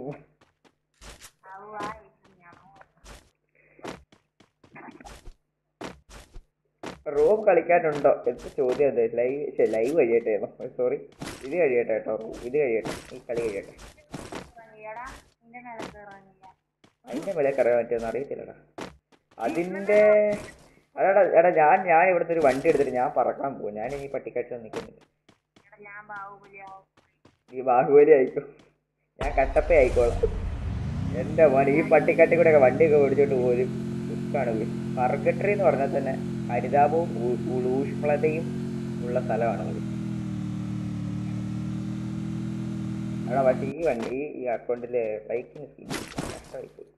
റോം കളിക്കാനുണ്ടോ എന്ത് ചോദ്യം എന്താ ലൈവ് ലൈവ് കഴിയട്ടെ സോറി ഇത് കഴിയട്ടെ കേട്ടോ ഇത് കഴിയട്ടെ ഈ കളി കഴിയട്ടെ ഇറങ്ങിയടാ നിന്റെ നിലത്ത് ഇറങ്ങിയ അതിന്റെ വില കറിയാൻ പറ്റുമെന്ന് അറിയത്തില്ലടാ അതിന്റെ അതാടാ എടാ ഞാൻ ഞാൻ ഇവിടുത്തെ ഒരു വണ്ടി എടുത്തിട്ട് ഞാൻ പറക്കാൻ പോകും ഞാൻ ഇനി പട്ടിക്കാഴ്ച നിൽക്കുന്നില്ല എടാ ഞാൻ ബാഹുബലിയാവും നീ ബാഹുബലി ആയിക്കോ ഞാൻ കട്ടപ്പ ആയിക്കോളാം എന്റെ മോൻ ഈ പട്ടിക്കാട്ടി കൂടെ ഒക്കെ വണ്ടിയൊക്കെ ഓടിച്ചോണ്ട് പോരും ദുഃഖാണ് പോയി പർഗട്ടറി എന്ന് പറഞ്ഞാൽ തന്നെ ഹരിതാപവും ഊ- ഊ- ഊഷ്മളതയും ഉള്ള സ്ഥലമാണ് അത് എടാ പക്ഷേ ഈ വണ്ടി ഈ- ഈ അക്കൗണ്ടിലെ ബൈക്കിന് സ്കീം കഷ്ടമായി പോയി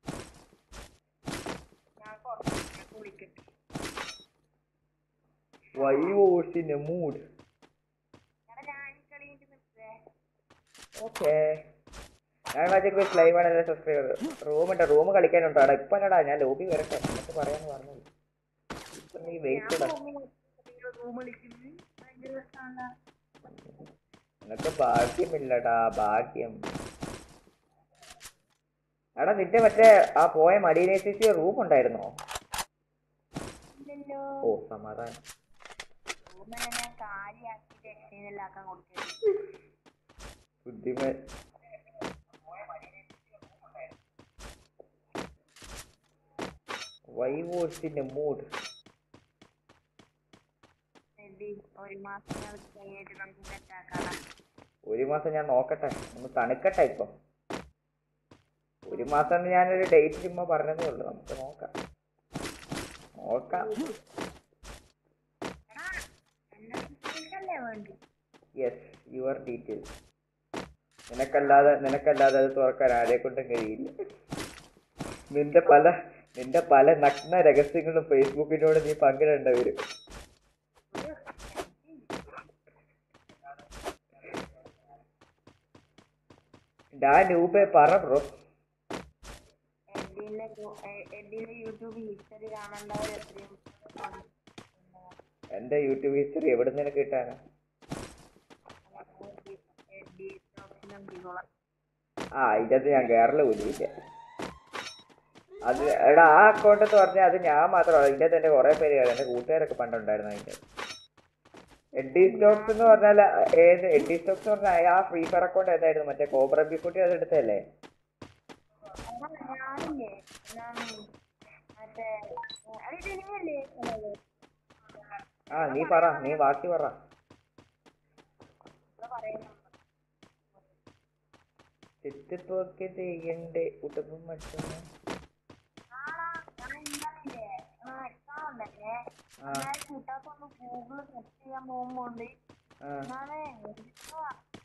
ഞാൻ കുറച്ച് കുളിക്കട്ടെ why was in a mood എടാ ഞാൻ ഈ കളി കഴിഞ്ഞിട്ട് നിൽക്കേ ഓക്കേ ഞാൻ വാചക്ക് ലൈവ് ആണ് സബ്സ്ക്രൈബ് റൂം ഉണ്ട് റൂം കളിക്കാനുണ്ടോ അവിടെ ഇപ്പൊ അല്ലടാ ഞാൻ ലോബി വരട്ടെ എന്നൊക്കെ പറയാന്ന് പറഞ്ഞത് ഇപ്പൊ നീ വെയിറ്റ് റൂം വിളിക്കുന്നു ഭയങ്കര രസമാണ് നിനക്ക് ഭാഗ്യമില്ലടാ ഭാഗ്യം എടാ നിന്റെ മറ്റേ ആ പോയ മടിയിലേശിച്ച് റൂം ഉണ്ടായിരുന്നോ ഇല്ലല്ലോ ഓ സമാധാനം റൂമിനെ ഞാൻ കാര്യാക്കിട്ട് എക്സ്ചേഞ്ചിലാക്കാൻ കൊടുത്തത് ബുദ്ധിമൻ why was in a mood എടി ഒരു മാസം കഴിഞ്ഞിട്ട് നമുക്ക് സെറ്റാക്കാം ഒരു മാസം ഞാൻ നോക്കട്ടെ ഒന്ന് തണുക്കട്ടെ ഇപ്പൊ ഒരു മാസം ഞാനൊരു ഡേറ്റ് ചുമ്മാ പറഞ്ഞതേ ഉള്ളൂ നമുക്ക് നോക്കാം നോക്കാം എടാ എന്നെ വേണ്ടി യെസ് യുവർ ഡീറ്റെയിൽസ് നിനക്കല്ലാതെ നിനക്കല്ലാതെ അത് തുറക്കാൻ ആരെ കൊണ്ടും കഴിയില്ല നിന്റെ പല നിന്റെ പല നഗ്ന രഹസ്യങ്ങളും ഫേസ്ബുക്കിനോട് നീ പങ്കിടേണ്ട വരും ഡാ നൂബെ പറ ബ്രോ എഡിന്റെ എഡിന്റെ യൂട്യൂബ് ഹിസ്റ്ററി കാണേണ്ടവർ എത്രയും എന്റെ യൂട്യൂബ് ഹിസ്റ്ററി എവിടെ നിന്ന് കിട്ടാനാ എഡി സ്റ്റോക്സിനും ചെയ്തോളാം ആ ഇതിനകത്ത് ഞാൻ കേരള പോലുമില്ല അത് എടാ ആ അക്കൗണ്ട് എന്ന് പറഞ്ഞാൽ അത് ഞാൻ മാത്രമല്ല ഇതിൻ്റെ തന്നെ കുറേ പേര് കാണും. എൻ്റെ കൂട്ടുകാരൊക്കെ പണ്ടുണ്ടായിരുന്നു അതിൻ്റെ എഡ്ഡി സ്റ്റോക്സ് എന്ന് പറഞ്ഞാൽ ഏത് എഡ്ഡി സ്റ്റോക്സ് എന്ന് പറഞ്ഞാൽ ആ ഫ്രീ ഫയർ അക്കൗണ്ട് ഏതായിരുന്നു മറ്റേ കോബ്ര ബിക്കുട്ടി അത് എടുത്തല്ലേ അതാ ഞാനില്ലേ എന്താണ് മറ്റേ അത് ഇതിനല്ലേ ഉള്ളത് ആ നീ പറ നീ ബാക്കി പറ ഇവിടെ പറയുന്നുണ്ട് ചുറ്റിപ്പോക്കി ചെയ്യണ്ടേ ഉടുപ്പും മറ്റൊന്നും ആടാ ഞാൻ ഇന്നലെ ആ എക്സാം ഉണ്ടല്ലേ ആ. അതായത് കൂട്ടാത്തൊന്ന് ഗൂഗിള് സെർച്ച് ചെയ്യാൻ പോകുമ്പോണ്ട് ആ എന്നാണ് എന്തോ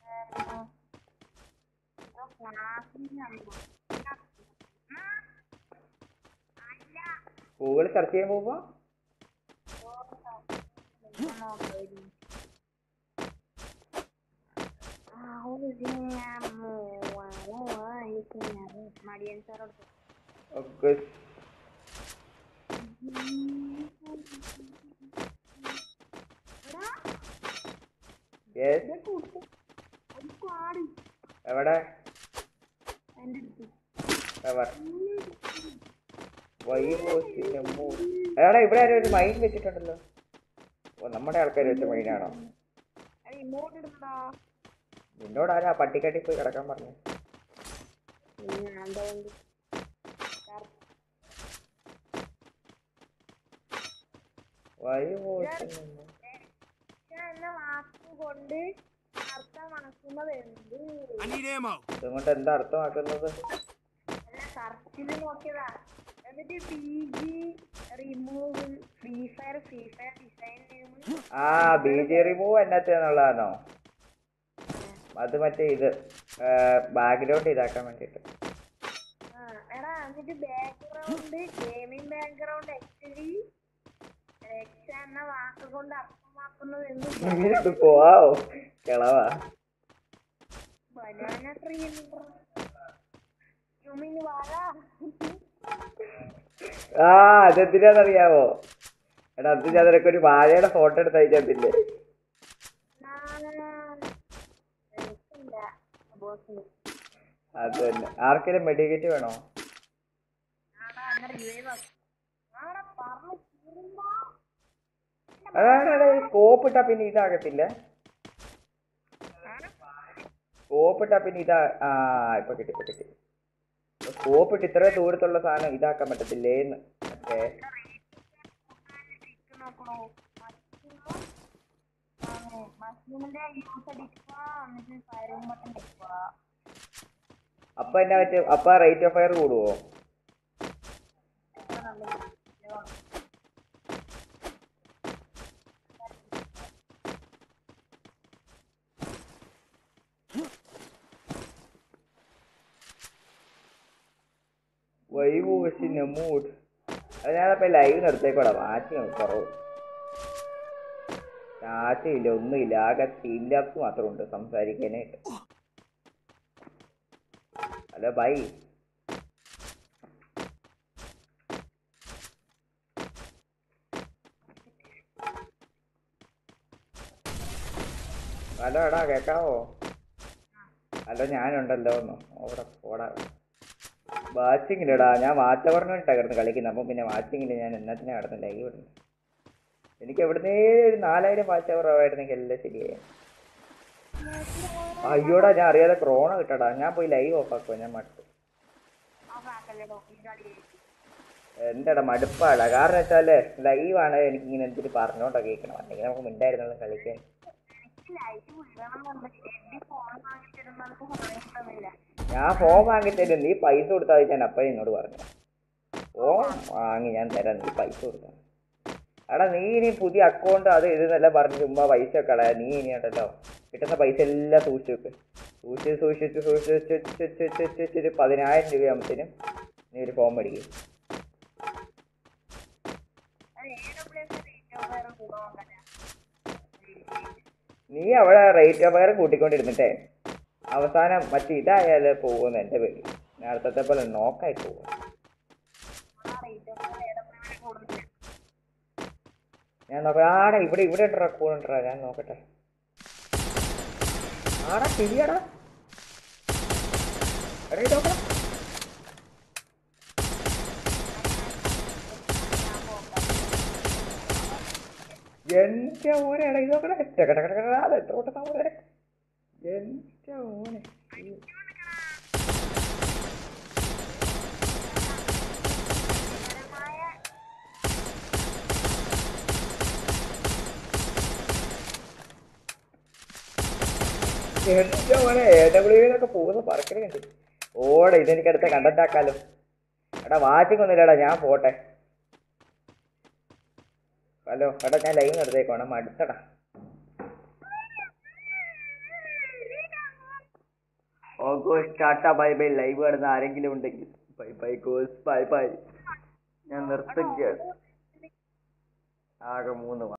ക്ലാസ്സിൽ അല്ല ഗൂഗിൾ സെർച്ച് ചെയ്യാൻ പോകുമ്പോൾ മടിയൻ സാറോട് ഒക്കെ യെസ് പാടി എവിടെ എന്റെ അടുത്ത് എവർ വൈ പോസ്റ്റിന്റെ മൂഡ് എടാ ഇവിടെ ആരും ഒരു മൈൻ വെച്ചിട്ടുണ്ടല്ലോ ഓ നമ്മുടെ ആൾക്കാർ വെച്ച മൈനാണോ അത് ഇമോട്ട് ഇടുന്നതാ നിന്നോട് ആരാ ആ പട്ടിക്കാട്ടി പോയി കിടക്കാൻ പറഞ്ഞു അതുകൊണ്ട് വൈ പോസ്റ്റിന്റെ എന്ന വാക്ക് കൊണ്ട് അർത്ഥമാക്കുന്നത് എന്ത് I need ammo. ഇതുകൊണ്ട് എന്താ അർത്ഥമാക്കുന്നത് അല്ല സെർച്ചിൽ നോക്കിയതാ എന്നിട്ട് P G remove free fire free fire design name ആ ബി ജെ റിമൂവ് എന്നത്തേന്നുള്ളതാണോ അത് മറ്റേ ഇത് ബാക്ക്ഗ്രൗണ്ട് ഇതാക്കാൻ വേണ്ടിട്ട് ആ എടാ എന്നിട്ട് background gaming background actually X എന്ന വാക്ക് കൊണ്ട് അർത്ഥമാക്കുന്നത് എന്ത് പോവാവോ കിളവാ ബനാന ട്രീ യുമിന് വാടാ ആ അതെന്തിനാന്നറിയാവോ എടാ അത് ഞാൻ നിനക്ക് ഒരു വാഴയുടെ ഫോട്ടോ എടുത്ത് അയക്കത്തില്ലേ എനിക്കില്ല ബോസിന് അത് തന്നെ ആർക്കെങ്കിലും മെഡിക്കേറ്റ് വേണോ ആടാ അന്ന് റിവൈവ് ആക്കി ആടാ പറഞ്ഞു തീരുമ്പോ അതാണ് സ്കോപ്പ് ഇട്ടാ പിന്നെ ഇതാകത്തില്ല സ്കോപ്പ് ഇട്ടാ പിന്നെ ഇതാ ആ ഇപ്പൊ കിട്ടി ഇപ്പൊ കിട്ടി സ്കോപ്പ് ഇട്ട് ഇത്രയും ദൂരത്തുള്ള സാധനം ഇതാക്കാൻ പറ്റത്തില്ലേന്ന് മറ്റേ ടിക്ക് നോക്കണോ മഷ്റൂമിന്റെ യൂസ് അടിക്കുക എന്നിട്ട് ഫയറിംഗ് ബട്ടൺ അടിക്കുക അപ്പൊ എന്നാ പറ്റും അപ്പൊ റേറ്റ് ഓഫ് ഫയർ കൂടുവോ വൈവോസിന് മൂഡ് അത് ഞാനപ്പോ ലൈവ് നിർത്തേക്കോടാ മാറ്റി കുറവ് ചാറ്റയില്ല ഒന്നുമില്ല ആകെ ടീം ലാബ്സ് മാത്രമുണ്ട് സംസാരിക്കാനായിട്ട് ഹലോ ബൈ ഹലോ എടാ കേക്കാവോ ഹലോ ഞാനുണ്ടല്ലോ ഒന്ന് അവിടെ പോടാ വാച്ചിങ്ങില്ലടാ ഞാൻ വാച്ച് അവറിന് വേണ്ടിട്ടാണ് കിടന്ന് കളിക്കുന്നത് അപ്പം പിന്നെ വാച്ചിങ്ങില്ല ഞാൻ എന്നത്തിനാ കിടന്ന് ലൈവ് ഇടുന്നത് എനിക്ക് എവിടുന്നേ ഒരു നാലായിരം വാച്ച് അവർ ആയിരുന്നെങ്കിൽ എല്ലാം ശരിയായി അയ്യോടാ ഞാൻ അറിയാതെ ക്രോണ കിട്ടടാ ഞാൻ പോയി ലൈവ് ഓഫ് ആക്കുവാ ഞാൻ മടുത്തു ആക്കല്ലേടോ ഈ കളി എന്തെടാ മടുപ്പാടാ കാരണം വെച്ചാല് ലൈവാണ് എനിക്ക് ഇങ്ങനെ എന്തിട്ട് പറഞ്ഞോണ്ടാ കേൾക്കണം അല്ലെങ്കിൽ നമുക്ക് മിണ്ടായിരുന്നല്ലോ കളിക്കാൻ എനിക്ക് ലൈറ്റ് വിടണമെന്നുണ്ട് എന്റെ ഫോൺ വാങ്ങിച്ചിരുന്ന നമുക്ക് വാങ്ങിക്കുന്നില്ല ഞാൻ ഫോൺ വാങ്ങിത്തരും നീ പൈസ കൊടുത്താൽ മതി ഞാൻ അപ്പഴേ എന്നോട് പറഞ്ഞു ഫോൺ വാങ്ങി ഞാൻ തരാം നീ പൈസ കൊടുക്കാം എടാ നീ ഇനി പുതിയ അക്കൗണ്ട് അത് ഇതെന്നെല്ലാം പറഞ്ഞ് ചുമ്മാ പൈസ കളയാ നീ ഇനി ഉണ്ടല്ലോ കിട്ടുന്ന പൈസ എല്ലാം സൂക്ഷിച്ച് വെക്ക് സൂക്ഷിച്ച് സൂക്ഷിച്ച് സൂക്ഷിച്ച് വെച്ച് വെച്ച് വെച്ച് വെച്ച് ഒരു പതിനായിരം രൂപയാകുമ്പത്തേനും നീ ഒരു ഫോൺ മേടിക്കും അത് ഏഴ് പ്ലേസ് റേറ്റ് ഓവർ കൂടാൻ നീ അവിടെ റേറ്റ് ഓഫ് ഫയർ കൂട്ടിക്കൊണ്ടിരുന്നിട്ടേ അവസാനം മറ്റേ ഇതായാല് പോകുമെന്ന് എൻ്റെ പേടി നേരത്തെ പോലെ നോക്കായി പോകും റേറ്റ് ഓവർ ഏഴ് പ്ലേസ് കൂടുന്നില്ല ഞാൻ നോക്കാം ആടാ ഇവിടെ ഇവിടെ ഉണ്ടോ കൂടുണ്ടാ ഞാൻ നോക്കട്ടെ ആടാ ശരിയാടാ എടാ ഇത് നോക്കണം എന്റെ മോനെ എടാ ഇത് നോക്കണേ ടക ടക ടക ടക അത് എത്ര ഓട്ടത്താ മോനെ എന്റെ മോനെ എന്റെ മോനെ എ ഡബ്ല്യൂനൊക്കെ പോകുന്ന പറക്കണ കണ്ടു ഓടെ ഇതെനിക്ക് അടുത്ത കണ്ടന്റ് ആക്കാലോ എടാ വാച്ചിങ് ഒന്നുമില്ലടാ ഞാൻ പോട്ടെ ഹലോ എടാ ഞാൻ ലൈവ് നിർത്തേക്കോണം മടുത്തടാ ഓഗോസ് ടാറ്റ ബൈ ബൈ ലൈവ് കാണുന്ന ആരെങ്കിലും ഉണ്ടെങ്കിൽ bye bye guys bye bye ഞാൻ നിർത്തുകയാണ് ആകെ മൂന്ന്